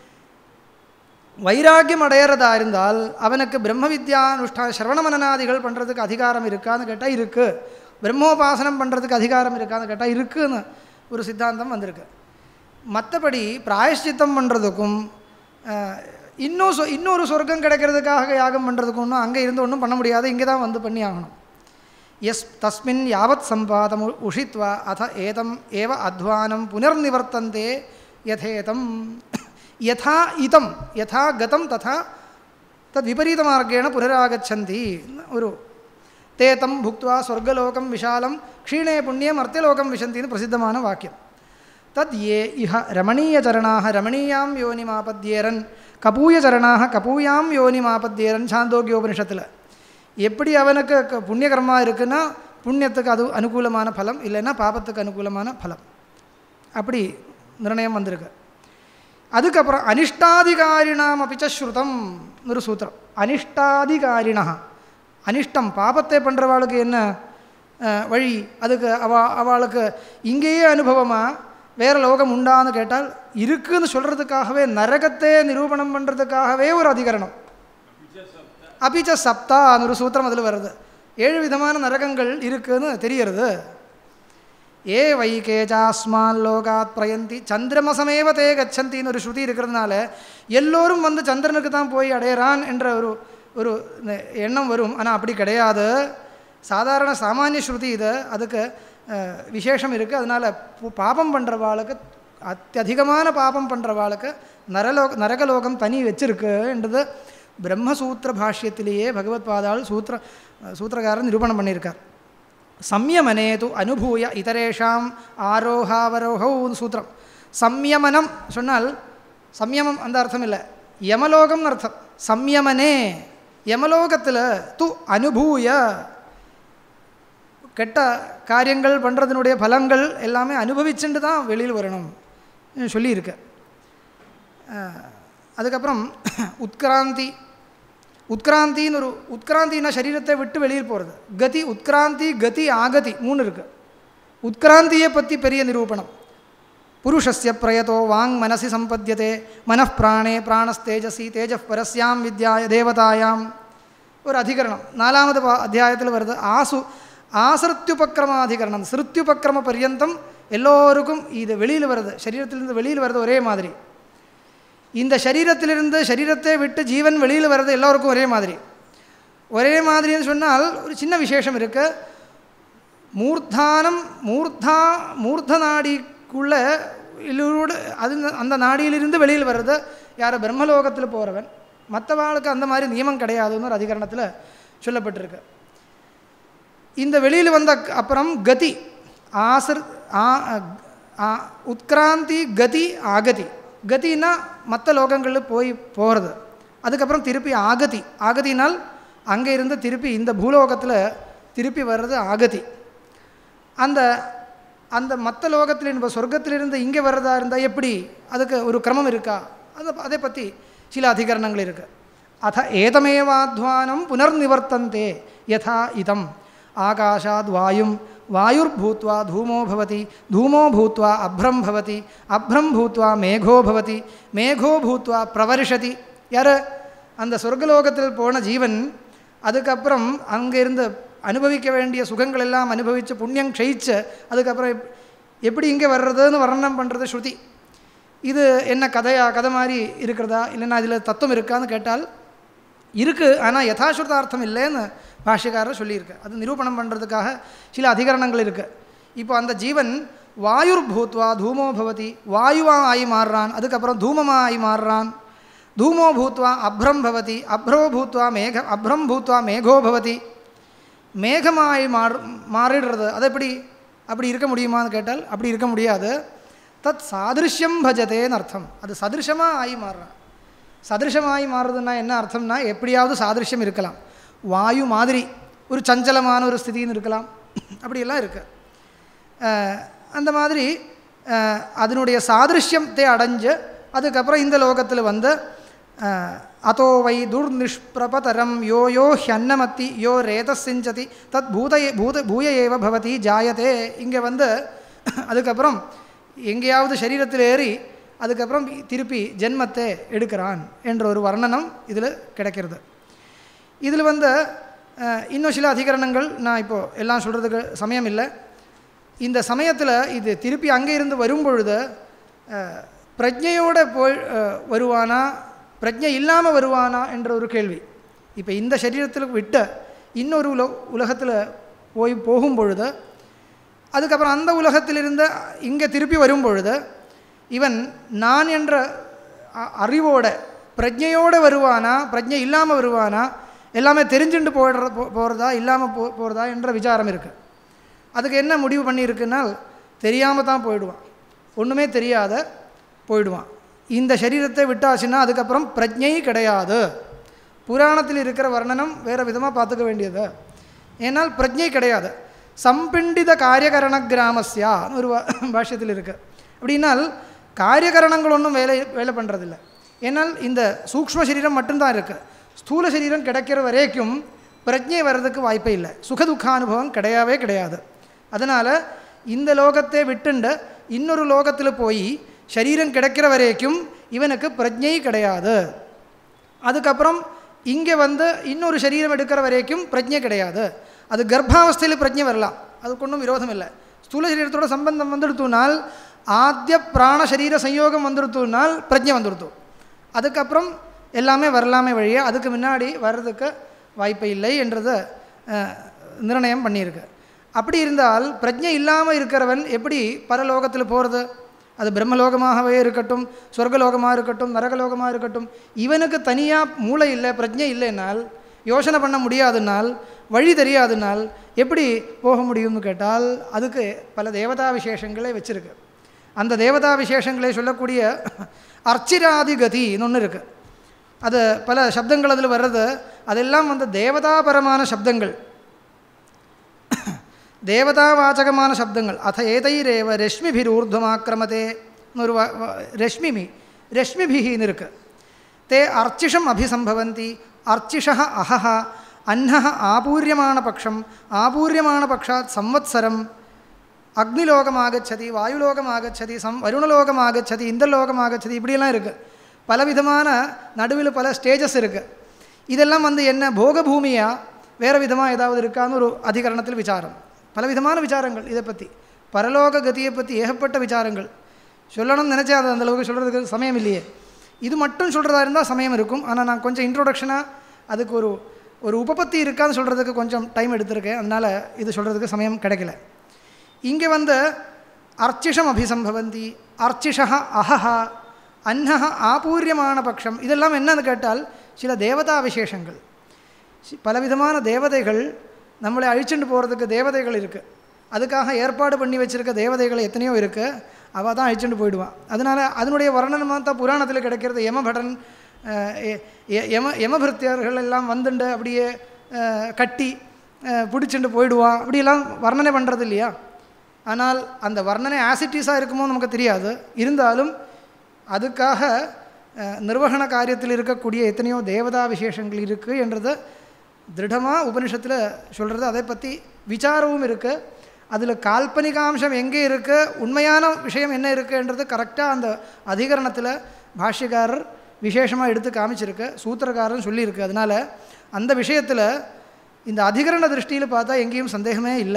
வைராக்கியம் அடையிறதா இருந்தால் அவனுக்கு பிரம்ம வித்யானுஷ்டா சிரவண மனநாதிகள் பண்ணுறதுக்கு அதிகாரம் இருக்கான்னு கேட்டால் இருக்குது பிரம்மோபாசனம் பண்ணுறதுக்கு அதிகாரம் இருக்கான்னு கேட்டால் இருக்குன்னு ஒரு சித்தாந்தம் வந்திருக்கு மற்றபடி பிராயஷ்சித்தம் பண்ணுறதுக்கும் அஹ், இன்னும் சொ இன்னொரு சொர்க்கம் கிடைக்கிறதுக்காக யாகம் பண்ணுறதுக்கும் ஒன்றும் அங்கே இருந்து ஒன்றும் பண்ண முடியாது இங்கே தான் வந்து பண்ணி ஆகணும் எஸ் தஸ்மின் யாவத் சம்பாதம் உஷித்வா அத ஏதம் ஏவ அத்வானம் புனர்நிவர்த்தந்தே யதேதம் யதா இதம் யதா கதம் ததா தத் விபரீதமார்க்கேண புனராகச்சந்தி ஒரு தே தம் புக்வா சொர்க்கலோகம் விஷாலம் க்ஷீணே புண்ணியம் அர்த்தியலோகம் விசந்தின்னு பிரசித்தமான வாக்கியம் தத் ஏ இஹ ரமணீயச்சரணாக ரமணீயாம் யோனிமாபத்யேரன் கபூயச்சரணாக கபூயாம் யோனிமாபத்யேரன் சாந்தோக்கியோபனிஷத்தில் எப்படி அவனுக்கு க- புண்ணிய கர்மா இருக்குன்னா புண்ணியத்துக்கு அது அனுகூலமான பலம் இல்லைன்னா பாபத்துக்கு அனுகூலமான பலம் அப்படி நிர்ணயம் வந்திருக்கு அதுக்கப்புறம் அனிஷ்டாதிகாரிணாம் அபிச்ச ஸ்ருதம் ஒரு சூத்திரம் அனிஷ்டாதிகாரிணா அனிஷ்டம் பாபத்தை பண்ணுறவாளுக்கு என்ன அஹ், வழி அதுக்கு அவ அவளுக்கு இங்கேயே அனுபவமாக வேறு லோகம் உண்டான்னு கேட்டால் இருக்குன்னு சொல்கிறதுக்காகவே நரகத்தை நிரூபணம் பண்ணுறதுக்காகவே ஒரு அதிகரணம் அபிச்ச சப்தான்னு ஒரு சூத்திரம் அதில் வருது ஏழு விதமான நரகங்கள் இருக்குன்னு தெரியறது ஏ வைகேஜாஸ்மான் லோகாத் பிரயந்தி சந்திரமசமேவ தே கச்சந்தின்னு ஒரு ஸ்ருதி இருக்கிறதுனால எல்லோரும் வந்து சந்திரனுக்கு தான் போய் அடையிறான் என்ற ஒரு ஒரு எண்ணம் வரும் ஆனால் அப்படி கிடையாது சாதாரண சாமானிய ஸ்ருதி இது அதுக்கு அஹ், விசேஷம் இருக்குது அதனால் பாபம் பண்ணுறவாளுக்கு அத்தியதிகமான பாபம் பண்ணுறவாளுக்கு நரலோக நரகலோகம் தனி வச்சிருக்கு என்றது பிரம்மசூத்திர பாஷ்யத்திலேயே பகவத் பாதாள் சூத்திர சூத்திரகாரன் நிரூபணம் பண்ணியிருக்கார் சம்யமனேது அனுபூய இதரேஷாம் ஆரோகாவரோகவுன்னு சூத்திரம் சம்யமனம் சொன்னால் சம்யமம் அந்த அர்த்தம் இல்லை யமலோகம்னு அர்த்தம் சம்யமனே யமலோகத்தில் து அனுபூய கெட்ட காரியங்கள் பண்ணுறதுனுடைய பலங்கள் எல்லாமே அனுபவிச்சுட்டு தான் வெளியில் வரணும் சொல்லியிருக்கு அஹ், அதுக்கப்புறம் உத்கிராந்தி உத்கிராந்தின்னு ஒரு உத்கிராந்தின்னா சரீரத்தை விட்டு வெளியில் போகிறது கதி உத்கிராந்தி கதி ஆகதி மூணு இருக்குது உத்கிராந்தியை பற்றி பெரிய நிரூபணம் புருஷஸ்ய பிரயதோ வாங் மனசி சம்பத்தியதே மனப்பிராணே பிராணஸ்தேஜசி தேஜப் பரஸ்யாம் வித்யாய தேவதாயாம் ஒரு அதிகரணம் நாலாவது பா- அத்தியாயத்தில் வருது ஆசு ஆசிருத்யுபக்கிரமாதிகரணம் சிருத்யுபக்கிரம பர்யந்தம் எல்லோருக்கும் இது வெளியில் வருது சரீரத்திலிருந்து வெளியில் வருது ஒரே மாதிரி இந்த சரீரத்திலிருந்து சரீரத்தை விட்டு ஜீவன் வெளியில் வர்றது எல்லோருக்கும் ஒரே மாதிரி ஒரே மாதிரின்னு சொன்னால் ஒரு சின்ன விசேஷம் இருக்கு மூர்த்தானம் மூர்த்தா மூர்த்த நாடிக்குள்ள இல்லோடு அது அந்த நாடியிலிருந்து வெளியில் வர்றது யார் பிரம்மலோகத்தில் போகிறவன் மற்றவாளுக்கு அந்த மாதிரி நியமம் கிடையாதுன்னு ஒரு அதிகரணத்தில் சொல்லப்பட்டிருக்கு இந்த வெளியில் வந்த க- அப்புறம் கதி ஆசிர் ஆ ஆ- உத்கிராந்தி கதி ஆகதி கதினா மற்ற லோகங்களில் போய் போகிறது அதுக்கப்புறம் திருப்பி ஆகதி ஆகதினால் அங்கே இருந்து திருப்பி இந்த பூலோகத்தில் திருப்பி வர்றது ஆகதி அந்த அந்த மற்ற லோகத்தில் இப்போ சொர்க்கத்திலிருந்து இங்கே வர்றதா இருந்தால் எப்படி அதுக்கு ஒரு கிரமம் இருக்கா அதை அதை பற்றி சில அதிகரணங்கள் இருக்குது அத ஏதமேவாத்வானம் புனர்நிவர்த்தந்தே யதா இதம் ஆகாஷாத் வாயும் வாயுர்பூத்வா தூமோ பவதி தூமோ பூத்வா அப்ரம் பவதி அப்ரம் பூத்வா மேகோ பவதி மேகோ பூத்வா பிரவர்ஷதி யார் அந்த சொர்க்கலோகத்தில் போன ஜீவன் அதுக்கப்புறம் அங்கிருந்து அனுபவிக்க வேண்டிய சுகங்கள் எல்லாம் அனுபவித்து புண்ணியம் க்ஷயிச்சு அதுக்கப்புறம் எப்- எப்படி இங்கே வர்றதுன்னு வர்ணனம் பண்ணுறது ஸ்ருதி இது என்ன கதையா கதை மாதிரி இருக்கிறதா இல்லைன்னா இதில் தத்துவம் இருக்கான்னு கேட்டால் இருக்குது ஆனால் யதாஸ்ருதார்த்தம் இல்லைன்னு பாஷ்யக்காரர் சொல்லியிருக்கு அது நிரூபணம் பண்ணுறதுக்காக சில அதிகரணங்கள் இருக்குது இப்போ அந்த ஜீவன் வாயுர் பூத்வா தூமோ பவதி வாயுவா ஆகி மாறுறான் அதுக்கப்புறம் தூமமா ஆகி மாறுறான் தூமோ பூத்வா அப்ரம் பவதி அப்ரோ பூத்வா மேக அப்ரம் பூத்வா மேகோ பவதி மேகமாய் மாறு மாறிடுறது அது எப்படி அப்படி இருக்க முடியுமான்னு கேட்டால் அப்படி இருக்க முடியாது தத் சாதிருஷ்யம் பஜதேன்னு அர்த்தம் அது சதிருஷமாக ஆகி மாறுறான் சதிருஷமாகி மாறுறதுன்னா என்ன அர்த்தம்னா எப்படியாவது சாதிருஷ்யம் இருக்கலாம் வாயு மாதிரி ஒரு சஞ்சலமான ஒரு ஸ்திதின்னு இருக்கலாம் அப்படியெல்லாம் இருக்குது அஹ், அந்த மாதிரி அஹ், அதனுடைய சாதிருஷ்யத்தை அடைஞ்சு அதுக்கப்புறம் இந்த லோகத்தில் வந்து அஹ், அதோ வை துர்நிஷ்பிரபதரம் யோ யோ ஹன்னமத்தி யோ ரேதசிஞ்சதி தத் பூதயே பூத பூய ஏவ பவதி ஜாயதே இங்கே வந்து அதுக்கப்புறம் எங்கேயாவது சரீரத்தில் ஏறி அதுக்கப்புறம் திருப்பி ஜென்மத்தை எடுக்கிறான் என்ற ஒரு வர்ணனம் இதில் கிடைக்கிறது இதில் வந்து அஹ், இன்னும் சில அதிகரணங்கள் நான் இப்போது எல்லாம் சொல்கிறதுக்கு சமயம் இல்லை இந்த சமயத்தில் இது திருப்பி அங்கே இருந்து வரும் பொழுது அஹ், பிரஜையோட போய் அஹ், வருவானா பிரஜை இல்லாமல் வருவானா என்ற ஒரு கேள்வி இப்போ இந்த சரீரத்தில் விட்ட இன்னொரு உல உலகத்தில் போய் போகும் பொழுது அதுக்கப்புறம் அந்த உலகத்திலிருந்து இங்கே திருப்பி வரும் பொழுது இவன் நான் என்ற அ- அறிவோட பிரஜையோடு வருவானா பிரஜை இல்லாமல் வருவானா எல்லாமே தெரிஞ்சுட்டு போடுற போ போகிறதா இல்லாமல் போ போகிறதா என்ற விசாரம் இருக்குது அதுக்கு என்ன முடிவு பண்ணியிருக்குன்னால் தெரியாமல் தான் போயிடுவான் ஒன்றுமே தெரியாத போயிடுவான் இந்த சரீரத்தை விட்டாச்சுன்னா அதுக்கப்புறம் பிரஜை கிடையாது புராணத்தில் இருக்கிற வர்ணனம் வேறு விதமாக பார்த்துக்க வேண்டியது ஏன்னால் பிரஜை கிடையாது சம்பிண்டித காரியகரண கிராமஸ்யான்னு ஒரு வா- பாஷ்யத்தில் இருக்குது அப்படின்னால் காரியகரணங்கள் ஒன்றும் வேலை வேலை பண்ணுறதில்ல ஏன்னால் இந்த சூக்ஷ்ம சரீரம் மட்டும்தான் இருக்குது ஸ்தூல சரீரம் கிடைக்கிற வரைக்கும் பிரஜை வர்றதுக்கு வாய்ப்பே இல்லை சுகதுக்க அனுபவம் கிடையவே கிடையாது அதனால் இந்த லோகத்தை விட்டுண்டு இன்னொரு லோகத்தில் போய் சரீரம் கிடைக்கிற வரைக்கும் இவனுக்கு பிரஜை கிடையாது அதுக்கப்புறம் இங்கே வந்து இன்னொரு சரீரம் எடுக்கிற வரைக்கும் பிரஜை கிடையாது அது கர்ப்பாவஸ்தையில் பிரஜை வரலாம் அதுக்கு ஒன்றும் விரோதம் இல்லை ஸ்தூல சரீரத்தோட சம்பந்தம் வந்துடுத்துனால் ஆத்திய பிராண சரீர சயோகம் வந்துடுத்துனால் பிரஜை வந்துடுத்து அதுக்கப்புறம் எல்லாமே வரலாமே வழியே அதுக்கு முன்னாடி வர்றதுக்கு வாய்ப்பு இல்லை என்றதை அஹ், நிர்ணயம் பண்ணியிருக்கு அப்படி இருந்தால் பிரஜை இல்லாமல் இருக்கிறவன் எப்படி பரலோகத்தில் போகிறது அது பிரம்மலோகமாகவே இருக்கட்டும் சொர்க்கலோகமாக இருக்கட்டும் நரகலோகமாக இருக்கட்டும் இவனுக்கு தனியாக மூளை இல்லை பிரஜை இல்லைனால் யோசனை பண்ண முடியாதுனால் வழி தெரியாதுனால் எப்படி போக முடியும்னு கேட்டால் அதுக்கு பல தேவதா விசேஷங்களே வச்சுருக்கு அந்த தேவதா விசேஷங்களை சொல்லக்கூடிய அர்ச்சிராதி கதின்னு ஒன்று இருக்குது அது பல சப்தங்கள் அதில் வர்றது அதெல்லாம் வந்து தேவதாபரமான சப்தங்கள் தேவதாவாச்சகமான சப்தங்கள் அத ஏதைரேவ ரஷ்மிபிரூர்துமாக்கிரமதே ஒரு வ- வ- ரஷ்மிமி ரஷ்மிபின்னு இருக்கு தே அர்ச்சிஷம் அபிசம்பவந்தி அர்ச்சிஷ அஹஹ அன்னஹ ஆபூரியமான பக்ஷம் ஆபூரியமான பக்ஷாத் சம்வத்சரம் அக்னிலோகம் ஆகச்சதி வாயுலோகம் ஆகச்சதி சம் வருணலோகம் ஆகச்சதி இந்திரலோகம் ஆகச்சதி இப்படியெல்லாம் இருக்குது பலவிதமான நடுவில் பல ஸ்டேஜஸ் இருக்குது இதெல்லாம் வந்து என்ன போக பூமியா வேறு விதமாக ஏதாவது இருக்கான்னு ஒரு அதிகரணத்தில் விசாரம் பலவிதமான விசாரங்கள் இதை பற்றி பரலோக கதியை பற்றி ஏகப்பட்ட விசாரங்கள் சொல்லணும்னு நினச்சா அது அந்த அளவுக்கு சொல்கிறதுக்கு சமயம் இல்லையே இது மட்டும் சொல்கிறதா இருந்தால் சமயம் இருக்கும் ஆனால் நான் கொஞ்சம் இன்ட்ரோடக்ஷனாக அதுக்கு ஒரு ஒரு உபபத்தி இருக்கான்னு சொல்கிறதுக்கு கொஞ்சம் டைம் எடுத்திருக்கேன் அதனால் இது சொல்கிறதுக்கு சமயம் கிடைக்கல இங்கே வந்து அர்ச்சிஷம் அபிசம்பவந்தி அர்ச்சிஷா அஹஹா அன்னஹ ஆபூரியமான பட்சம் இதெல்லாம் என்னன்னு கேட்டால் சில தேவதா விசேஷங்கள் சி- பலவிதமான தேவதைகள் நம்மளை அழிச்சுட்டு போகிறதுக்கு தேவதைகள் இருக்குது அதுக்காக ஏற்பாடு பண்ணி வச்சுருக்க தேவதைகள் எத்தனையோ இருக்குது அவள் தான் அழிச்சுட்டு போயிடுவான் அதனால் அதனுடைய வர்ணனமாக தான் புராணத்தில் கிடைக்கிறது யமபடன் அஹ், எ- எ- யம யமபிருத்தியர்கள் எல்லாம் வந்துண்டு அப்படியே அஹ், கட்டி அஹ், பிடிச்சிட்டு போயிடுவான் அப்படியெல்லாம் வர்ணனை பண்ணுறது இல்லையா ஆனால் அந்த வர்ணனை ஆசிட்டிஸாக இருக்குமோ நமக்கு தெரியாது இருந்தாலும் அதுக்காக அஹ், நிர்வகண காரியத்தில் இருக்கக்கூடிய எத்தனையோ தேவதா விசேஷங்கள் இருக்குது என்றதை திருடமாக உபனிஷத்தில் சொல்கிறது அதை பற்றி விசாரமும் இருக்குது அதில் கால்பனிகாம்சம் எங்கே இருக்குது உண்மையான விஷயம் என்ன இருக்குன்றது கரெக்டாக அந்த அதிகரணத்தில் பாஷ்யக்காரர் விசேஷமாக எடுத்து காமிச்சிருக்கு சூத்திரக்காரன் சொல்லியிருக்கு அதனால் அந்த விஷயத்தில் இந்த அதிகரண திருஷ்டியில் பார்த்தா எங்கேயும் சந்தேகமே இல்லை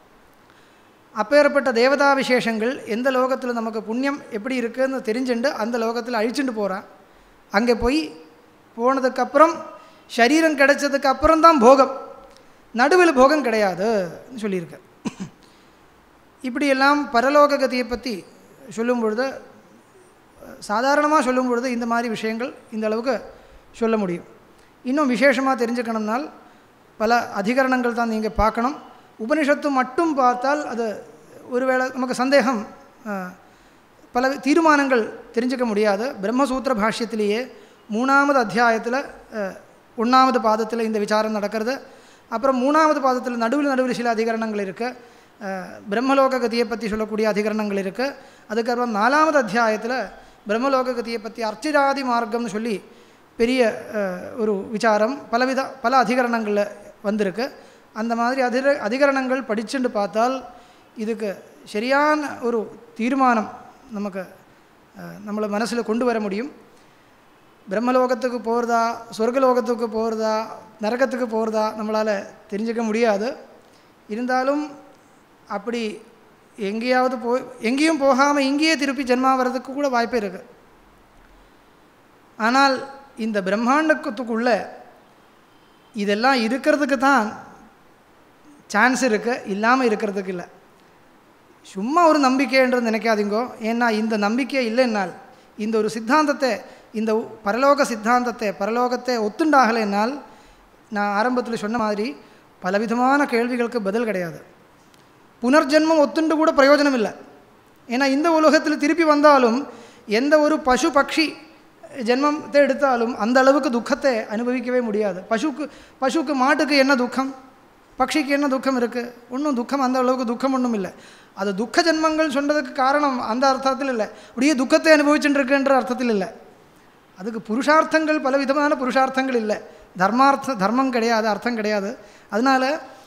அப்பேற்பட்ட தேவதா விசேஷங்கள் எந்த லோகத்தில் நமக்கு புண்ணியம் எப்படி இருக்குன்னு தெரிஞ்சுண்டு அந்த லோகத்தில் அழிச்சுட்டு போகிறான் அங்கே போய் போனதுக்கப்புறம் சரீரம் கிடைச்சதுக்கு அப்புறம் தான் போகம் நடுவில் போகம் கிடையாதுன்னு சொல்லியிருக்கு இப்படியெல்லாம் பரலோக கதியை பற்றி சொல்லும் பொழுது சாதாரணமாக சொல்லும் பொழுது இந்த மாதிரி விஷயங்கள் இந்த அளவுக்கு சொல்ல முடியும் இன்னும் விசேஷமாக தெரிஞ்சுக்கணும்னால் பல அதிகரணங்கள் தான் நீங்கள் பார்க்கணும் உபனிஷத்து மட்டும் பார்த்தால் அது ஒருவேளை நமக்கு சந்தேகம் அஹ், பல தீர்மானங்கள் தெரிஞ்சுக்க முடியாது பிரம்மசூத்திர பாஷ்யத்திலேயே மூணாவது அத்தியாயத்தில் அஹ், ஒண்ணாவது பாதத்தில் இந்த விசாரம் நடக்கிறது அப்புறம் மூணாவது பாதத்தில் நடுவில் நடுவில் சில அதிகரணங்கள் இருக்குது அஹ், பிரம்மலோக கதியை பற்றி சொல்லக்கூடிய அதிகரணங்கள் இருக்குது அதுக்கப்புறம் நாலாவது அத்தியாயத்தில் பிரம்மலோக கதியை பற்றி அர்ச்சிராதி மார்க்கம்னு சொல்லி பெரிய அஹ், ஒரு விசாரம் பலவித பல அதிகரணங்களில் வந்திருக்கு அந்த மாதிரி அதிர அதிகரணங்கள் படிச்சுட்டு பார்த்தால் இதுக்கு சரியான ஒரு தீர்மானம் நமக்கு அஹ், நம்மளை மனசில் கொண்டு வர முடியும் பிரம்மலோகத்துக்கு போகிறதா சொர்க்கலோகத்துக்கு போகிறதா நரகத்துக்கு போகிறதா நம்மளால் தெரிஞ்சுக்க முடியாது இருந்தாலும் அப்படி எங்கேயாவது போய் எங்கேயும் போகாமல் இங்கேயே திருப்பி ஜென்மா வர்றதுக்கு கூட வாய்ப்பு இருக்குது ஆனால் இந்த பிரம்மாண்டத்துக்குள்ள இதெல்லாம் இருக்கிறதுக்கு தான் சான்ஸ் இருக்குது இல்லாமல் இருக்கிறதுக்கு இல்லை சும்மா ஒரு நம்பிக்கைன்றது நினைக்காதீங்கோ ஏன்னா இந்த நம்பிக்கை இல்லைன்னால் இந்த ஒரு சித்தாந்தத்தை இந்த உ- பரலோக சித்தாந்தத்தை பரலோகத்தை ஒத்துண்டாகலைன்னால் நான் ஆரம்பத்தில் சொன்ன மாதிரி பலவிதமான கேள்விகளுக்கு பதில் கிடையாது புனர்ஜென்மம் ஒத்துண்டு கூட பிரயோஜனம் இல்லை ஏன்னா இந்த உலகத்தில் திருப்பி வந்தாலும் எந்த ஒரு பசு பக்ஷி ஜென்மத்தை எடுத்தாலும் அந்த அளவுக்கு துக்கத்தை அனுபவிக்கவே முடியாது பசுக்கு பசுக்கு மாட்டுக்கு என்ன துக்கம் பக்ஷிக்கு என்ன துக்கம் இருக்குது ஒன்றும் துக்கம் அந்த அளவுக்கு துக்கம் ஒன்றும் இல்லை அது துக்க ஜென்மங்கள் சொன்னதுக்கு காரணம் அந்த அர்த்தத்தில் இல்லை அப்படியே துக்கத்தை அனுபவிச்சுட்டு இருக்குன்ற அர்த்தத்தில் இல்லை அதுக்கு புருஷார்த்தங்கள் பல விதமான புருஷார்த்தங்கள் இல்லை தர்மார்த்த தர்மம் கிடையாது அர்த்தம் கிடையாது அதனால்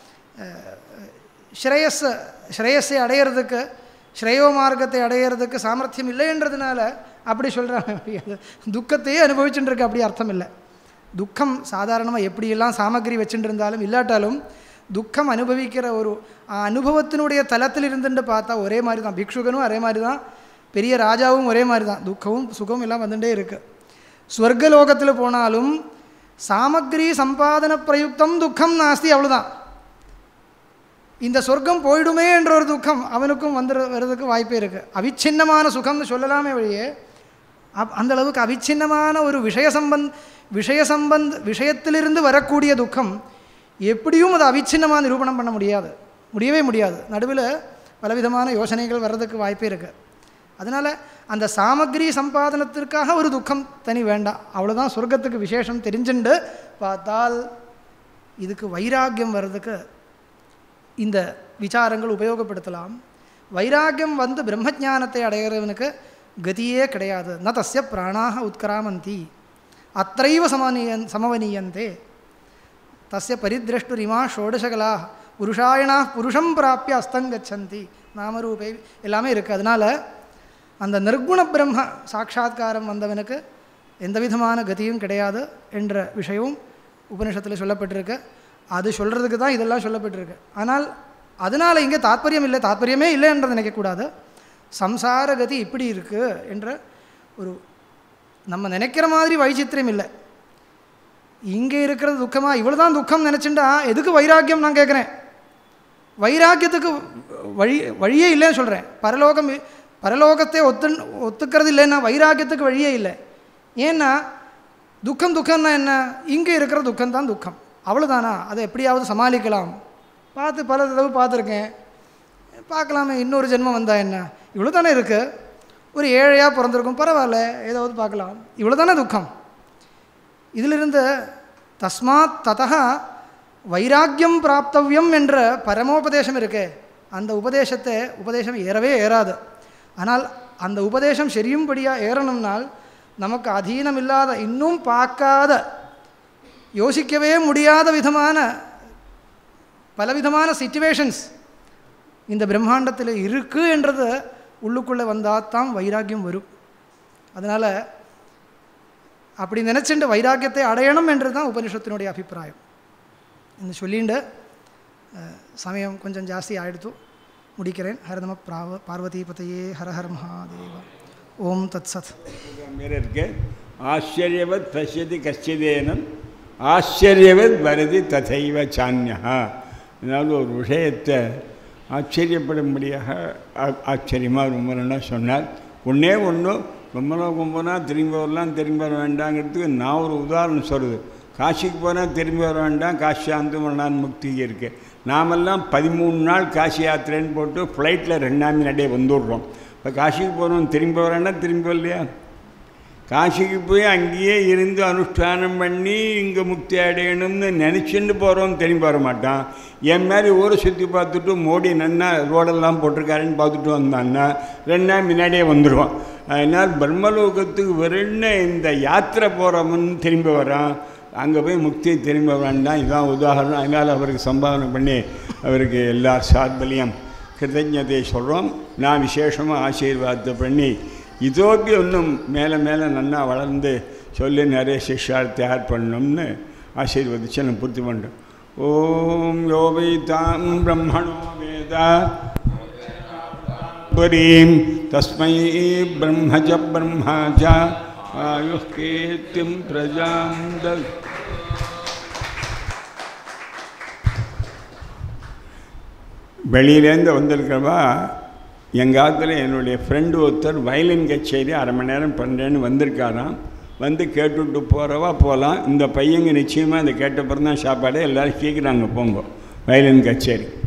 ஸ்ரேயஸ் ஸ்ரேயஸை அடையிறதுக்கு ஸ்ரேயோ மார்க்கத்தை அடையிறதுக்கு சாமர்த்தியம் இல்லைன்றதுனால அப்படி சொல்கிறாங்க முடியாது துக்கத்தையே அனுபவிச்சுட்டு இருக்கு அப்படி அர்த்தம் இல்லை துக்கம் சாதாரணமாக எப்படியெல்லாம் சாமகிரி வச்சுட்டு இருந்தாலும் இல்லாட்டாலும் துக்கம் அனுபவிக்கிற ஒரு ஆ அனுபவத்தினுடைய தலத்தில் இருந்துட்டு பார்த்தா ஒரே மாதிரி தான் பிக்ஷுகனும் ஒரே மாதிரி தான் பெரிய ராஜாவும் ஒரே மாதிரி தான் துக்கமும் சுகமும் எல்லாம் வந்துட்டே இருக்குது ஸ்வர்கலோகத்தில் போனாலும் சாமக்ரி சம்பாதன பிரயுக்தம் துக்கம் நாஸ்தி அவ்வளோதான் இந்த சொர்க்கம் போயிடுமே என்ற ஒரு துக்கம் அவனுக்கும் வந்துரு வர்றதுக்கு வாய்ப்பே இருக்குது அவிச்சின்னமான சுகம்னு சொல்லலாமே வழியே அப் அந்த அளவுக்கு அவிச்சின்னமான ஒரு விஷய சம்பந்த் விஷய சம்பந்த் விஷயத்திலிருந்து வரக்கூடிய துக்கம் எப்படியும் அதை அவிச்சின்னமாக நிரூபணம் பண்ண முடியாது முடியவே முடியாது நடுவில் பலவிதமான யோசனைகள் வர்றதுக்கு வாய்ப்பே இருக்குது அதனால் அந்த சாமக்ரி சம்பாதனத்திற்காக ஒரு துக்கம் தனி வேண்டாம் அவ்வளோதான் சொர்க்கத்துக்கு விசேஷம் தெரிஞ்சுண்டு பார்த்தால் இதுக்கு வைராக்கியம் வர்றதுக்கு இந்த விசாரங்கள் உபயோகப்படுத்தலாம் வைராக்கியம் வந்து பிரம்மஜானத்தை அடைகிறவனுக்கு கதியே கிடையாது ந தஸ்ய பிராணாக உத்கராமந்தி அத்தைவ சமனியன் சமவனீயந்தே தஸ்ய பரிதிரஷ்டுரிமா ஷோடசகலா புருஷாயணா புருஷம் பிராப்பிய அஸ்தங்கச்சந்தி நாமரூபை எல்லாமே இருக்குது அதனால் அந்த நிர்குண பிரம்ம சாட்சா்காரம் வந்தவனுக்கு எந்த விதமான கதியும் கிடையாது என்ற விஷயமும் உபனிஷத்தில் சொல்லப்பட்டிருக்கு அது சொல்கிறதுக்கு தான் இதெல்லாம் சொல்லப்பட்டிருக்கு ஆனால் அதனால் இங்கே தாத்பரியம் இல்லை தாத்பரியமே இல்லைன்றதை நினைக்கக்கூடாது சம்சார கதி இப்படி இருக்குது என்ற ஒரு நம்ம நினைக்கிற மாதிரி வைச்சித்திரம் இல்லை இங்கே இருக்கிறது துக்கமாக இவ்வளோ தான் துக்கம் நினச்சிண்டா எதுக்கு வைராக்கியம் நான் கேட்குறேன் வைராக்கியத்துக்கு வழி வழியே இல்லைன்னு சொல்கிறேன் பரலோகம் பரலோகத்தை ஒத்து ஒத்துக்கிறது இல்லைன்னா வைராக்கியத்துக்கு வழியே இல்லை ஏன்னா துக்கம் துக்கம்னா என்ன இங்கே இருக்கிற துக்கம் தான் துக்கம் அவ்வளோதானா அதை எப்படியாவது சமாளிக்கலாம் பார்த்து பல தடவை பார்த்துருக்கேன் பார்க்கலாமே இன்னொரு ஜென்மம் வந்தால் என்ன இவ்வளோ தானே இருக்குது ஒரு ஏழையாக பிறந்திருக்கும் பரவாயில்ல ஏதாவது பார்க்கலாம் இவ்வளோ தானே துக்கம் இதிலிருந்து தஸ்மாத் ததா வைராக்கியம் பிராப்தவியம் என்ற பரமோபதேசம் இருக்கே அந்த உபதேசத்தை உபதேசம் ஏறவே ஏறாது ஆனால் அந்த உபதேசம் சரியும்படியாக ஏறணும்னால் நமக்கு அதீனம் இல்லாத இன்னும் பார்க்காத யோசிக்கவே முடியாத விதமான பலவிதமான சிச்சுவேஷன்ஸ் இந்த பிரம்மாண்டத்தில் இருக்குது என்றது உள்ளுக்குள்ளே வந்தால் தான் வைராக்கியம் வரும் அதனால் அப்படி நினச்சிட்டு வைராக்கியத்தை அடையணும் என்று தான் உபனிஷத்தினுடைய அபிப்பிராயம் இந்த சொல்லிண்டு அஹ், சமயம் கொஞ்சம் ஜாஸ்தி ஆயிடுத்து முடிக்கிறேன் ஹரதம பிராவ பார்வதி பதையே ஹர ஹர மகாதேவ ஓம் தத் சத் மேலே இருக்கு ஆச்சரியவத் பசியதி கஷ்டிதேனம் ஆச்சரியவத் வரதி ததைவ சான்யா அதாவது ஒரு விஷயத்தை ஆச்சரியப்படும்படியாக ஆ- ஆச்சரியமாக ரொம்ப நல்லா சொன்னார் ஒன்றே ஒன்று ரொம்ப லோகம் போனால் திரும்பி வரலாம் திரும்பி வர வேண்டாங்கிறதுக்கு நான் ஒரு உதாரணம் சொல்கிறது காசிக்கு போனால் திரும்பி வர வேண்டாம் காசி ஆந்து மரணான் முக்தி இருக்கு நாமெல்லாம் பதிமூணு நாள் காசி யாத்திரைன்னு போட்டு ஃப்ளைட்டில் ரெண்டாம் நடையே வந்துடுறோம் இப்போ காசிக்கு போகிறோம் திரும்பி வரேன்னா திரும்பி வரலையா காசிக்கு போய் அங்கேயே இருந்து அனுஷ்டானம் பண்ணி இங்கே முக்தி அடையணும்னு நினச்சிட்டு போகிறோம் திரும்பி வர மாட்டான் என் மாதிரி ஊரை சுற்றி பார்த்துட்டு மோடி நன்னா ரோடெல்லாம் போட்டிருக்காருன்னு பார்த்துட்டு வந்தான்னா ரெண்டு நாள் முன்னாடியே வந்துடுவான் அதனால் பிரம்மலோகத்துக்கு வெறும்னு இந்த யாத்திரை போகிறவன் திரும்பி வரான் அங்கே போய் முக்தி திரும்ப வேண்டாம் இதுதான் உதாரணம் அதனால் அவருக்கு சம்பாவனை பண்ணி அவருக்கு எல்லா சார்பலையும் கிருதஜதை சொல்கிறோம் நான் விசேஷமாக ஆசீர்வாதத்தை பண்ணி இதோப்பி இன்னும் மேலே மேலே நன்னா வளர்ந்து சொல்லி நிறைய சிஷ்யால் தயார் பண்ணணும்னு ஆசீர்வதிச்சு நான் பூர்த்தி பண்ணுறேன் ஓம் யோவை தாம் பிரம்மணோ வேதா புரீம் தஸ்மை பிரம்ம ச பிரம்மா ச ஆயுः கீர்த்திம் பிரஜாம் தத் வெளியிலேருந்து வந்திருக்கிறவா எங்கள் ஆத்துல என்னுடைய ஃப்ரெண்டு ஒருத்தர் வயலின் கச்சேரி அரை மணி நேரம் பண்ணுறேன்னு வந்திருக்காராம் வந்து கேட்டுவிட்டு போகிறவா போகலாம் இந்த பையங்க நிச்சயமாக இதை கேட்ட பிறகு தான் சாப்பாடு எல்லோரும் கேட்குறாங்க போங்க வயலின் கச்சேரி